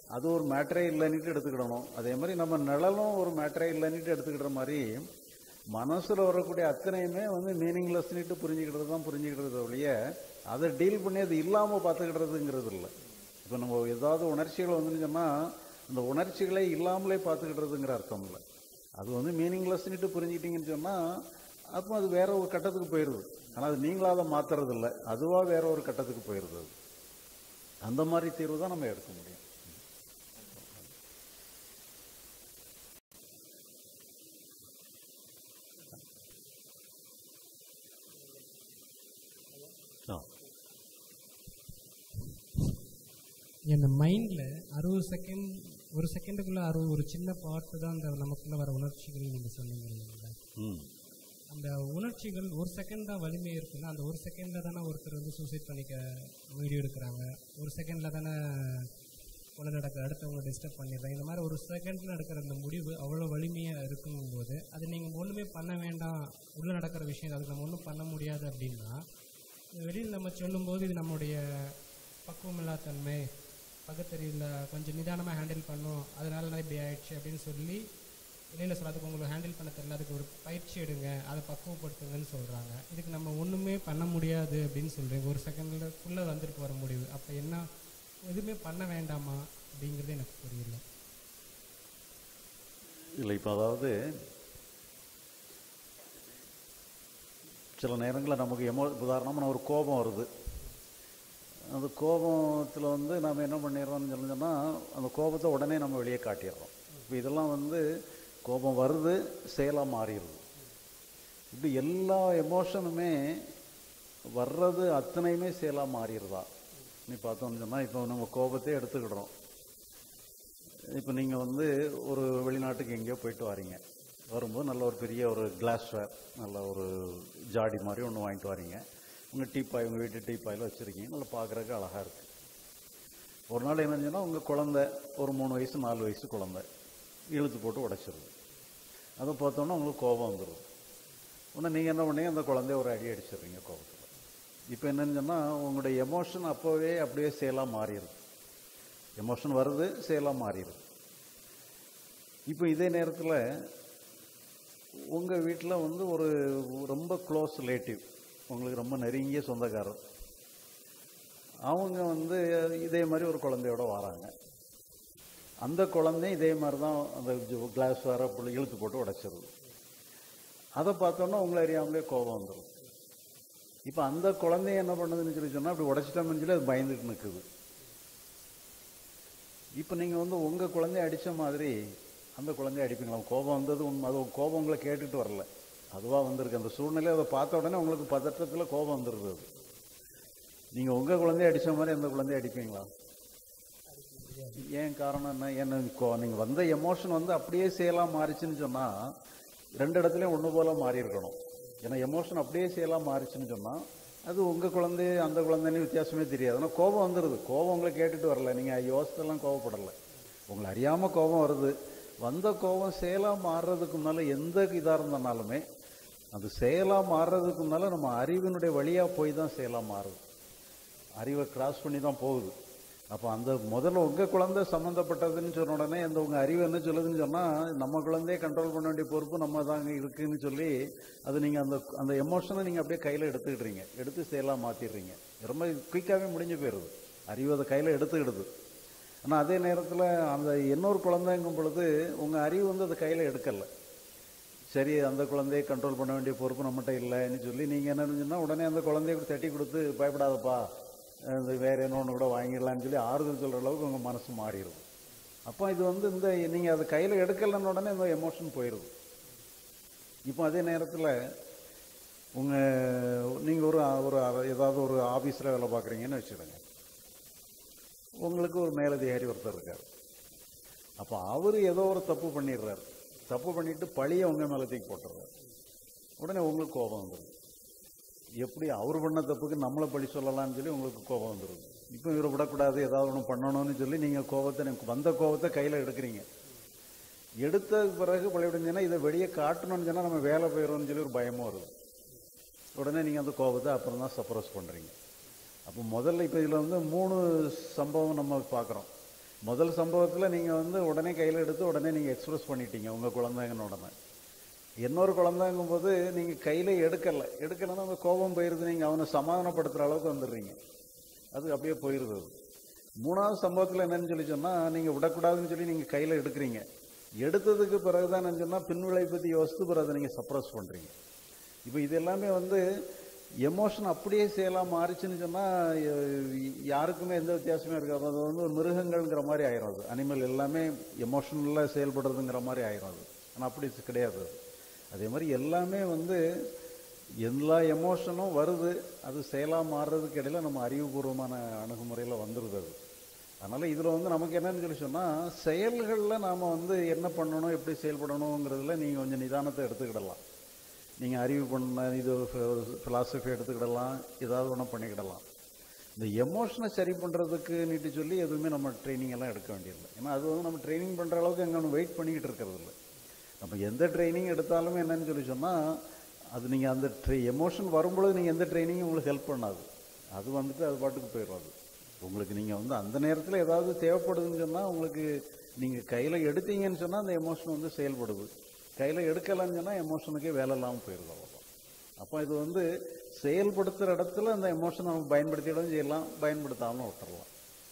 அது ஒரு மேட்டரே இல்லைன்னுட்டு எடுத்துக்கிடணும் அதே மாதிரி நம்ம நிழலும் ஒரு மேட்டரே இல்லைன்னுட்டு எடுத்துக்கிற மாதிரி மனசுல வரக்கூடிய அத்தனையுமே வந்து மீனிங்லெஸ்னிட்டு புரிஞ்சுக்கிட்டது தான் புரிஞ்சுக்கிட்டது ஒழிய அதை டீல் பண்ணி அது இல்லாமல் பார்த்துக்கிடுறதுங்கிறது இல்லை இப்போ நம்ம ஏதாவது உணர்ச்சிகள் வந்துன்னு சொன்னால் அந்த உணர்ச்சிகளை இல்லாமலே பார்த்துக்கிடுறதுங்கிற அர்த்தம் இல்லை அது வந்து மீனிங்லெஸ்னிட்டு புரிஞ்சுக்கிட்டீங்கன்னு சொன்னால் அப்போ அது வேற ஒரு கட்டத்துக்கு போயிடுது ஆனால் அது நீங்களா அதை மாத்துறது இல்லை அதுவாக வேற ஒரு கட்டத்துக்கு போயிடுது அது. அந்த மாதிரி தீர்வு தான் நம்ம எடுக்க முடியும் ஆ இந்த மைண்டில் அறுபது செகண்ட் ஒரு செகண்டுக்குள்ள அறுபது ஒரு சின்ன பார்ட்டு தான் அந்த நமக்குள்ள வர உணர்ச்சிகள் நீங்கள் சொன்னீங்க இல்லைங்களா ம் அந்த உணர்ச்சிகள் ஒரு செகண்ட் தான் வலிமை இருக்குன்னா அந்த ஒரு செகண்டில் தானே ஒருத்தர் வந்து சூசைட் பண்ணிக்க வீடியோ எடுக்கிறாங்க ஒரு செகண்டில் தானே கொலை நடக்க அடுத்தவங்க டிஸ்டர்ப் பண்ணிடுறாங்க இந்த மாதிரி ஒரு செகண்டில் நடக்கிற அந்த முடிவு அவ்வளோ வலிமையாக இருக்குங்கும்போது அது நீங்கள் ஒன்றுமே பண்ண வேண்டாம் உள்ளே நடக்கிற விஷயம் அதுக்கு நம்ம ஒன்றும் பண்ண முடியாது அப்படின்னா வெளியில் நம்ம சொல்லும்போது இது நம்மளுடைய பக்குவமில்லா தன்மை பகுத்தறிவில் கொஞ்சம் நிதானமாக ஹேண்டில் பண்ணும் அதனால தான் இப்படி ஆயிடுச்சு அப்படின்னு சொல்லி வெளியில் சொல்ல அதுக்கு உங்களுக்கு ஹேண்டில் பண்ண தெரியல அதுக்கு ஒரு பயிற்சி எடுங்க அதை பக்குவப்படுத்துங்கன்னு சொல்கிறாங்க இதுக்கு நம்ம ஒன்றுமே பண்ண முடியாது அப்படின்னு சொல்கிறீங்க ஒரு செகண்டில் ஃபுல்லாக வந்துட்டு வர முடிவு அப்போ என்ன எதுவுமே பண்ண வேண்டாமா அப்படிங்கிறது எனக்கு புரியல இல்லை இப்போ அதாவது சில நேரங்களில் நமக்கு எமோ உதாரணமாக நம்ம ஒரு கோபம் வருது அந்த கோபத்தில் வந்து நம்ம என்ன பண்ணிடுறோம்னு சொல்லி சொன்னால் அந்த கோபத்தை உடனே நம்ம வெளியே காட்டிடுறோம் இப்போ இதெல்லாம் வந்து கோபம் வருது செயலாக மாறிடுது இப்படி எல்லா எமோஷனுமே வர்றது அத்தனையுமே செயலாக மாறிடுதா நீ பார்த்தோம்னு சொன்னால் இப்போ நம்ம கோபத்தையே எடுத்துக்கிடுறோம் இப்போ நீங்கள் வந்து ஒரு வெளிநாட்டுக்கு எங்கேயோ போயிட்டு வரீங்க வரும்போது நல்ல ஒரு பெரிய ஒரு கிளாஸ்வேர் நல்ல ஒரு ஜாடி மாதிரி ஒன்று வாங்கிட்டு வரீங்க உங்கள் டீப்பாய் உங்கள் வீட்டு டீப்பாயில் வச்சுருக்கீங்க நல்லா பார்க்குறதுக்கு அழகாக இருக்குது ஒரு நாள் என்னச்சுன்னா உங்கள் குழந்தை ஒரு மூணு வயசு நாலு வயசு குழந்தை இழுத்து போட்டு உடைச்சிருது அதை பார்த்தோன்னா உங்களுக்கு கோபம் வந்துடும் உடனே நீங்கள் என்ன பண்ணீங்க அந்த குழந்தைய ஒரு அடி அடிச்சிடுறீங்க கோபத்தில் இப்போ என்னன்னு சொன்னால் உங்களுடைய எமோஷன் அப்போவே அப்படியே செயலாக மாறிடுது எமோஷன் வருது செயலாக மாறிடுது இப்போ இதே நேரத்தில் உங்கள் வீட்டில் வந்து ஒரு ரொம்ப க்ளோஸ் ரிலேட்டிவ் உங்களுக்கு ரொம்ப நெருங்கிய சொந்தக்காரர் அவங்க வந்து இதே மாதிரி ஒரு குழந்தையோட வராங்க அந்த குழந்தை இதே மாதிரி தான் அந்த கிளாஸ் வர புள்ளி இழுத்து போட்டு உடைச்சிருது அதை பார்த்தோன்னா உங்களை அறியாமலே கோபம் வந்துடும் இப்போ அந்த குழந்தைய என்ன பண்ணுதுன்னு சொல்லி சொன்னால் அப்படி உடைச்சிட்டோம்னு சொல்லி அது பயந்துட்டு நிற்குது இப்போ நீங்கள் வந்து உங்கள் குழந்தைய அடித்த மாதிரி அந்த குழந்தைய அடிப்பீங்களா கோபம் வந்தது உண்மை அது கோபம் உங்களை கேட்டுட்டு வரல அதுவாக வந்திருக்கு அந்த சூழ்நிலை அதை பார்த்த உடனே உங்களுக்கு பதற்றத்தில் கோபம் வந்துடுது அது நீங்கள் உங்கள் குழந்தைய அடித்த மாதிரி அந்த குழந்தைய அடிப்பீங்களா ஏன் காரணம் என்ன என்ன நீங்கள் வந்த எமோஷன் வந்து அப்படியே செயலாக மாறிச்சுன்னு சொன்னால் ரெண்டு இடத்துலையும் ஒன்று போல மாறி இருக்கணும் ஏன்னா எமோஷன் அப்படியே செயலாக மாறிச்சுன்னு சொன்னால் அது உங்கள் குழந்தை அந்த குழந்தைன்னு வித்தியாசமே தெரியாது ஆனால் கோபம் வந்துடுது கோபம் உங்களை கேட்டுட்டு வரல நீங்கள் யோசித்தெல்லாம் கோபப்படலை உங்களை அறியாமல் கோபம் வருது வந்த கோபம் செயலாக மாறுறதுக்கு முன்னால் எந்த இதாக இருந்தனாலுமே அது செயலாக மாறுறதுக்கு முன்னால் நம்ம அறிவினுடைய வழியாக போய் தான் செயலாக மாறுது அறிவை கிராஸ் பண்ணி தான் போகுது அப்போ அந்த முதல்ல உங்கள் குழந்தை சம்மந்தப்பட்டதுன்னு சொன்ன உடனே அந்த உங்கள் அறிவு என்ன சொல்லுதுன்னு சொன்னால் நம்ம குழந்தைய கண்ட்ரோல் பண்ண வேண்டிய பொறுப்பு நம்ம தாங்க இருக்குன்னு சொல்லி அது நீங்கள் அந்த அந்த எமோஷனை நீங்கள் அப்படியே கையில் எடுத்துக்கிடுறீங்க எடுத்து செயலாக மாற்றிடுறீங்க ரொம்ப குயிக்காகவே முடிஞ்சு போயிடுது அறிவு அதை கையில் எடுத்துக்கிடுது ஆனால் அதே நேரத்தில் அந்த இன்னொரு குழந்தைங்கும் பொழுது உங்கள் அறிவு வந்து அதை கையில் எடுக்கலை சரி அந்த குழந்தையை கண்ட்ரோல் பண்ண வேண்டிய பொறுப்பு நம்மகிட்ட இல்லைன்னு சொல்லி நீங்கள் என்ன சொன்னால் உடனே அந்த குழந்தைய தட்டி கொடுத்து பயப்படாதப்பா இந்த வேற என்ன ஒன்று கூட வாங்கிடலான்னு சொல்லி ஆறுதல் சொல்கிற அளவுக்கு உங்கள் மனசு மாறிடும் அப்போ இது வந்து இந்த நீங்கள் அதை கையில் எடுக்கலைன்னு உடனே இந்த எமோஷன் போயிடுது இப்போ அதே நேரத்தில் உங்கள் நீங்கள் ஒரு ஒரு ஏதாவது ஒரு ஆஃபீஸில் வேலை பார்க்குறீங்கன்னு வச்சுடுங்க உங்களுக்கு ஒரு மேலதிகாரி ஒருத்தர் இருக்கார் அப்போ அவர் ஏதோ ஒரு தப்பு பண்ணிடுறாரு தப்பு பண்ணிட்டு பழியை உங்கள் மேலே தூக்கி போட்டுறாரு உடனே உங்களுக்கு கோபம் வந்துடும் எப்படி அவர் பண்ண தப்புக்கு நம்மளை பழி சொல்லலாம்னு சொல்லி உங்களுக்கு கோபம் வந்துடும் இப்போ இவரை விடக்கூடாது ஏதாவது ஒன்று பண்ணணும்னு சொல்லி நீங்கள் கோபத்தை எனக்கு வந்த கோபத்தை கையில் எடுக்கிறீங்க எடுத்த பிறகு பழிவிடுங்கன்னா இதை வெளியே காட்டணும்னு சொன்னால் நம்ம வேலை போயிடும்னு சொல்லி ஒரு பயமும் வருது உடனே நீங்கள் அந்த கோபத்தை அப்புறம் தான் சப்ரஸ் பண்ணுறீங்க அப்போ முதல்ல இப்போ இதில் வந்து மூணு சம்பவம் நம்ம பார்க்குறோம் முதல் சம்பவத்தில் நீங்கள் வந்து உடனே கையில் எடுத்து உடனே நீங்கள் எக்ஸ்பிரஸ் பண்ணிட்டீங்க உங்கள் குழந்தைங்கன்னு உடனே இன்னொரு குழந்தைங்கும் போது நீங்கள் கையில் எடுக்கலை எடுக்கலைன்னா அந்த கோபம் போயிடுது நீங்கள் அவனை சமாதானப்படுத்துகிற அளவுக்கு வந்துடுறீங்க அது அப்படியே போயிடுது அது மூணாவது சம்பவத்தில் என்னன்னு சொல்லி சொன்னால் நீங்கள் விடக்கூடாதுன்னு சொல்லி நீங்கள் கையில் எடுக்கிறீங்க எடுத்ததுக்கு பிறகு தான் என்னன்னு சொன்னால் பின்விளை பற்றி யோசித்து பிறகு அதை நீங்கள் சப்ரஸ் பண்ணுறீங்க இப்போ இது எல்லாமே வந்து எமோஷன் அப்படியே செயலாக மாறிச்சுன்னு சொன்னால் யாருக்குமே எந்த வித்தியாசமே இருக்காது அது வந்து ஒரு மிருகங்கள்ங்கிற மாதிரி ஆயிரும் அது அனிமல் எல்லாமே எமோஷனலாக செயல்படுறதுங்கிற மாதிரி ஆயிரும் அது ஆனால் அப்படி கிடையாது அது. அதே மாதிரி எல்லாமே வந்து எல்லா எமோஷனும் வருது அது செயலாக மாறுறதுக்கு இடையில நம்ம அறிவுபூர்வமான அணுகுமுறையில் வந்துடுது அது அதனால் இதில் வந்து நமக்கு என்னன்னு சொல்லி சொன்னால் செயல்களில் நாம் வந்து என்ன பண்ணணும் எப்படி செயல்படணுங்கிறதுல நீங்கள் கொஞ்சம் நிதானத்தை எடுத்துக்கிடலாம் நீங்கள் அறிவு பண்ண இது ஃபிலாசபி எடுத்துக்கிடலாம் ஏதாவது ஒன்று பண்ணிக்கிடலாம் இந்த எமோஷனை சரி பண்ணுறதுக்கு நீட்டு சொல்லி எதுவுமே நம்ம ட்ரைனிங் எல்லாம் எடுக்க வேண்டியதில்லை ஏன்னா அது வந்து நம்ம ட்ரைனிங் பண்ணுற அளவுக்கு எங்கே ஒன்று வெயிட் பண்ணிக்கிட்டு இருக்கிறது இல்லை நம்ம எந்த ட்ரைனிங் எடுத்தாலுமே என்னன்னு சொல்லி சொன்னால் அது நீங்கள் அந்த ட்ரை எமோஷன் வரும்பொழுது நீங்கள் எந்த ட்ரைனிங்கும் உங்களுக்கு ஹெல்ப் பண்ணாது அது வந்துட்டு அது பாட்டுக்கு போயிடும் அது உங்களுக்கு நீங்கள் வந்து அந்த நேரத்தில் ஏதாவது தேவைப்படுதுன்னு சொன்னால் உங்களுக்கு நீங்கள் கையில் எடுத்தீங்கன்னு சொன்னால் அந்த எமோஷன் வந்து செயல்படுது கையில் எடுக்கலைன்னு சொன்னால் எமோஷனுக்கே வேலை இல்லாமல் போயிடுது அவ்வளோதான் அப்போ இது வந்து செயல்படுத்துகிற இடத்துல அந்த எமோஷனை நம்ம பயன்படுத்திடவும் செய்யலாம் பயன்படுத்தாமலும் விட்டுறலாம்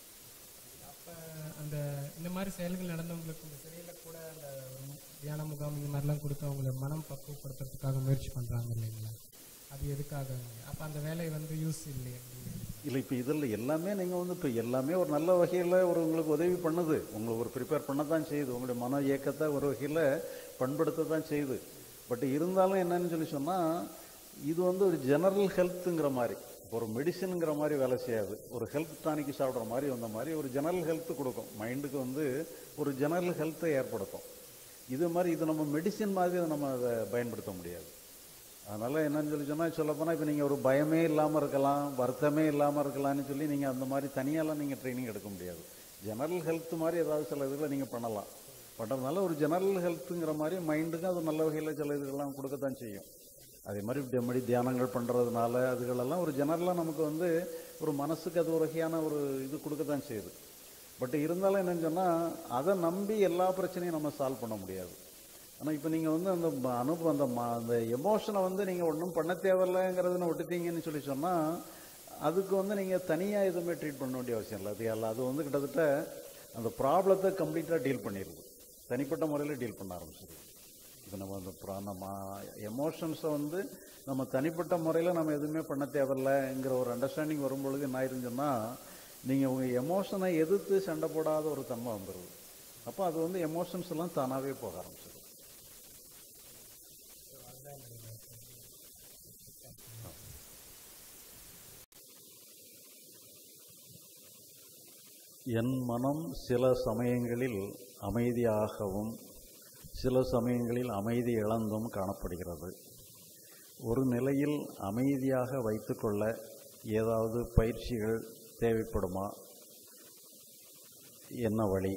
அப்போ அந்த இந்த மாதிரி செயல்கள் நடந்தவங்களுக்கு இந்த சிறையில் கூட அந்த ஒரு தியான முகாம் இந்த மாதிரிலாம் கொடுத்து அவங்கள மனம் பக்குவப்படுத்துறதுக்காக முயற்சி பண்ணுறாங்க இல்லைங்களா அது எதுக்காக அப்போ அந்த வேலை வந்து யூஸ் இல்லையே இல்லை இப்போ இதில் எல்லாமே நீங்கள் வந்து இப்போ எல்லாமே ஒரு நல்ல வகையில் ஒரு உங்களுக்கு உதவி பண்ணுது உங்களுக்கு ஒரு ப்ரிப்பேர் பண்ண தான் செய்யுது உங்களுடைய மன இயக்கத்தை ஒரு வகையில் பண்படுத்த தான் செய்யுது பட் இருந்தாலும் என்னன்னு சொல்லி சொன்னால் இது வந்து ஒரு ஜெனரல் ஹெல்த்துங்கிற மாதிரி இப்போ ஒரு மெடிசனுங்கிற மாதிரி வேலை செய்யாது ஒரு ஹெல்த் டானிக்கு சாப்பிட்ற மாதிரி வந்த மாதிரி ஒரு ஜெனரல் ஹெல்த் கொடுக்கும் மைண்டுக்கு வந்து ஒரு ஜெனரல் ஹெல்த்தை ஏற்படுத்தும் இது மாதிரி இது நம்ம மெடிசின் மாதிரி இதை நம்ம அதை பயன்படுத்த முடியாது அதனால் என்னன்னு சொல்லி சொன்னால் சொல்லப்போனால் இப்போ நீங்கள் ஒரு பயமே இல்லாமல் இருக்கலாம் வருத்தமே இல்லாமல் இருக்கலாம்னு சொல்லி நீங்கள் அந்த மாதிரி தனியாலாம் நீங்கள் ட்ரைனிங் எடுக்க முடியாது ஜெனரல் ஹெல்த் மாதிரி ஏதாவது சில இதில் நீங்கள் பண்ணலாம் பண்ணுறதுனால ஒரு ஜெனரல் ஹெல்த்துங்கிற மாதிரி மைண்டுக்கும் அது நல்ல வகையில் சில இதுகள்லாம் கொடுக்கத்தான் செய்யும் அதே மாதிரி டெமடி தியானங்கள் பண்ணுறதுனால அதுகளெல்லாம் ஒரு ஜெனரலாக நமக்கு வந்து ஒரு மனசுக்கு அது ஒரு வகையான ஒரு இது கொடுக்கத்தான் செய்யுது பட் இருந்தாலும் என்னன்னு சொன்னால் அதை நம்பி எல்லா பிரச்சனையும் நம்ம சால்வ் பண்ண முடியாது ஆனால் இப்போ நீங்கள் வந்து அந்த ம- அனுபவம் அந்த ம- அந்த எமோஷனை வந்து நீங்கள் ஒன்றும் பண்ண தேவையில்லைங்கிறதுன்னு விட்டுட்டீங்கன்னு சொல்லி சொன்னால் அதுக்கு வந்து நீங்கள் தனியாக எதுவுமே ட்ரீட் பண்ண வேண்டிய அவசியம் இல்லை அது அல்ல அது வந்து கிட்டத்தட்ட அந்த ப்ராப்ளத்தை கம்ப்ளீட்டாக டீல் பண்ணிடுது தனிப்பட்ட முறையில் டீல் பண்ண ஆரம்பிச்சிருது இப்போ நம்ம அந்த ப்ரா- நம்ம எமோஷன்ஸை வந்து நம்ம தனிப்பட்ட முறையில் நம்ம எதுவுமே பண்ண தேவையில்லைங்கிற ஒரு அண்டர்ஸ்டாண்டிங் வரும்பொழுது என்ன ஆயிருன்னு சொன்னால் நீங்கள் உங்கள் எமோஷனை எதிர்த்து சண்டை போடாத ஒரு தன்மை வந்துடுது அப்போ அது வந்து எமோஷன்ஸ் எல்லாம் தானாகவே போக ஆரம்பிச்சிடும் என் மனம் சில சமயங்களில் அமைதியாகவும் சில சமயங்களில் அமைதி இழந்தும் காணப்படுகிறது ஒரு நிலையில் அமைதியாக வைத்துக்கொள்ள ஏதாவது பயிற்சிகள் தேவைப்படுமா என்ன வழி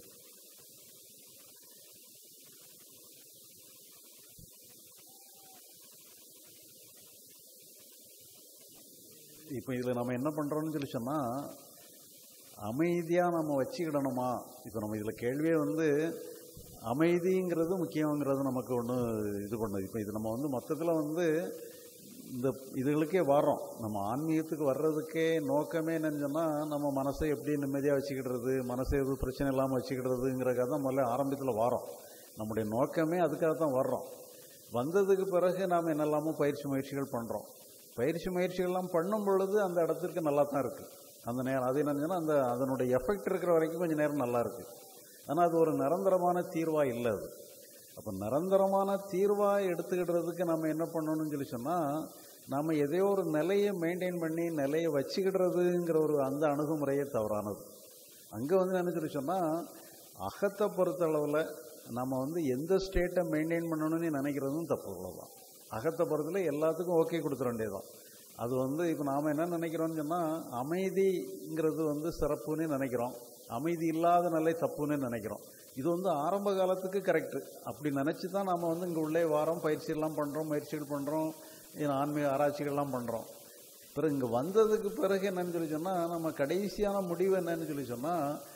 இப்போ இதில் நம்ம என்ன பண்ணுறோம்னு சொல்லி சொன்னால் அமைதியாக நம்ம வச்சுக்கிடணுமா இப்போ நம்ம இதில் கேள்வியே வந்து அமைதிங்கிறது முக்கியங்கிறது நமக்கு ஒன்று இது பண்ணுது இப்போ இது நம்ம வந்து மொத்தத்தில் வந்து இந்த இதுகளுக்கே வரோம் நம்ம ஆன்மீகத்துக்கு வர்றதுக்கே நோக்கமே என்னன்னு சொன்னால் நம்ம மனசை எப்படி நிம்மதியாக வச்சுக்கிடுறது மனசை எதுவும் பிரச்சனை இல்லாமல் வச்சுக்கிடுறதுங்கிறக்காக தான் முதல்ல ஆரம்பத்தில் வரோம் நம்முடைய நோக்கமே அதுக்காக தான் வர்றோம் வந்ததுக்கு பிறகு நாம் என்னெல்லாமோ பயிற்சி முயற்சிகள் பண்ணுறோம் பயிற்சி முயற்சிகள்லாம் பண்ணும் பொழுது அந்த இடத்திற்கு நல்லா தான் இருக்குது அந்த நேரம் அது என்னன்னா அந்த அதனுடைய எஃபெக்ட் இருக்கிற வரைக்கும் கொஞ்சம் நேரம் நல்லா இருக்கு ஆனால் அது ஒரு நிரந்தரமான தீர்வாக இல்லை அது அப்போ நிரந்தரமான தீர்வாக எடுத்துக்கிடுறதுக்கு நம்ம என்ன பண்ணணும்னு சொல்லி சொன்னால் நாம் எதையோ ஒரு நிலையை மெயின்டைன் பண்ணி நிலையை வச்சுக்கிடுறதுங்கிற ஒரு அந்த அணுகுமுறையே தவறானது அங்கே வந்து என்ன சொல்லி சொன்னால் அகத்தை பொறுத்த அளவில் நம்ம வந்து எந்த ஸ்டேட்டை மெயின்டைன் பண்ணணும்னு நினைக்கிறதும் தப்பு அவ்வளோதான் அகத்தை பொறுத்தல எல்லாத்துக்கும் ஓகே கொடுத்துட வேண்டியதுதான் அது வந்து இப்போ நாம் என்ன நினைக்கிறோம்னு சொன்னால் அமைதிங்கிறது வந்து சிறப்புன்னு நினைக்கிறோம் அமைதி இல்லாத நிலை தப்புன்னு நினைக்கிறோம் இது வந்து ஆரம்ப காலத்துக்கு கரெக்டு அப்படி நினச்சி தான் நாம் வந்து இங்கே உள்ளே வாரம் பயிற்சியெல்லாம் பண்ணுறோம் முயற்சிகள் பண்ணுறோம் ஆன்மீக ஆராய்ச்சிகள்லாம் பண்ணுறோம் பிறகு இங்கே வந்ததுக்கு பிறகு என்னன்னு சொல்லி சொன்னால் நம்ம கடைசியான முடிவு என்னன்னு சொல்லி சொன்னால்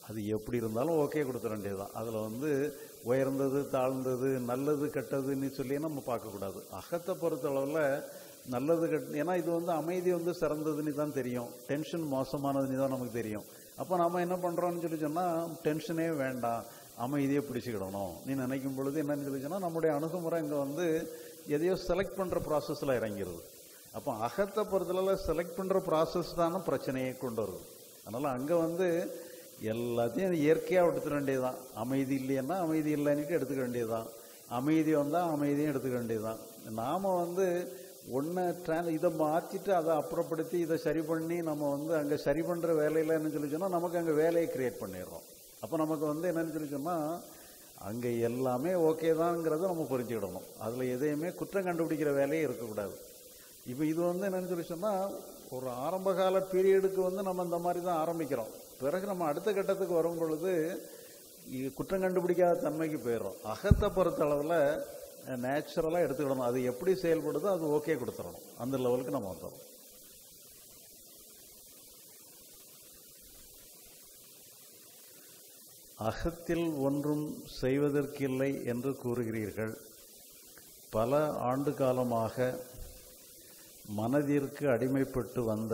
அது எப்படி இருந்தாலும் ஓகே கொடுத்துட வேண்டியதுதான் அதில் வந்து உயர்ந்தது தாழ்ந்தது நல்லது கெட்டதுன்னு சொல்லி நம்ம பார்க்கக்கூடாது அகத்தை பொறுத்தளவில் நல்லது கெட் ஏன்னா இது வந்து அமைதி வந்து சிறந்ததுன்னு தான் தெரியும் டென்ஷன் மோசமானதுன்னு தான் நமக்கு தெரியும் அப்போ நம்ம என்ன பண்ணுறோம்னு சொல்லி சொன்னால் டென்ஷனே வேண்டாம் அமைதியை பிடிச்சிக்கிடணும் நீ நினைக்கும் பொழுது என்னன்னு சொல்லி சொன்னால் நம்முடைய அணுகுமுறை இங்கே வந்து எதையோ செலக்ட் பண்ணுற ப்ராசஸில் இறங்கிடுது அப்போ அகத்தை பொறுத்தளவில் செலக்ட் பண்ணுற ப்ராசஸ் தானே பிரச்சனையை கொண்டு வருது அதனால் அங்கே வந்து எல்லாத்தையும் இயற்கையாக எடுத்துக்க வேண்டியதுதான் அமைதி இல்லைன்னா அமைதி இல்லைன்னுட்டு எடுத்துக்க வேண்டியதுதான் அமைதி வந்தால் அமைதியும் எடுத்துக்க வேண்டியதுதான் நாம் வந்து ஒன்றை ட்ரான் இதை மாற்றிட்டு அதை அப்புறப்படுத்தி இதை சரி பண்ணி நம்ம வந்து அங்கே சரி பண்ணுற வேலையில் என்ன சொல்லி சொன்னால் நமக்கு அங்கே வேலையை கிரியேட் பண்ணிடுறோம் அப்போ நமக்கு வந்து என்னன்னு சொல்லி சொன்னால் அங்கே எல்லாமே ஓகே தான்ங்கிறத நம்ம புரிஞ்சுக்கிடணும் அதில் எதையுமே குற்றம் கண்டுபிடிக்கிற வேலையே இருக்கக்கூடாது இப்போ இது வந்து என்னன்னு சொல்லி சொன்னால் ஒரு ஆரம்பகால பீரியடுக்கு வந்து நம்ம இந்த மாதிரி தான் ஆரம்பிக்கிறோம் பிறகு நம்ம அடுத்த கட்டத்துக்கு வரும் பொழுது இ- குற்றம் கண்டுபிடிக்காத தன்மைக்கு போயிடுறோம் அகத்தை பொறுத்த அளவில் நேச்சுரலாக எடுத்துக்கிடணும் அது எப்படி செயல்படுதோ அது ஓகே கொடுத்துடணும் அந்த லெவலுக்கு நம்ம வந்துடும் அகத்தில் ஒன்றும் செய்வதற்கில்லை என்று கூறுகிறீர்கள் பல ஆண்டு காலமாக மனதிற்கு அடிமைப்பட்டு வந்த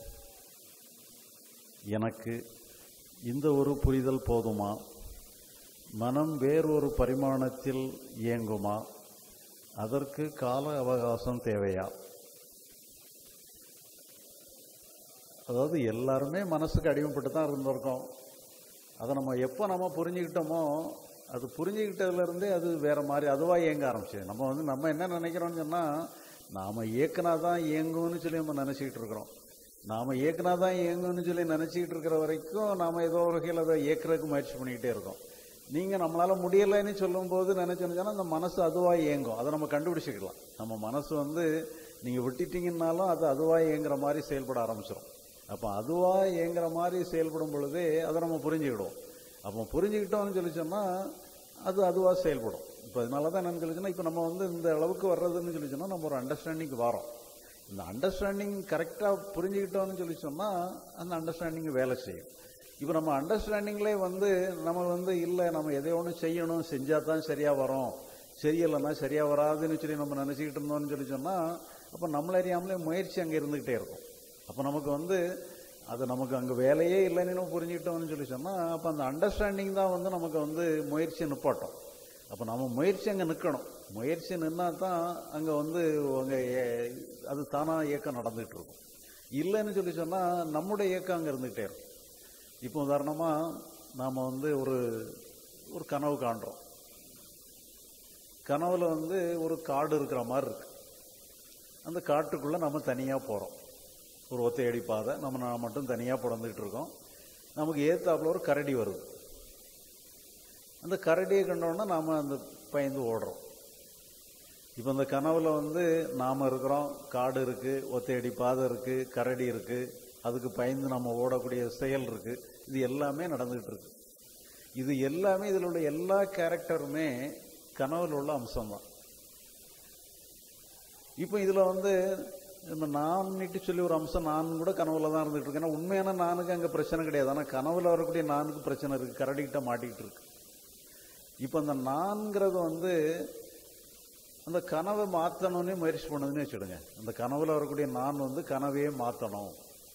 எனக்கு இந்த ஒரு புரிதல் போதுமா மனம் வேறொரு பரிமாணத்தில் இயங்குமா அதற்கு கால அவகாசம் தேவையா அதாவது எல்லாருமே மனசுக்கு அடிமைப்பட்டு தான் இருந்திருக்கோம் அதை நம்ம எப்போ நம்ம புரிஞ்சுக்கிட்டோமோ அது புரிஞ்சுக்கிட்டதுலேருந்தே அது வேற மாதிரி அதுவாக இயங்க ஆரம்பிச்சு நம்ம வந்து நம்ம என்ன நினைக்கிறோம்னு சொன்னால் நாம் இயக்குனா தான் இயங்கும்னு சொல்லி நம்ம நினச்சிக்கிட்டு இருக்கிறோம் நாம் இயக்குனா தான் இயங்கும்னு சொல்லி நினச்சிக்கிட்டு இருக்கிற வரைக்கும் நாம் ஏதோ ஒரு வகையில் அதை இயக்குறதுக்கு முயற்சி பண்ணிக்கிட்டே இருக்கோம் நீங்கள் நம்மளால் முடியலைன்னு சொல்லும்போது நினச்சோன்னு சொன்னால் அந்த மனசு அதுவாக இயங்கும் அதை நம்ம கண்டுபிடிச்சிக்கலாம் நம்ம மனசு வந்து நீங்கள் விட்டுட்டீங்கன்னாலும் அது அதுவாக இயங்குற மாதிரி செயல்பட ஆரம்பிச்சிடும் அப்போ அதுவாக இயங்குற மாதிரி செயல்படும் பொழுதே அதை நம்ம புரிஞ்சுக்கிடுவோம் அப்போ புரிஞ்சுக்கிட்டோம்னு சொல்லி சொன்னால் அது அதுவாக செயல்படும் இப்போ அதனால தான் என்னன்னு சொல்லி சொன்னால் இப்போ நம்ம வந்து இந்த அளவுக்கு வர்றதுன்னு சொல்லி சொன்னால் நம்ம ஒரு அண்டர்ஸ்டாண்டிங் வரோம் இந்த அண்டர்ஸ்டாண்டிங் கரெக்டாக புரிஞ்சுக்கிட்டோம்னு சொல்லி சொன்னால் அந்த அண்டர்ஸ்டாண்டிங் வேலை செய்யும் இப்போ நம்ம அண்டர்ஸ்டாண்டிங்லேயே வந்து நம்ம வந்து இல்லை நம்ம எதை ஒன்று செய்யணும் செஞ்சால் தான் சரியாக வரும் சரியில்லைன்னா சரியாக வராதுன்னு சொல்லி நம்ம நினச்சிக்கிட்டு இருந்தோம்னு சொல்லி சொன்னால் அப்போ நம்மள அறியாமலே முயற்சி அங்கே இருந்துக்கிட்டே இருக்கும் அப்போ நமக்கு வந்து அது நமக்கு அங்கே வேலையே இல்லைன்னு நம்ம புரிஞ்சுக்கிட்டோம்னு சொல்லி சொன்னால் அப்போ அந்த அண்டர்ஸ்டாண்டிங் தான் வந்து நமக்கு வந்து முயற்சியை நிப்பாட்டும் அப்போ நம்ம முயற்சி அங்கே நிற்கணும் முயற்சி நின்னா தான் அங்கே வந்து அங்கே அது தானாக இயக்கம் நடந்துகிட்டு இருக்கும் இல்லைன்னு சொல்லி சொன்னால் நம்முடைய இயக்கம் அங்கே இருந்துகிட்டே இருக்கும் இப்போ உதாரணமாக நாம் வந்து ஒரு ஒரு கனவு காண்றோம் கனவுல வந்து ஒரு காடு இருக்கிற மாதிரி இருக்கு அந்த காட்டுக்குள்ளே நம்ம தனியாக போகிறோம் ஒரு ஒத்தையடி பாதை நம்ம நான் மட்டும் தனியாக பிறந்துக்கிட்டு இருக்கோம் நமக்கு ஏத்தாப்புல ஒரு கரடி வருது அந்த கரடியை கண்டோன்னா நாம் அந்த பயந்து ஓடுறோம் இப்போ இந்த கனவுல வந்து நாம் இருக்கிறோம் காடு இருக்குது ஒத்தையடி பாதை இருக்குது கரடி இருக்குது அதுக்கு பயந்து நம்ம ஓடக்கூடிய செயல் இருக்குது இது எல்லாமே நடந்துகிட்டு இருக்கு இது எல்லாமே இதில் உள்ள எல்லா கேரக்டருமே கனவுல உள்ள அம்சம்தான் இப்போ இதில் வந்து நம்ம நான் சொல்லி ஒரு அம்சம் நான் கூட கனவுல தான் இருந்துகிட்டு இருக்கேன் ஏன்னா உண்மையான நானுக்கு அங்கே பிரச்சனை கிடையாது ஆனால் கனவுல வரக்கூடிய நானுக்கு பிரச்சனை இருக்குது கரடிக்கிட்ட மாட்டிக்கிட்டு இருக்கு இப்போ அந்த நான்கிறது வந்து அந்த கனவை மாற்றணும்னே முயற்சி பண்ணுதுன்னு வச்சுடுங்க அந்த கனவுல வரக்கூடிய நான் வந்து கனவையே மாற்றணும்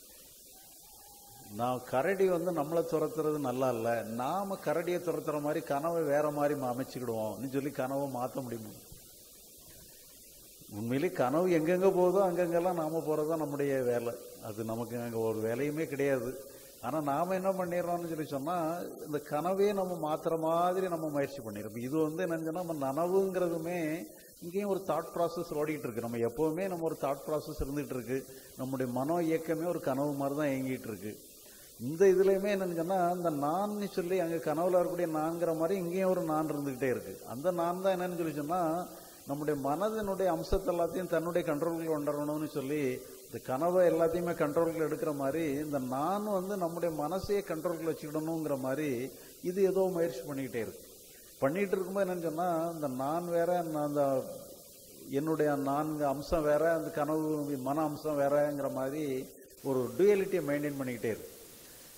நான் கரடி வந்து நம்மளை துரத்துறது நல்லா இல்லை நாம கரடியை துரத்துற மாதிரி கனவை வேற மாதிரி அமைச்சுக்கிடுவோம்னு சொல்லி கனவை மாற்ற முடியுமா உண்மையிலே கனவு எங்கெங்க போதோ அங்கங்கெல்லாம் நாம போறதுதான் நம்முடைய வேலை அது நமக்கு அங்கே ஒரு வேலையுமே கிடையாது ஆனால் நாம் என்ன பண்ணிடுறோம்னு சொல்லி சொன்னால் இந்த கனவே நம்ம மாத்துற மாதிரி நம்ம முயற்சி பண்ணிடுறோம் இது வந்து என்னன்னு சொன்னா, நம்ம நனவுங்கிறதுமே இங்கேயும் ஒரு தாட் ப்ராசஸ் ஓடிட்டு இருக்கு நம்ம எப்போவுமே நம்ம ஒரு தாட் ப்ராசஸ் இருந்துகிட்டு இருக்கு நம்முடைய மனோ இயக்கமே ஒரு கனவு மாதிரி தான் இயங்கிட்டு இருக்கு இந்த இதுலையுமே என்னன்னு சொன்னா அந்த நான் சொல்லி அங்கே கனவுல இருக்கக்கூடிய நான்கிற மாதிரி இங்கேயும் ஒரு நான் இருந்துகிட்டே இருக்கு அந்த நான் தான் என்னன்னு சொல்லி சொன்னா நம்முடைய மனதினுடைய அம்சத்தை எல்லாத்தையும் தன்னுடைய கண்ட்ரோலுக்கு கொண்டுறணும்னு சொல்லி இந்த கனவை எல்லாத்தையுமே கண்ட்ரோலுக்கு எடுக்கிற மாதிரி இந்த நான் வந்து நம்முடைய மனசையே கண்ட்ரோலுக்கு வச்சுக்கிடணுங்கிற மாதிரி இது ஏதோ முயற்சி பண்ணிக்கிட்டே இருக்கு பண்ணிட்டு இருக்கும்போது என்னன்னு சொன்னா இந்த நான் வேற நான் அந்த என்னுடைய நான்கு அம்சம் வேற அந்த கனவு மன அம்சம் வேறங்கிற மாதிரி ஒரு டுயலிட்டியை மெயின்டைன் பண்ணிக்கிட்டே இருக்கு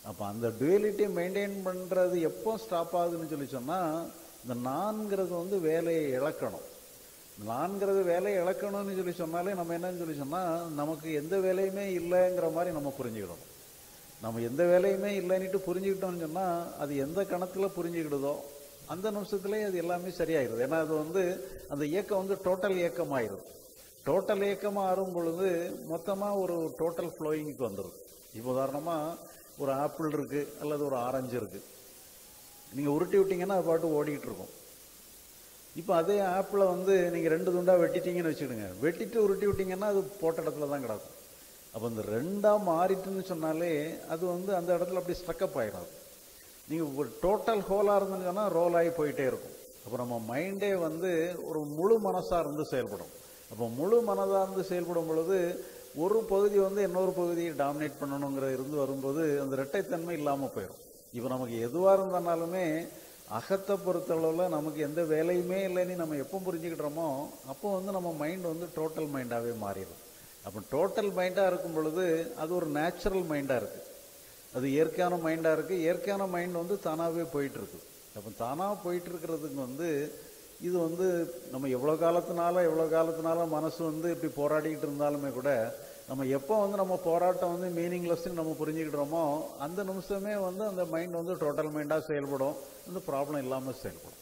அப்போ அந்த டுவெலிட்டியை மெயின்டைன் பண்ணுறது எப்போ ஸ்டாப் ஆகுதுன்னு சொல்லி சொன்னால் இந்த நான்கிறது வந்து வேலையை இழக்கணும் நான்கிறது வேலையை இழக்கணும்னு சொல்லி சொன்னாலே நம்ம என்னன்னு சொல்லி சொன்னால் நமக்கு எந்த வேலையுமே இல்லைங்கிற மாதிரி நம்ம புரிஞ்சுக்கிடணும் நம்ம எந்த வேலையுமே இல்லைன்னுட்டு புரிஞ்சுக்கிட்டோம்னு சொன்னால் அது எந்த கணத்தில் புரிஞ்சுக்கிடுதோ அந்த நிமிஷத்துலேயே அது எல்லாமே சரியாயிடுது ஏன்னா அது வந்து அந்த இயக்கம் வந்து டோட்டல் இயக்கம் ஆயிடுது டோட்டல் இயக்கமாக ஆறும் பொழுது மொத்தமாக ஒரு டோட்டல் ஃப்ளோயிங்க்கு வந்துடும் இப்போ உதாரணமாக ஒரு ஆப்பிள் இருக்குது அல்லது ஒரு ஆரஞ்சு இருக்குது நீங்கள் உருட்டி விட்டீங்கன்னா அது பாட்டு ஓடிக்கிட்டு இருக்கும் இப்போ அதே ஆப்பிளை வந்து நீங்கள் ரெண்டு துண்டாக வெட்டிட்டீங்கன்னு வச்சுடுங்க வெட்டிட்டு உருட்டி விட்டீங்கன்னா அது போட்ட இடத்துல தான் கிடக்கும் அப்போ இந்த ரெண்டாக மாறிட்டுன்னு சொன்னாலே அது வந்து அந்த இடத்துல அப்படி ஸ்ட்ரக்கப் ஆயிடும் நீங்கள் ஒரு டோட்டல் ஹோலாக இருந்துன்னு சொன்னால் ரோல் ஆகி போயிட்டே இருக்கும் அப்போ நம்ம மைண்டே வந்து ஒரு முழு மனசாக இருந்து செயல்படும் அப்போ முழு மனதாக இருந்து செயல்படும் பொழுது ஒரு பகுதி வந்து இன்னொரு பகுதியை டாமினேட் பண்ணணுங்கிற இருந்து வரும்போது அந்த இரட்டைத்தன்மை இல்லாமல் போயிடும் இப்போ நமக்கு எதுவாக இருந்தாலுமே அகத்தை பொறுத்தளவில் நமக்கு எந்த வேலையுமே இல்லைன்னு நம்ம எப்போ புரிஞ்சுக்கிட்டோமோ அப்போ வந்து நம்ம மைண்ட் வந்து டோட்டல் மைண்டாகவே மாறிடும் அப்போ டோட்டல் மைண்டாக இருக்கும் பொழுது அது ஒரு நேச்சுரல் மைண்டாக இருக்குது அது இயற்கையான மைண்டாக இருக்குது இயற்கையான மைண்ட் வந்து தானாகவே போயிட்டுருக்கு அப்போ தானாக போயிட்டு இருக்கிறதுக்கு வந்து இது வந்து நம்ம எவ்வளோ காலத்தினால எவ்வளோ காலத்தினால மனசு வந்து இப்படி போராடிக்கிட்டு இருந்தாலுமே கூட நம்ம எப்போ வந்து நம்ம போராட்டம் வந்து மீனிங்லெஸ்ன்னு நம்ம புரிஞ்சுக்கிட்டோமோ அந்த நிமிஷமே வந்து அந்த மைண்ட் வந்து டோட்டல் மைண்டாக செயல்படும் இந்த ப்ராப்ளம் இல்லாமல் செயல்படும்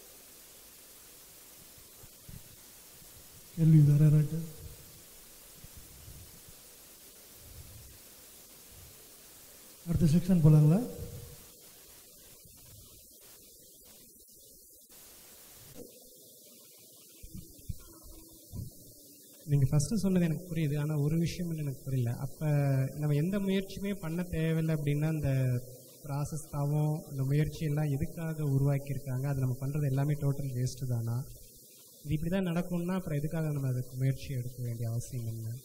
கேள்வி வேற யாராட்டு அடுத்த செக்ஷன் போலாங்களா நீங்கள் ஃபஸ்ட்டு சொன்னது எனக்கு புரியுது ஆனால் ஒரு விஷயம் மட்டும் எனக்கு புரியல அப்போ நம்ம எந்த முயற்சியுமே பண்ண தேவையில்லை அப்படின்னா அந்த ப்ராசஸ் தாவும் அந்த முயற்சி எல்லாம் எதுக்காக உருவாக்கியிருக்காங்க அது நம்ம பண்ணுறது எல்லாமே டோட்டல் வேஸ்ட்டு தானா இது இப்படி தான் நடக்கும்னா அப்புறம் எதுக்காக நம்ம அதுக்கு முயற்சி எடுக்க வேண்டிய அவசியம் என்ன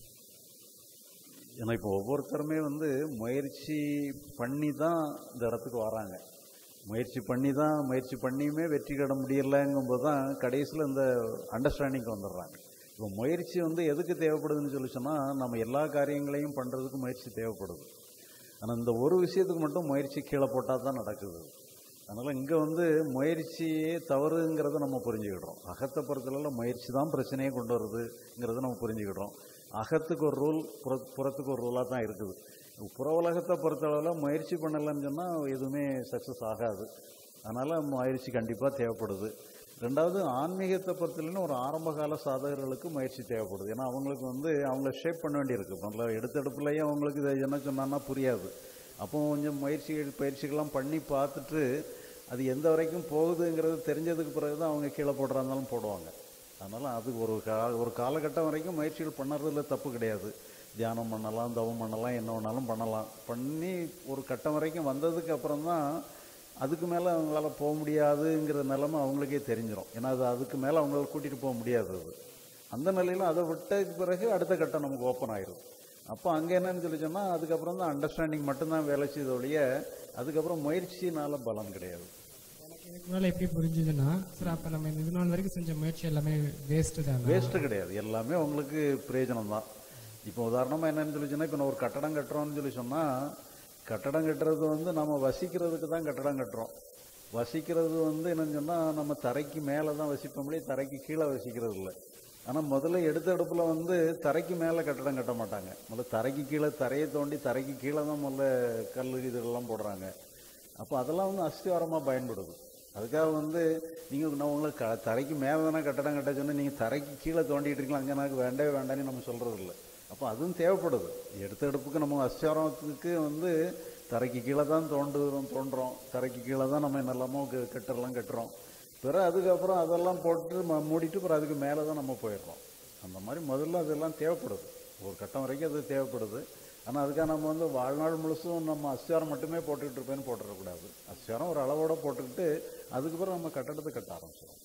ஏன்னா இப்போ ஒவ்வொருத்தருமே வந்து முயற்சி பண்ணி தான் இந்த இடத்துக்கு வராங்க முயற்சி பண்ணி தான் முயற்சி பண்ணியுமே வெற்றி கட முடியலைங்கும்போது தான் கடைசியில் இந்த அண்டர்ஸ்டாண்டிங் வந்துடுறாங்க இப்போ முயற்சி வந்து எதுக்கு தேவைப்படுதுன்னு சொல்லி சொன்னால் நம்ம எல்லா காரியங்களையும் பண்ணுறதுக்கு முயற்சி தேவைப்படுது ஆனால் இந்த ஒரு விஷயத்துக்கு மட்டும் முயற்சி கீழே போட்டால் தான் நடக்குது அதனால் இங்கே வந்து முயற்சியே தவறுங்கிறத நம்ம புரிஞ்சுக்கிடுறோம் அகத்தை பொறுத்தளவில் முயற்சி தான் பிரச்சனையை கொண்டு வருதுங்கிறத நம்ம புரிஞ்சுக்கிடுறோம் அகத்துக்கு ஒரு ரூல் புற புறத்துக்கு ஒரு ரூலாக தான் இருக்குது புற உலகத்தை பொறுத்தளவில் முயற்சி பண்ணலைன்னு சொன்னால் எதுவுமே சக்ஸஸ் ஆகாது அதனால் முயற்சி கண்டிப்பாக தேவைப்படுது ரெண்டாவது ஆன்மீகத்தை பொறுத்தவரையிலும் ஒரு ஆரம்பகால சாதகர்களுக்கு முயற்சி தேவைப்படுது ஏன்னா அவங்களுக்கு வந்து அவங்கள ஷேப் பண்ண வேண்டியிருக்கு முதல்ல எடுத்தெடுப்புலையே அவங்களுக்கு இதை என்ன சொன்னான்னா புரியாது அப்போ கொஞ்சம் முயற்சி பயிற்சிகள்லாம் பண்ணி பார்த்துட்டு அது எந்த வரைக்கும் போகுதுங்கிறது தெரிஞ்சதுக்கு பிறகு தான் அவங்க கீழே போடுறா இருந்தாலும் போடுவாங்க அதனால் அது ஒரு கா ஒரு காலகட்டம் வரைக்கும் முயற்சிகள் பண்ணுறதுல தப்பு கிடையாது தியானம் பண்ணலாம் தவம் பண்ணலாம் என்ன வேணாலும் பண்ணலாம் பண்ணி ஒரு கட்டம் வரைக்கும் வந்ததுக்கு அப்புறம் தான் அதுக்கு மேலே அவங்களால போக முடியாதுங்கிற நிலைமை அவங்களுக்கே தெரிஞ்சிடும் ஏன்னா அது அதுக்கு மேலே அவங்களால கூட்டிகிட்டு போக முடியாது அது அந்த நிலையில் அதை விட்டதுக்கு பிறகு அடுத்த கட்டம் நமக்கு ஓப்பன் ஆயிரும் அப்போ அங்கே என்னன்னு சொல்லி சொன்னால் அதுக்கப்புறம் தான் அண்டர்ஸ்டாண்டிங் மட்டும்தான் வேலை செய்த ஒழிய அதுக்கப்புறம் முயற்சினால பலம் கிடையாது எனக்கு இதுக்கு மேலே எப்படி புரிஞ்சுதுன்னா சார் அப்போ நம்ம இது நாள் வரைக்கும் செஞ்ச முயற்சி எல்லாமே வேஸ்ட்டு தானே வேஸ்ட்டு கிடையாது எல்லாமே உங்களுக்கு பிரயோஜனம் தான் இப்போ உதாரணமாக என்னன்னு சொல்லி சொன்னால் இப்போ நான் ஒரு கட்டடம் கட்டுறோம்னு சொல்லி சொன்னால் கட்டடம் கட்டுறது வந்து நம்ம வசிக்கிறதுக்கு தான் கட்டடம் கட்டுறோம் வசிக்கிறது வந்து என்னன்னு சொன்னால் நம்ம தரைக்கு மேலே தான் வசிப்போம் முடியும் தரைக்கு கீழே வசிக்கிறது இல்லை ஆனால் முதல்ல எடுத்த எடுப்பில் வந்து தரைக்கு மேலே கட்டடம் கட்ட மாட்டாங்க முதல்ல தரைக்கு கீழே தரையை தோண்டி தரைக்கு கீழே தான் முதல்ல கல் இதெல்லாம் போடுறாங்க அப்போ அதெல்லாம் வந்து அஸ்திவாரமாக பயன்படுது அதுக்காக வந்து நீங்கள் நான் உங்களை க தரைக்கு மேலே தானே கட்டடம் கட்ட சொன்னால் நீங்கள் தரைக்கு கீழே தோண்டிட்டு இருக்கலாம் அங்கே எனக்கு வேண்டவே வேண்டாம்னு நம்ம சொல்கிறது இல்லை அப்போ அதுவும் தேவைப்படுது எடுத்த எடுப்புக்கு நம்ம அஸ்திவாரத்துக்கு வந்து தரைக்கு கீழே தான் தோண்டுறோம் தோண்டுறோம் தரைக்கு கீழே தான் நம்ம என்னெல்லாமோ க- கட்டெல்லாம் கட்டுறோம் பிறகு அதுக்கப்புறம் அதெல்லாம் போட்டு ம- மூடிட்டு அப்புறம் அதுக்கு மேலே தான் நம்ம போயிடுறோம் அந்த மாதிரி முதல்ல அதெல்லாம் தேவைப்படுது ஒரு கட்டம் வரைக்கும் அது தேவைப்படுது ஆனால் அதுக்காக நம்ம வந்து வாழ்நாள் முழுசும் நம்ம அஸ்திவாரம் மட்டுமே போட்டுக்கிட்டு இருப்பேன்னு போட்டுறக்கூடாது அஸ்திவாரம் ஒரு அளவோட போட்டுக்கிட்டு அதுக்கப்புறம் நம்ம கட்டடத்தை கட்ட ஆரம்பிச்சிடும்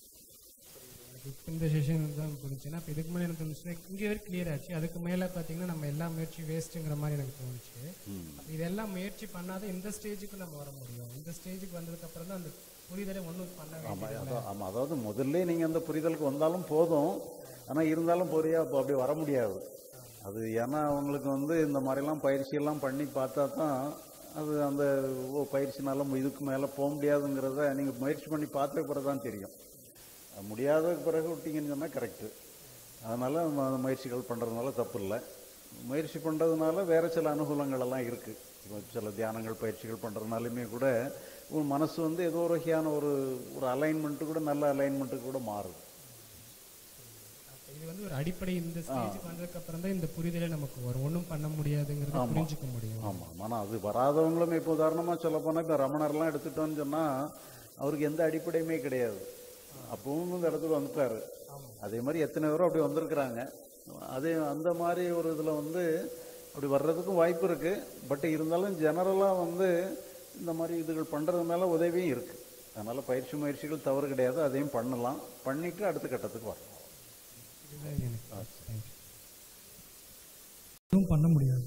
எனக்கு இப்போ இந்த செஷன் தான் புரிஞ்சுன்னா இப்போ இதுக்கு மேலே எனக்கு இருந்துச்சுன்னா இங்கே வரைக்கும் கிளியர் ஆச்சு அதுக்கு மேலே பார்த்தீங்கன்னா நம்ம எல்லா முயற்சி வேஸ்ட்டுங்கிற மாதிரி எனக்கு தோணுச்சு அப்ப இதெல்லாம் முயற்சி பண்ணாத இந்த ஸ்டேஜுக்கு நம்ம வர முடியும் இந்த ஸ்டேஜுக்கு வந்ததுக்கு அப்புறம் தான் அந்த புரிதலை ஒன்றும் பண்ண ஆமாம் வேண்டியது அதான் ஆமாம் அதாவது முதல்ல நீங்கள் அந்த புரிதலுக்கு வந்தாலும் போதும் ஆனால் இருந்தாலும் பொரியா இப்போ அப்படி வர முடியாது அது ஏன்னா அவங்களுக்கு வந்து இந்த மாதிரிலாம் பயிற்சியெல்லாம் பண்ணி பார்த்தா தான் அது அந்த ஓ பயிற்சினால மு- இதுக்கு மேலே போக முடியாதுங்கிறத நீங்கள் முயற்சி பண்ணி பார்த்த பிறகு தான் தெரியும் அது முடியாத பிறகு விட்டீங்கன்னு சொன்னால் கரெக்டு அதனால் ம- முயற்சிகள் பண்ணுறதுனால தப்பு இல்லை முயற்சி பண்ணுறதுனால வேறு சில அனுகூலங்கள் எல்லாம் இருக்குது இப்போ சில தியானங்கள் பயிற்சிகள் பண்ணுறதுனாலுமே கூட உன் மனசு வந்து ஏதோ ஒரு வகையான ஒரு ஒரு அலைன்மெண்ட்டு கூட நல்ல அலைன்மெண்ட்டுக்கு கூட மாறுது அப்ப இது வந்து ஒரு அடிப்படை இந்த ஸ்டேஜுக்கு வந்ததுக்கு அப்புறம் தான் இந்த புரிதலே நமக்கு வரும் ஒன்றும் பண்ண முடியாதுங்கிறத ஆமா. புரிஞ்சுக்க முடியும் ஆமாம் ஆனால் அது வராதவங்களும் இப்போ உதாரணமாக சொல்ல போனால் இப்போ ரமணர்லாம் எடுத்துட்டோம்னு சொன்னால் அவருக்கு எந்த அடிப்படையுமே கிடையாது அப்பவும் இந்த இடத்துக்கு வந்துட்டாரு அதே மாதிரி எத்தனை பேரும் அப்படி வந்திருக்கிறாங்க அதே அந்த மாதிரி ஒரு இதில் வந்து அப்படி வர்றதுக்கும் வாய்ப்பு இருக்குது பட் இருந்தாலும் ஜெனரலாக வந்து இந்த மாதிரி இதுகள் பண்ணுறது மேலே உதவியும் இருக்குது அதனால் பயிற்சி முயற்சிகள் தவறு கிடையாது அதையும் பண்ணலாம் பண்ணிவிட்டு அடுத்த கட்டத்துக்கு வரலாம் இதுதான் எனக்கு தேங்க்யூ எதுவும் பண்ண முடியாது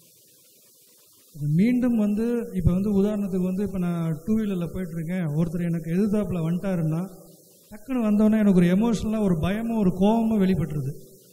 அது மீண்டும் வந்து இப்போ வந்து உதாரணத்துக்கு வந்து இப்போ நான் டூ வீலரில் போயிட்டுருக்கேன் ஒருத்தர் எனக்கு எதிர்த்தாப்புல வந்துட்டாருன்னா டக்குன்னு வந்தோடனே எனக்கு ஒரு எமோஷனலாக ஒரு பயமும் ஒரு கோபமும் வெளிப்பட்டுருது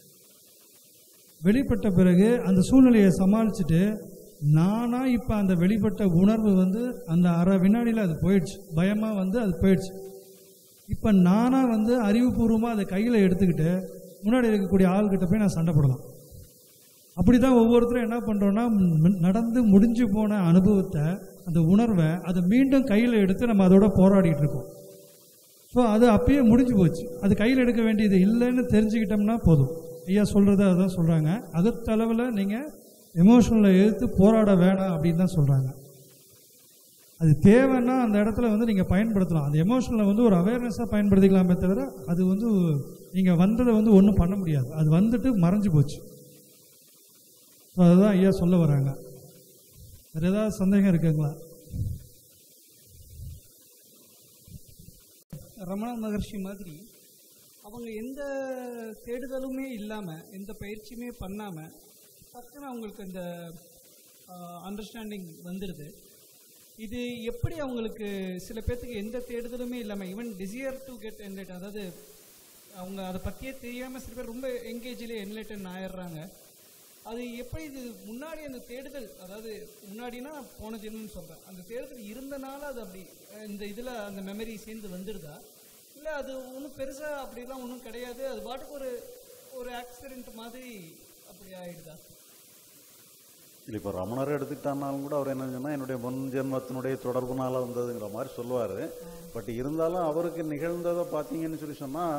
வெளிப்பட்ட பிறகு அந்த சூழ்நிலையை சமாளிச்சுட்டு நானா இப்போ அந்த வெளிப்பட்ட உணர்வு வந்து அந்த அரை வினாடியில் அது போயிடுச்சு பயமாக வந்து அது போயிடுச்சு இப்போ நானாக வந்து அறிவுபூர்வமாக அதை கையில் எடுத்துக்கிட்டு முன்னாடி இருக்கக்கூடிய ஆள்கிட்ட போய் நான் சண்டை போடலாம் அப்படி தான் ஒவ்வொருத்தரும் என்ன பண்ணுறோன்னா நடந்து முடிஞ்சு போன அனுபவத்தை அந்த உணர்வை அதை மீண்டும் கையில் எடுத்து நம்ம அதோட போராடிட்டு இருக்கோம் ஸோ அது அப்பயே முடிஞ்சு போச்சு அது கையில் எடுக்க வேண்டியது இல்லைன்னு தெரிஞ்சுக்கிட்டோம்னா போதும் ஐயா சொல்கிறத அதான் சொல்கிறாங்க அகத்தளவில் நீங்கள் எமோஷனலில் எடுத்து போராட வேணாம் அப்படின்னு தான் சொல்கிறாங்க அது தேவைன்னா அந்த இடத்துல வந்து நீங்கள் பயன்படுத்தலாம் அந்த எமோஷனலை வந்து ஒரு அவேர்னஸாக பயன்படுத்திக்கலாமே தவிர அது வந்து நீங்கள் வந்ததை வந்து ஒன்றும் பண்ண முடியாது அது வந்துட்டு மறைஞ்சு போச்சு ஸோ அதுதான் ஐயா சொல்ல வராங்க வேறு ஏதாவது சந்தேகம் இருக்குங்களா ரமண மகர்ஷி மாதிரி அவங்க எந்த தேடுதலுமே இல்லாமல் எந்த பயிற்சியுமே பண்ணாமல் டக்குன்னு அவங்களுக்கு இந்த அண்டர்ஸ்டாண்டிங் வந்துடுது இது எப்படி அவங்களுக்கு சில பேர்த்துக்கு எந்த தேடுதலுமே இல்லாமல் even desire to get enlight அதாவது அவங்க அதை பற்றியே தெரியாமல் சில பேர் ரொம்ப எங்கேஜிலே என்லைட்டன் ஆயிடுறாங்க அது எப்படி இது முன்னாடி அந்த தேடுதல் அதாவது முன்னாடினா போன ஜென்மம்னு சொல்கிறேன் அந்த தேடுதல் இருந்தனால அது அப்படி அஹ், இந்த இதில் அந்த மெமரி சேர்ந்து வந்துடுதா இல்லை அது ஒன்றும் பெருசாக அப்படிலாம் ஒன்றும் கிடையாது அது பாட்டுக்கு ஒரு ஒரு ஆக்சிடென்ட் மாதிரி அப்படி ஆயிடுதா இல்லை இப்போ ரமணர் எடுத்துக்கிட்டானாலும் கூட அவர் என்ன சொன்னால் என்னுடைய முன் ஜென்மத்தினுடைய தொடர்புனால வந்ததுங்கிற மாதிரி சொல்லுவார் பட் இருந்தாலும் அவருக்கு நிகழ்ந்ததை பார்த்தீங்கன்னு சொல்லி சொன்னால்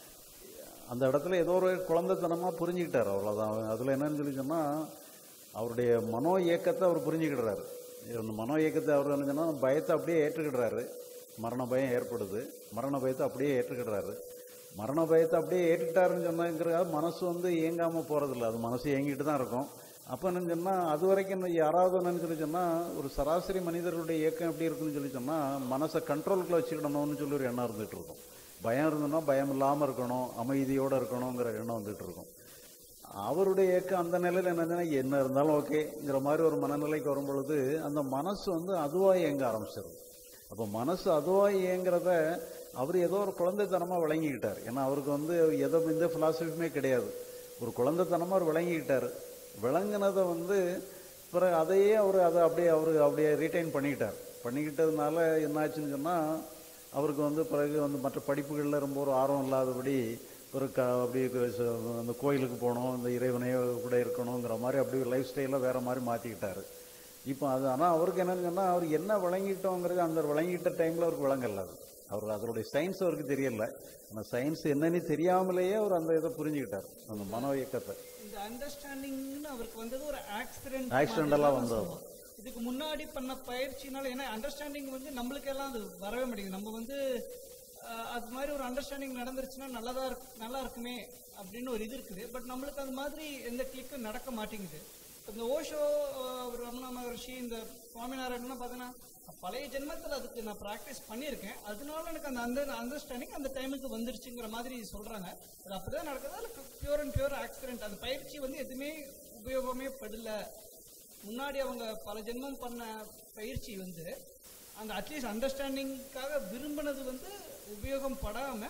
அந்த இடத்துல ஏதோ ஒரு குழந்தைத்தனமாக புரிஞ்சுக்கிட்டார் அவ்வளோதான் அதில் என்னன்னு சொல்லி சொன்னால் அவருடைய மனோ இயக்கத்தை அவர் புரிஞ்சுக்கிடுறாரு அந்த மனோ இயக்கத்தை அவர் என்ன சொன்னால் பயத்தை அப்படியே ஏற்றுக்கிடுறாரு மரண பயம் ஏற்படுது மரண பயத்தை அப்படியே ஏற்றுக்கிடுறாரு மரண பயத்தை அப்படியே ஏற்றுக்கிட்டாருன்னு சொன்னாங்கிறத மனசு வந்து இயங்காமல் போகிறதில்ல அது மனசு இயங்கிட்டு தான் இருக்கும் அப்போ என்னன்னு சொன்னால் அது வரைக்கும் இன்னும் யாராவது என்னன்னு சொல்லி சொன்னால் ஒரு சராசரி மனிதர்களுடைய இயக்கம் எப்படி இருக்குன்னு சொல்லி சொன்னால் மனசை கண்ட்ரோலுக்குள்ள வச்சுக்கிடணும்னு சொல்லி ஒரு எண்ணம் இருந்துகிட்டு இருக்கும் பயம் இருந்ததுன்னா பயம் இல்லாமல் இருக்கணும் அமைதியோடு இருக்கணுங்கிற எண்ணம் வந்துட்டு இருக்கும் அவருடைய இயக்கம் அந்த நிலையில் என்னதுன்னா என்ன இருந்தாலும் ஓகேங்கிற மாதிரி ஒரு மனநிலைக்கு வரும் பொழுது அந்த மனசு வந்து அதுவாக இயங்க ஆரம்பிச்சிடும் அப்போ மனசு அதுவாக இயங்குறத அவர் ஏதோ ஒரு குழந்தைத்தனமாக விளங்கிக்கிட்டார் ஏன்னா அவருக்கு வந்து எதோ எந்த ஃபிலாசபியுமே கிடையாது ஒரு குழந்தைத்தனமாக அவர் விளங்கிக்கிட்டார் விளங்குனதை வந்து பிறகு அதையே அவர் அதை அப்படியே அவர் அப்படியே ரீட்டைன் பண்ணிக்கிட்டார் பண்ணிக்கிட்டதுனால என்னாச்சுன்னு சொன்னால் அவருக்கு வந்து பிறகு வந்து மற்ற படிப்புகளில் ரொம்ப ஒரு ஆர்வம் இல்லாதபடி ஒரு க அப்படி ச- அந்த கோயிலுக்கு போகணும் இந்த இறைவனையோ கூட இருக்கணுங்கிற மாதிரி அப்படி லைஃப் ஸ்டைலை வேறு மாதிரி மாற்றிக்கிட்டாரு இப்போ அது ஆனால் அவருக்கு என்னன்னு சொன்னால் அவர் என்ன விளங்கிட்டோங்கிறது அந்த விளங்கிட்ட டைமில் அவருக்கு விளங்கல அது அவர் அதனுடைய சயின்ஸ் அவருக்கு தெரியல அந்த சயின்ஸ் என்னன்னு தெரியாமலேயே அவர் அந்த இதை புரிஞ்சுக்கிட்டார் அந்த மனோ இயக்கத்தை இந்த அண்டர்ஸ்டாண்டிங்னு அவருக்கு வந்தது ஒரு ஆக்சிடென்ட் Accidental-ஆ வந்தது. இதுக்கு முன்னாடி பண்ண பயிற்சினால ஏன்னா அண்டர்ஸ்டாண்டிங் வந்து நம்மளுக்கெல்லாம் அது வரவே மாட்டேங்குது நம்ம வந்து அஹ், அது மாதிரி ஒரு அண்டர்ஸ்டாண்டிங் நடந்துருச்சுன்னா நல்லதா இருக்கு நல்லா இருக்குமே அப்படின்னு ஒரு இது இருக்குது பட் நம்மளுக்கு அது மாதிரி எந்த கிளிக்கும் நடக்க மாட்டேங்குது இப்ப இந்த ஓஷோ அஹ், ரமணா மகர்ஷி இந்த சுவாமிநாராயணன் பார்த்தீங்கன்னா பழைய ஜென்மத்தில் அதுக்கு நான் ப்ராக்டிஸ் பண்ணியிருக்கேன் அதனால எனக்கு அந்த அந்த அண்டர்ஸ்டாண்டிங் அந்த டைமுக்கு வந்துருச்சுங்கிற மாதிரி சொல்றாங்க அது அப்படிதான் நடக்குது இல்லை பியூர் அண்ட் பியூர் ஆக்சிடென்ட் அந்த பயிற்சி வந்து எதுவுமே உபயோகமே படல முன்னாடி அவங்க பல ஜென்மம் பண்ண பயிற்சி வந்து அந்த அட்லீஸ்ட் அண்டர்ஸ்டாண்டிங்காக விரும்பினது வந்து உபயோகம் படாம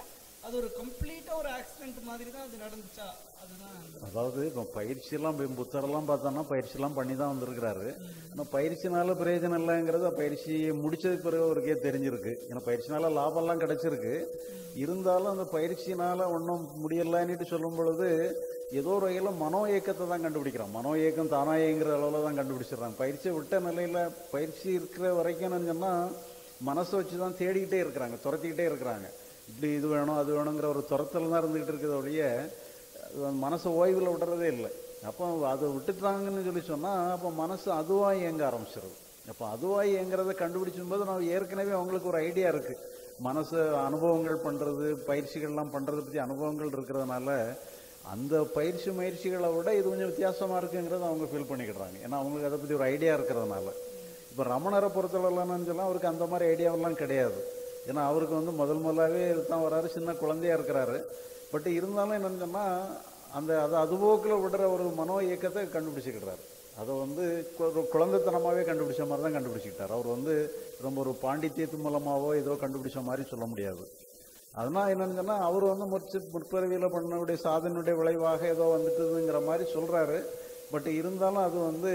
அது ஒரு கம்ப்ளீட்டாக ஒரு ஆக்சிடென்ட் மாதிரி தான் அது நடந்துச்சா அதுதான் அதாவது இப்போ பயிற்சியெல்லாம் இப்போ புத்தரெல்லாம் பார்த்தோன்னா பயிற்சியெல்லாம் பண்ணி தான் வந்திருக்கிறாரு ஆனால் பயிற்சினால பிரயோஜனம் இல்லைங்கிறது பயிற்சி முடிச்சதுக்கு பிறகு அவருக்கே தெரிஞ்சிருக்கு ஏன்னா பயிற்சினால லாபம்லாம் கிடைச்சிருக்கு இருந்தாலும் அந்த பயிற்சினால ஒன்றும் முடியலைன்னுட்டு சொல்லும் பொழுது ஏதோ ஒரு வகையில் மனோ இயக்கத்தை தான் கண்டுபிடிக்கிறான் மனோ இயக்கம் தானா இயங்குற அளவில் தான் கண்டுபிடிச்சிடுறாங்க பயிற்சியை விட்ட நிலையில் பயிற்சி இருக்கிற வரைக்கும் சொன்னால் மனசை வச்சு தான் தேடிக்கிட்டே இருக்கிறாங்க துரத்திக்கிட்டே இருக்கிறாங்க இப்படி இது வேணும் அது வேணுங்கிற ஒரு துரத்தல் தான் இருந்துகிட்டு இருக்கிறத ஒழிய அது மனசை ஓய்வில் விடுறதே இல்லை அப்போ அதை விட்டுட்டாங்கன்னு சொல்லி சொன்னால் அப்போ மனசு அதுவாக இயங்க ஆரம்பிச்சிருது அப்போ அதுவாக இயங்குறத கண்டுபிடிச்சும் போது நான் ஏற்கனவே அவங்களுக்கு ஒரு ஐடியா இருக்குது மனசு அனுபவங்கள் பண்ணுறது பயிற்சிகள்லாம் பண்ணுறதை பற்றி அனுபவங்கள் இருக்கிறதுனால அந்த பயிற்சி முயற்சிகளை விட இது கொஞ்சம் வித்தியாசமாக இருக்குங்கிறத அவங்க ஃபீல் பண்ணிக்கிடுறாங்க ஏன்னா அவங்களுக்கு அதை பற்றி ஒரு ஐடியா இருக்கிறதுனால இப்போ ரமணரை பொறுத்தளவுலன்னு சொன்னால் அவருக்கு அந்த மாதிரி ஐடியாவெல்லாம் கிடையாது ஏன்னா அவருக்கு வந்து முதல் முதலாகவே தான் வராரு சின்ன குழந்தையா இருக்கிறாரு பட் இருந்தாலும் என்னன்னு சொன்னால் அந்த அதை அதுபோக்கில் விடுற ஒரு மனோ இயக்கத்தை கண்டுபிடிச்சிக்கிட்டார் அதை வந்து கு- ஒரு குழந்தைத்தனமாகவே கண்டுபிடிச்ச மாதிரி தான் கண்டுபிடிச்சிக்கிட்டார் அவர் வந்து ரொம்ப ஒரு பாண்டித்யத்து மூலமாவோ ஏதோ கண்டுபிடிச்ச மாதிரி சொல்ல முடியாது அதனால் என்னன்னு சொன்னால் அவர் வந்து முற்று முற்பிறவியில் பண்ணக்கூடிய சாதனையுடைய விளைவாக ஏதோ வந்துட்டுதுங்கிற மாதிரி சொல்கிறாரு பட் இருந்தாலும் அது வந்து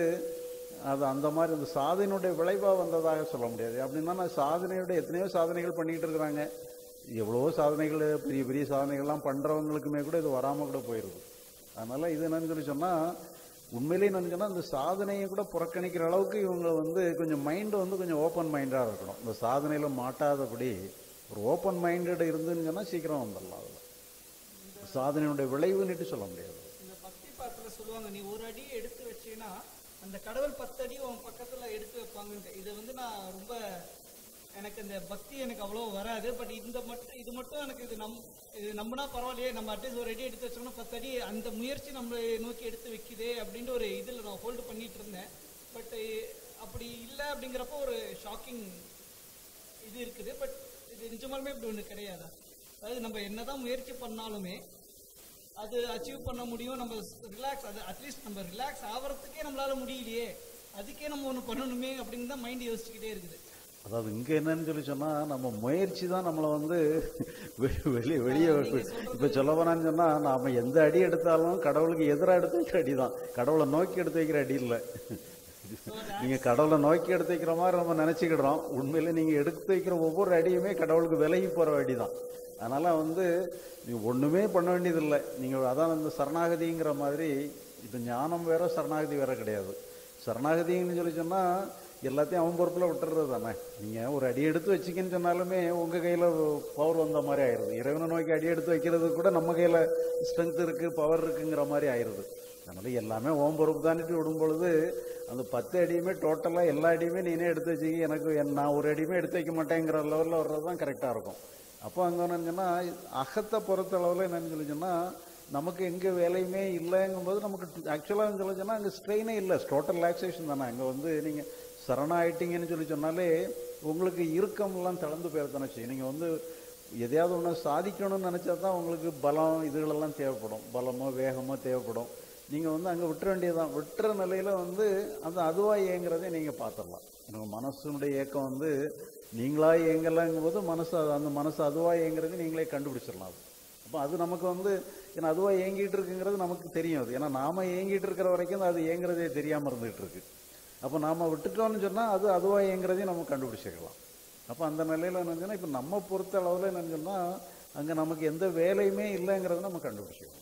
அது அந்த மாதிரி அந்த சாதனையுடைய விளைவாக வந்ததாக சொல்ல முடியாது அப்படின்னா நான் சாதனையுடைய எத்தனையோ சாதனைகள் பண்ணிக்கிட்டு இருக்கிறாங்க எவ்வளவோ சாதனைகள் பெரிய பெரிய சாதனைகள்லாம் பண்ணுறவங்களுக்குமே கூட இது வராமல் கூட போயிடுது அதனால் இது என்னன்னு சொல்லி சொன்னால் உண்மையிலேயே என்னன்னு சொன்னால் இந்த சாதனையை கூட புறக்கணிக்கிற அளவுக்கு இவங்க வந்து கொஞ்சம் மைண்டு வந்து கொஞ்சம் ஓப்பன் மைண்டாக இருக்கணும் இந்த சாதனையில் மாட்டாதபடி ஒரு ஓப்பன் மைண்டட் இருந்துன்னு சொன்னால் சீக்கிரம் வந்துடலாம் அதில் சாதனையுடைய விளைவுன்னுட்டு சொல்ல முடியாது இந்த பக்தி பாட்டில் சொல்லுவாங்க நீ ஒரு அடி எடுத்து வச்சீன்னா அந்த கடவுள் பத்து அடி உன் பக்கத்துல எடுத்து வைப்பாங்கன்ட்டு இது வந்து நான் ரொம்ப எனக்கு இந்த பக்தி எனக்கு அவ்வளோ வராது பட் இந்த மட்டும் இது மட்டும் எனக்கு இது நம் இது நம்பினா பரவாயில்லையே நம்ம அட்லீஸ்ட் ஒரு அடி எடுத்து வச்சோம்னா பத்து அடி அந்த முயற்சி நம்மளை நோக்கி எடுத்து வைக்குதே அப்படின்ற ஒரு இதில் நான் ஹோல்டு பண்ணிட்டு இருந்தேன் பட் அப்படி இல்லை அப்படிங்கிறப்போ ஒரு ஷாக்கிங் இது இருக்குது பட் இது நிஜமாலுமே இப்படி ஒன்று கிடையாதா அதாவது நம்ம என்னதான் முயற்சி பண்ணாலுமே அது அச்சீவ் பண்ண முடியும் நம்ம ரிலாக்ஸ் அது அட்லீஸ்ட் நம்ம ரிலாக்ஸ் ஆகிறதுக்கே நம்மளால முடியலையே அதுக்கே நம்ம ஒன்று பண்ணணுமே அப்படின்னு தான் மைண்ட் யோசிச்சுக்கிட்டே இருக்குது அதாவது இங்கே என்னன்னு சொல்லி சொன்னால் நம்ம முயற்சி தான் நம்மளை வந்து வெளியே வெளியே இப்போ சொல்ல போனான்னு சொன்னால் நாம் எந்த அடி எடுத்தாலும் கடவுளுக்கு எதிராக எடுத்து வைக்கிற அடி தான் கடவுளை நோக்கி எடுத்து வைக்கிற அடி இல்லை நீங்கள் கடவுளை நோக்கி எடுத்து வைக்கிற மாதிரி நம்ம நினச்சிக்கிடுறோம் உண்மையில் நீங்கள் எடுத்து வைக்கிற ஒவ்வொரு அடியுமே கடவுளுக்கு விலகி போகிற அடி தான் அதனால் வந்து நீ ஒன்றுமே பண்ண வேண்டியதில்லை நீங்கள் அதான் இந்த சரணாகதிங்கிற மாதிரி இப்போ ஞானம் வேற சரணாகதி வேற கிடையாது சரணாகதின்னு சொல்லி சொன்னால் எல்லாத்தையும் அவன் பொறுப்பில் விட்டுறது தானே நீங்கள் ஒரு அடி எடுத்து வச்சிங்கன்னு சொன்னாலுமே உங்கள் கையில் பவர் வந்த மாதிரி ஆயிடுது இறைவனை நோக்கி அடி எடுத்து வைக்கிறது கூட நம்ம கையில் ஸ்ட்ரென்த் இருக்குது பவர் இருக்குங்கிற மாதிரி ஆயிடுது அதனால் எல்லாமே ஓம் பொறுப்பு தானிட்டு விடும் பொழுது அந்த பத்து அடியுமே டோட்டலாக எல்லா அடியுமே நீனே எடுத்து வச்சுக்க எனக்கு என் நான் ஒரு அடியுமே எடுத்து வைக்க மாட்டேங்கிற லெவலில் வர்றது தான் கரெக்டாக இருக்கும் அப்போ அங்கே என்னன்னு சொன்னால் அகத்தை பொறுத்த அளவில் என்னன்னு சொல்லி சொன்னால் நமக்கு எங்கே வேலையுமே இல்லைங்கும்போது நமக்கு ஆக்சுவலாக சொல்லி சொன்னால் அங்கே ஸ்ட்ரெயினே இல்லை டோட்டல் ரிலாக்ஸேஷன் தானே அங்கே வந்து நீங்கள் சரணாயிட்டீங்கன்னு சொல்லி சொன்னாலே உங்களுக்கு இறுக்கம்லாம் தளர்ந்து போயிடத்தானே செய்யும் நீங்கள் வந்து எதையாவது ஒன்று சாதிக்கணும்னு நினச்சா தான் உங்களுக்கு பலம் இதுகளெல்லாம் தேவைப்படும் பலமோ வேகமோ தேவைப்படும் நீங்கள் வந்து அங்கே விட்டுற வேண்டியதுதான் விட்டுற நிலையில் வந்து அந்த அதுவாக இயங்குறதை நீங்கள் பார்த்துடலாம் எனக்கு மனசுனுடைய இயக்கம் வந்து நீங்களா இயங்கலைங்கும் போது மனசு அது- அந்த மனசு அதுவாக இயங்குறது நீங்களே கண்டுபிடிச்சிடலாம் அது அப்போ அது நமக்கு வந்து ஏன்னா அதுவாக இயங்கிட்டு இருக்குங்கிறது நமக்கு தெரியும் அது ஏன்னா நாம இயங்கிட்டு இருக்கிற வரைக்கும் அது இயங்குறதே தெரியாமல் இருந்துகிட்டு இருக்கு அப்போ நாம விட்டுட்டோம்னு சொன்னால் அது அதுவாக இயங்குறதையும் நம்ம கண்டுபிடிச்சிக்கலாம் அப்போ அந்த நிலையில் என்னச்சுன்னா இப்போ நம்ம பொறுத்த அளவில் என்னன்னு சொன்னால் அங்கே நமக்கு எந்த வேலையுமே இல்லைங்கிறத நம்ம கண்டுபிடிச்சிக்கலாம்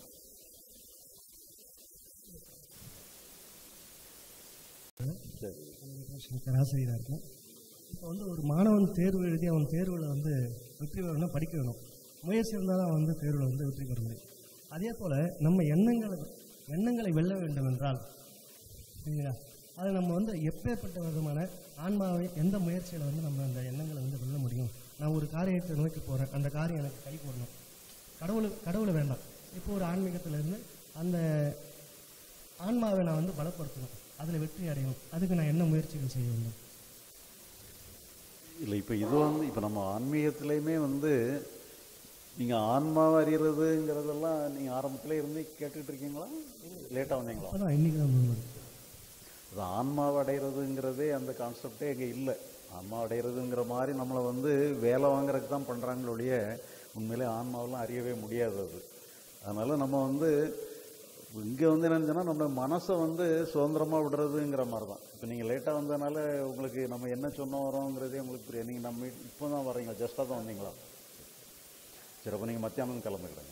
சரி சங்கர் ஆசிரியராக இருக்கேன் இப்போ வந்து ஒரு மாணவன் தேர்வு எழுதி அவன் தேர்வில் வந்து வெற்றி பெறணும்னா படிக்க வேணும் முயற்சி இருந்தால் தான் வந்து தேர்வில் வந்து வெற்றி பெற முடியும் அதே போல் நம்ம எண்ணங்களை எண்ணங்களை வெல்ல வேண்டும் என்றால் சரிங்களா அதை நம்ம வந்து எப்பேற்பட்ட விதமான ஆன்மாவை எந்த முயற்சியில் வந்து நம்ம அந்த எண்ணங்களை வந்து வெல்ல முடியும் நான் ஒரு காரியத்தை நோக்கி போகிறேன் அந்த காரியம் எனக்கு கை போடணும் கடவுள் கடவுளை வேண்டாம் இப்போ ஒரு ஆன்மீகத்துல இருந்து அந்த ஆன்மாவை நான் வந்து பலப்படுத்தணும் அதில் வெற்றி அடையணும் அதுக்கு நான் என்ன முயற்சிகள் செய்ய வேண்டும் இல்லை இப்போ இது வந்து இப்போ நம்ம ஆன்மீகத்திலையுமே வந்து நீங்கள் ஆன்மாவை அறியறதுங்கிறதெல்லாம் நீங்கள் ஆரம்பத்தில் இருந்து கேட்டுட்டு இருக்கீங்களா லேட்டாக வந்தீங்களா அப்போ தான் இன்றைக்கி தான் முதல்வர் அது ஆன்மாவை அடைகிறதுங்கிறதே அந்த கான்செப்டே இங்கே இல்லை ஆன்மா அடைகிறதுங்கிற மாதிரி நம்மளை வந்து வேலை வாங்குறதுக்கு தான் பண்ணுறாங்களே ஒழிய உண்மையிலே ஆன்மாவெல்லாம் அறியவே முடியாது அது அதனால் நம்ம வந்து இங்கே வந்து என்னன்னு சொன்னால் நம்ம மனசை வந்து சுதந்திரமாக விடுறதுங்கிற மாதிரி தான் இப்போ நீங்கள் லேட்டாக வந்ததுனால உங்களுக்கு நம்ம என்ன சொன்ன வரோங்கிறதே உங்களுக்கு புரியாது நீங்கள் நம்ம இப்போ தான் வரீங்களா ஜஸ்ட்டாக தான் வந்தீங்களா சரி அப்போ நீங்கள் மத்தியானம் கிளம்பிடுங்க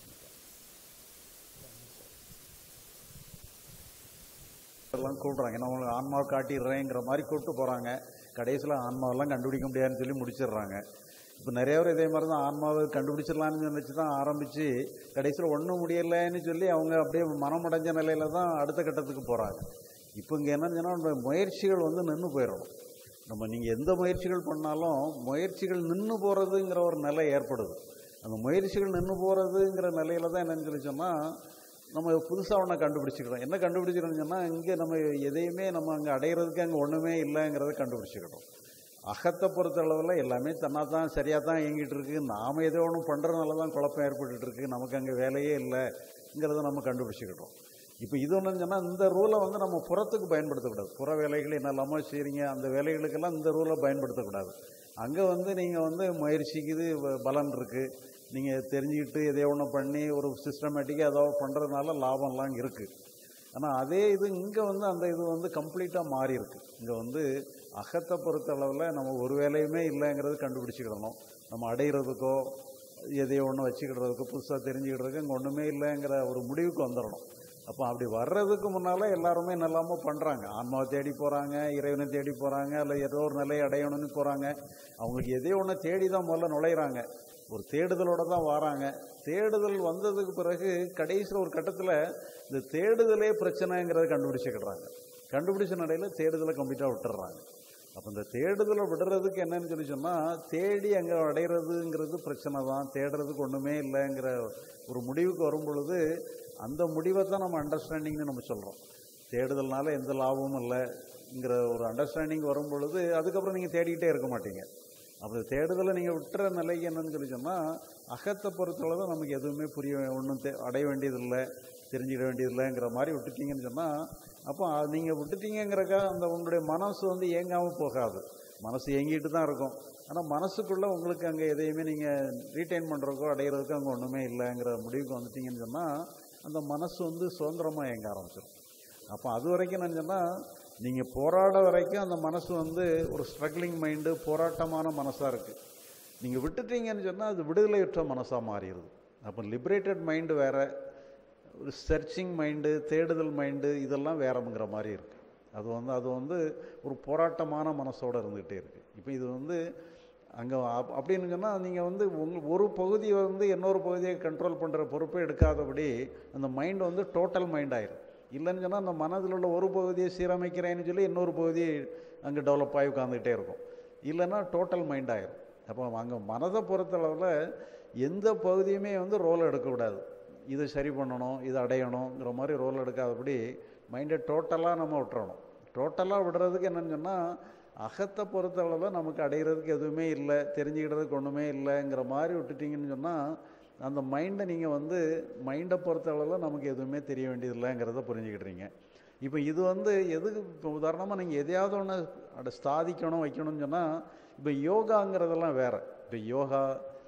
எல்லாம் கூப்பிட்றாங்க ஏன்னா உங்களுக்கு ஆன்மாவை காட்டிடுறேங்கிற மாதிரி கூப்பிட்டு போகிறாங்க கடைசியில் ஆன்மாவெல்லாம் கண்டுபிடிக்க முடியாதுன்னு சொல்லி முடிச்சிடுறாங்க இப்போ நிறைய பேர் இதே மாதிரி தான் ஆன்மாவை கண்டுபிடிச்சிடலான்னு நினச்சி தான் ஆரம்பித்து கடைசியில் ஒன்றும் முடியலைன்னு சொல்லி அவங்க அப்படியே மனமடைஞ்ச நிலையில தான் அடுத்த கட்டத்துக்கு போகிறாங்க இப்போ இங்கே என்னன்னு சொன்னால் நம்ம முயற்சிகள் வந்து நின்று போயிடணும் நம்ம நீங்கள் எந்த முயற்சிகள் பண்ணாலும் முயற்சிகள் நின்று போகிறதுங்கிற ஒரு நிலை ஏற்படுது அந்த முயற்சிகள் நின்று போகிறதுங்கிற நிலையில தான் என்னன்னு சொல்லி சொன்னால் நம்ம புதுசாக ஒன்றை கண்டுபிடிச்சிக்கிறோம் என்ன கண்டுபிடிச்சிக்கிறோம்னு சொன்னால் இங்கே நம்ம எதையுமே நம்ம அங்கே அடையிறதுக்கு அங்கே ஒன்றுமே இல்லைங்கிறத கண்டுபிடிச்சிக்கிறோம் அகத்தை பொறுத்த அளவில் எல்லாமே தன்னா தான் சரியாக தான் இயங்கிட்டு இருக்கு நாம் ஏதோ ஒன்று பண்ணுறதுனால தான் குழப்பம் ஏற்பட்டுட்டு இருக்கு நமக்கு அங்கே வேலையே இல்லைங்கிறத நம்ம கண்டுபிடிச்சிக்கிட்டோம் இப்போ இது ஒன்றுன்னு சொன்னால் இந்த ரூலை வந்து நம்ம புறத்துக்கு பயன்படுத்தக்கூடாது புற வேலைகள் என்னெல்லாமோ செய்கிறீங்க அந்த வேலைகளுக்கெல்லாம் இந்த ரூலை பயன்படுத்தக்கூடாது அங்கே வந்து நீங்கள் வந்து முயற்சிக்கு இது வ- பலன் இருக்குது நீங்கள் தெரிஞ்சுக்கிட்டு எதையோ ஒன்று பண்ணி ஒரு சிஸ்டமேட்டிக்காக ஏதோ பண்ணுறதுனால லாபம்லாம் இருக்குது ஆனால் அதே இது இங்கே வந்து அந்த இது வந்து கம்ப்ளீட்டாக மாறி இருக்கு இங்கே வந்து அகத்தை பொறுத்த அளவில் நம்ம ஒரு வேலையுமே இல்லைங்கிறது கண்டுபிடிச்சிக்கிடணும் நம்ம அடையிறதுக்கோ எதையோ ஒன்று வச்சுக்கிடுறதுக்கோ புதுசாக தெரிஞ்சுக்கிடுறதுக்கு இங்கே ஒன்றுமே இல்லைங்கிற ஒரு முடிவுக்கு வந்துடணும் அப்போ அப்படி வர்றதுக்கு முன்னால் எல்லாருமே நல்லாமோ பண்ணுறாங்க ஆன்மாவை தேடி போகிறாங்க இறைவனை தேடி போகிறாங்க இல்லை ஏதோ ஒரு நிலையை அடையணும்னு போகிறாங்க அவங்களுக்கு எதையோ ஒன்று தேடி தான் முதல்ல நுழையிறாங்க ஒரு தேடுதலோட தான் வராங்க தேடுதல் வந்ததுக்கு பிறகு கடைசியில் ஒரு கட்டத்தில் இந்த தேடுதலே பிரச்சனைங்கிறத கண்டுபிடிச்சிக்கிடுறாங்க கண்டுபிடிச்ச நடையில் தேடுதலை கம்ப்ளீட்டாக விட்டுறாங்க அப்போ இந்த தேடுதலை விடுறதுக்கு என்னன்னு சொல்லி சொன்னால் தேடி அங்கே அடையிறதுங்கிறது பிரச்சனை தான் தேடுறதுக்கு ஒன்றுமே இல்லைங்கிற ஒரு முடிவுக்கு வரும் பொழுது அந்த முடிவை தான் நம்ம அண்டர்ஸ்டாண்டிங்னு நம்ம சொல்கிறோம் தேடுதல்னால எந்த லாபமும் இல்லைங்கிற ஒரு அண்டர்ஸ்டாண்டிங் வரும் பொழுது அதுக்கப்புறம் நீங்கள் தேடிக்கிட்டே இருக்க மாட்டீங்க அப்போ தேடுதலை நீங்கள் விட்டுற நிலைக்கு என்னன்னு சொல்லி சொன்னால் அகத்தை பொறுத்தளவு நமக்கு எதுவுமே புரிய ஒன்றும் தே அடைய வேண்டியதில்லை தெரிஞ்சுக்க வேண்டியதில்லைங்கிற மாதிரி விட்டுட்டீங்கன்னு சொன்னால் அப்போ நீங்கள் விட்டுட்டீங்கிறக்கா அந்த உங்களுடைய மனசு வந்து ஏங்காமல் போகாது மனசு ஏங்கிட்டு தான் இருக்கும் ஆனால் மனசுக்குள்ளே உங்களுக்கு அங்கே எதையுமே நீங்கள் ரீட்டைன் பண்ணுறதுக்கோ அடையிறதுக்கோ அங்கே ஒன்றுமே இல்லைங்கிற முடிவுக்கு வந்துட்டீங்கன்னு சொன்னால் அந்த மனசு வந்து சுதந்திரமாக இயங்க ஆரம்பிச்சிடும் அப்போ அது வரைக்கும் நான் சொன்னால் நீங்கள் போராட வரைக்கும் அந்த மனசு வந்து ஒரு ஸ்ட்ரகிளிங் மைண்டு போராட்டமான மனசாக இருக்குது நீங்கள் விட்டுட்டீங்கன்னு சொன்னால் அது விடுதலையற்ற மனசாக மாறிடுது அப்போ லிபரேட்டட் மைண்டு வேறு ஒரு சர்ச்சிங் மைண்டு தேடுதல் மைண்டு இதெல்லாம் வேறங்கிற மாதிரி இருக்குது அது வந்து அது வந்து ஒரு போராட்டமான மனசோட இருந்துகிட்டே இருக்குது இப்போ இது வந்து அங்கே அப்படின்னு சொன்னால் நீங்கள் வந்து உங்க ஒரு பகுதியை வந்து இன்னொரு பகுதியை கண்ட்ரோல் பண்ணுற பொறுப்பை எடுக்காதபடி அந்த மைண்ட் வந்து டோட்டல் மைண்ட் ஆயிரும் இல்லைன்னு சொன்னால் அந்த மனதில் உள்ள ஒரு பகுதியை சீரமைக்கிறேன்னு சொல்லி இன்னொரு பகுதி அங்கே டெவலப் ஆகி உட்காந்துக்கிட்டே இருக்கும் இல்லைன்னா டோட்டல் மைண்ட் ஆயிரும் அப்போ அங்கே மனதை பொறுத்தளவில் எந்த பகுதியுமே வந்து ரோல் எடுக்கக்கூடாது இதை சரி பண்ணணும் இதை அடையணுங்கிற மாதிரி ரோல் எடுக்காதபடி மைண்டை டோட்டலாக நம்ம விட்டுறணும் டோட்டலாக விடுறதுக்கு என்னன்னு சொன்னால் அகத்தை பொறுத்தளவில் நமக்கு அடையிறதுக்கு எதுவுமே இல்லை தெரிஞ்சுக்கிட்டதுக்கு ஒன்றுமே இல்லைங்கிற மாதிரி விட்டுட்டீங்கன்னு சொன்னால் அந்த மைண்டை நீங்கள் வந்து மைண்டை பொறுத்தளவில் நமக்கு எதுவுமே தெரிய வேண்டியதில்லைங்கிறத புரிஞ்சுக்கிட்டுறீங்க இப்போ இது வந்து எதுக்கு இப்போ உதாரணமாக நீங்கள் எதையாவது ஒன்று அட சாதிக்கணும் வைக்கணும்னு சொன்னால் இப்போ யோகாங்கிறதெல்லாம் வேறு இப்போ யோகா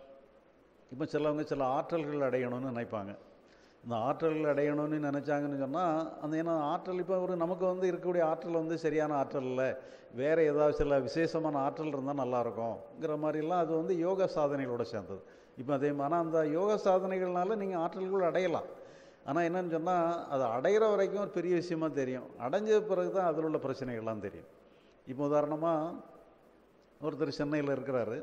இப்போ சிலவங்க சில ஆற்றல்கள் அடையணும்னு நினைப்பாங்க இந்த ஆற்றல்கள் அடையணும்னு நினச்சாங்கன்னு சொன்னால் அந்த ஏன்னா ஆற்றல் இப்போ ஒரு நமக்கு வந்து இருக்கக்கூடிய ஆற்றல் வந்து சரியான ஆற்றல் இல்லை வேறு ஏதாவது சில விசேஷமான ஆற்றல் இருந்தால் நல்லாயிருக்கும்ங்கிற மாதிரிலாம் அது வந்து யோகா சாதனைகளோட சேர்ந்தது இப்போ அதே ஆனால் அந்த யோகா சாதனைகள்னால நீங்கள் ஆற்றல்கள் அடையலாம் ஆனால் என்னன்னு சொன்னால் அது அடையிற வரைக்கும் ஒரு பெரிய விஷயமா தெரியும் அடைஞ்ச பிறகு தான் அதில் உள்ள பிரச்சனைகள்லாம் தெரியும் இப்போ உதாரணமாக ஒருத்தர் சென்னையில் இருக்கிறாரு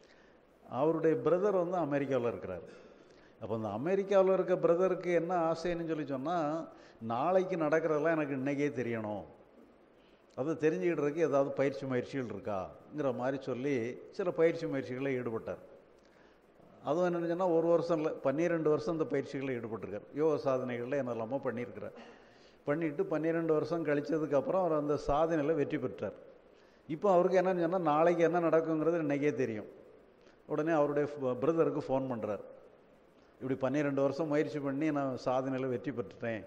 அவருடைய பிரதர் வந்து அமெரிக்காவில் இருக்கிறார் அப்போ அந்த அமெரிக்காவில் இருக்க பிரதருக்கு என்ன ஆசைன்னு சொல்லி சொன்னால் நாளைக்கு நடக்கிறதெல்லாம் எனக்கு இன்றைக்கே தெரியணும் அதை தெரிஞ்சுக்கிட்டதுக்கு ஏதாவது பயிற்சி முயற்சிகள் இருக்காங்கிற மாதிரி சொல்லி சில பயிற்சி முயற்சிகளில் ஈடுபட்டார் அதுவும் என்னென்னு சொன்னால் ஒரு வருஷம் இல்லை பன்னிரெண்டு வருஷம் இந்த பயிற்சிகளில் ஈடுபட்டிருக்கார் யோக சாதனைகளில் என்னெல்லாமோ பண்ணியிருக்கிறார் பண்ணிவிட்டு பன்னிரெண்டு வருஷம் கழிச்சதுக்கப்புறம் அவர் அந்த சாதனையில் வெற்றி பெற்றார் இப்போ அவருக்கு என்னன்னு சொன்னால் நாளைக்கு என்ன நடக்குங்கிறது இன்றைக்கே தெரியும் உடனே அவருடைய பிரதருக்கு ஃபோன் பண்ணுறார் இப்படி பன்னிரெண்டு வருஷம் முயற்சி பண்ணி நான் சாதனையில் வெற்றி பெற்றுட்டேன்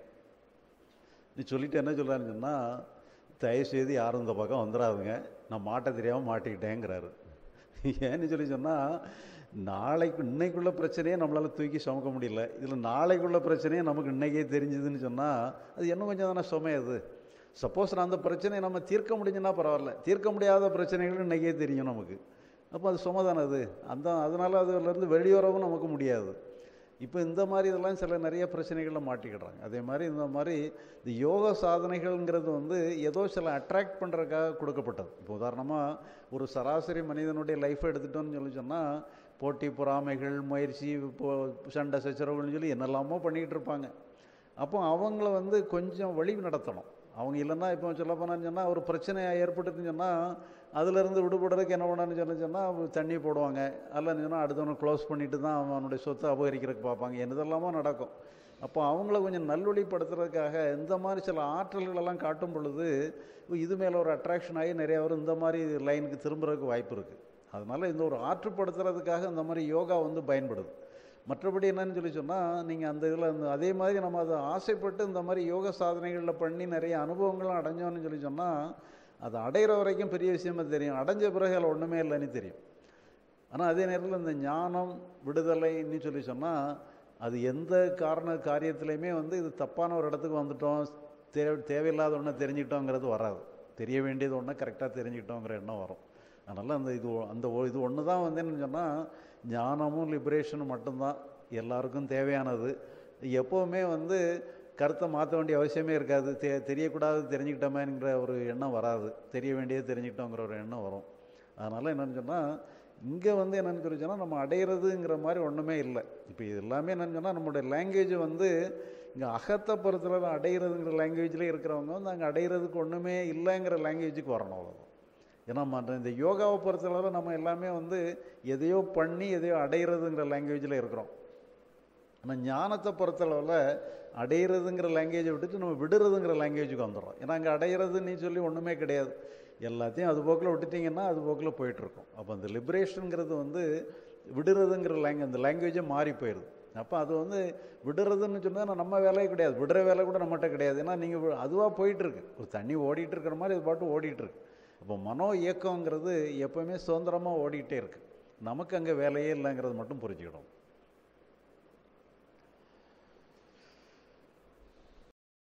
நீ சொல்லிட்டு என்ன சொல்கிறான்னு சொன்னால் தயவுசெய்து யாரும் இந்த பக்கம் வந்துடாதுங்க நான் மாட்ட தெரியாமல் மாட்டிக்கிட்டேங்கிறாரு ஏன்னு சொல்லி சொன்னால் நாளைக்கு இன்னைக்குள்ள பிரச்சனையே நம்மளால் தூக்கி சுமக்க முடியல இதில் நாளைக்குள்ள பிரச்சனையே நமக்கு இன்னைக்கே தெரிஞ்சுதுன்னு சொன்னால் அது இன்னும் கொஞ்சம் தானே சுமை அது சப்போஸ் அந்த பிரச்சனையை நம்ம தீர்க்க முடிஞ்சுன்னா பரவாயில்ல தீர்க்க முடியாத பிரச்சனைகள் இன்னைக்கே தெரியும் நமக்கு அப்போ அது சுமை தானே அது அந்த அதனால் அதுலேருந்து வெளியேறவும் நமக்கு முடியாது இப்போ இந்த மாதிரி இதெல்லாம் சில நிறைய பிரச்சனைகளில் மாட்டிக்கிடுறாங்க அதே மாதிரி இந்த மாதிரி இந்த யோக சாதனைகள்ங்கிறது வந்து ஏதோ சில அட்ராக்ட் பண்ணுறதுக்காக கொடுக்கப்பட்டது இப்போ உதாரணமாக ஒரு சராசரி மனிதனுடைய லைஃப்பை எடுத்துட்டோம்னு சொல்லி சொன்னால் போட்டி பொறாமைகள் முயற்சி இப்போ சண்டை சச்சரவுகள்னு சொல்லி என்னெல்லாமோ பண்ணிக்கிட்டு இருப்பாங்க அப்போ அவங்கள வந்து கொஞ்சம் வழி நடத்தணும் அவங்க இல்லைன்னா இப்போ சொல்ல போனான்னு சொன்னால் ஒரு பிரச்சனை ஏற்பட்டுச்சுன்னு சொன்னால் அதுலேருந்து விடுபடுறதுக்கு என்ன பண்ணான்னு சொல்லி சொன்னால் தண்ணி போடுவாங்க அல்லன்னு சொன்னால் அடுத்தவனை க்ளோஸ் பண்ணிட்டு தான் அவனுடைய சொத்தை அபகரிக்கிறதுக்கு பார்ப்பாங்க என்னதெல்லாமோ நடக்கும் அப்போ அவங்கள கொஞ்சம் நல்வழிப்படுத்துறதுக்காக இந்த மாதிரி சில ஆற்றல்களெல்லாம் காட்டும் பொழுது இது மேலே ஒரு அட்ராக்ஷன் ஆகி நிறைய பேர் இந்த மாதிரி லைனுக்கு திரும்புறதுக்கு வாய்ப்பு இருக்குது அதனால் இந்த ஒரு ஆற்றுப்படுத்துறதுக்காக இந்த மாதிரி யோகா வந்து பயன்படுது மற்றபடி என்னன்னு சொல்லி சொன்னால் நீங்கள் அந்த இதில் அந்த அதே மாதிரி நம்ம அதை ஆசைப்பட்டு இந்த மாதிரி யோக சாதனைகளில் பண்ணி நிறைய அனுபவங்களும் அடைஞ்சோம்னு சொல்லி சொன்னால் அது அடையிற வரைக்கும் பெரிய விஷயமா தெரியும் அடைஞ்ச பிறகு அதில் ஒன்றுமே இல்லைன்னு தெரியும் ஆனால் அதே நேரத்தில் இந்த ஞானம் விடுதலைன்னு சொல்லி சொன்னால் அது எந்த காரண காரியத்திலையுமே வந்து இது தப்பான ஒரு இடத்துக்கு வந்துட்டோம் தே தேவையில்லாத ஒன்று தெரிஞ்சுக்கிட்டோங்கிறது வராது தெரிய வேண்டியது ஒன்று கரெக்டாக தெரிஞ்சுக்கிட்டோங்கிற எண்ணம் வரும் அதனால் அந்த இது ஒ- அந்த ஒ- இது ஒன்று தான் வந்து என்னன்னு சொன்னால் ஞானமும் லிபரேஷனும் மட்டும்தான் எல்லாருக்கும் தேவையானது எப்போவுமே வந்து கருத்தை மாற்ற வேண்டிய அவசியமே இருக்காது தெ தெரியக்கூடாது தெரிஞ்சுக்கிட்டோமேங்கிற ஒரு எண்ணம் வராது தெரிய வேண்டியது தெரிஞ்சுக்கிட்டோங்கிற ஒரு எண்ணம் வரும் அதனால் என்னன்னு சொன்னால் இங்கே வந்து என்னன்னு சொல்லி சொன்னால் நம்ம அடையிறதுங்கிற மாதிரி ஒன்றுமே இல்லை இப்போ இது எல்லாமே என்னன்னு சொன்னால் நம்மளுடைய லாங்குவேஜ் வந்து இங்கே அகத்தை பொறுத்தளவு அடையிறதுங்கிற லாங்குவேஜில் இருக்கிறவங்க வந்து அங்கே அடையிறதுக்கு ஒன்றுமே இல்லைங்கிற லாங்குவேஜுக்கு வரணும் அவ்வளோதான் ஏன்னா மற்ற இந்த யோகாவை பொறுத்தளவு நம்ம எல்லாமே வந்து எதையோ பண்ணி எதையோ அடையிறதுங்கிற லாங்குவேஜில் இருக்கிறோம் ஆனால் ஞானத்தை பொறுத்தளவில் அடையிறதுங்கிற லாங்குவேஜை விட்டுட்டு நம்ம விடுறதுங்கிற லாங்குவேஜுக்கு வந்துடுறோம் ஏன்னா அங்கே அடையிறதுன்னு சொல்லி ஒன்றுமே கிடையாது எல்லாத்தையும் அது போக்கில் விட்டுட்டிங்கன்னா அது போக்கில் போயிட்டுருக்கும் அப்போ அந்த லிபரேஷனுங்கிறது வந்து விடுறதுங்கிற லாங்குவேஜ் அந்த லாங்குவேஜே மாறி போயிடுது அப்போ அது வந்து விடுறதுன்னு சொன்னால் நம்ம வேலையே கிடையாது விடுற வேலை கூட நம்மகிட்ட கிடையாது ஏன்னா நீங்கள் அதுவாக போயிட்டுருக்கு ஒரு தண்ணி ஓடிட்டு இருக்கிற மாதிரி அது பாட்டு ஓடிட்டு இருக்கு அப்போ மனோ இயக்கங்கிறது எப்போவுமே சுதந்திரமாக ஓடிக்கிட்டே இருக்குது நமக்கு அங்கே வேலையே இல்லைங்கிறது மட்டும் புரிஞ்சுக்கிடும்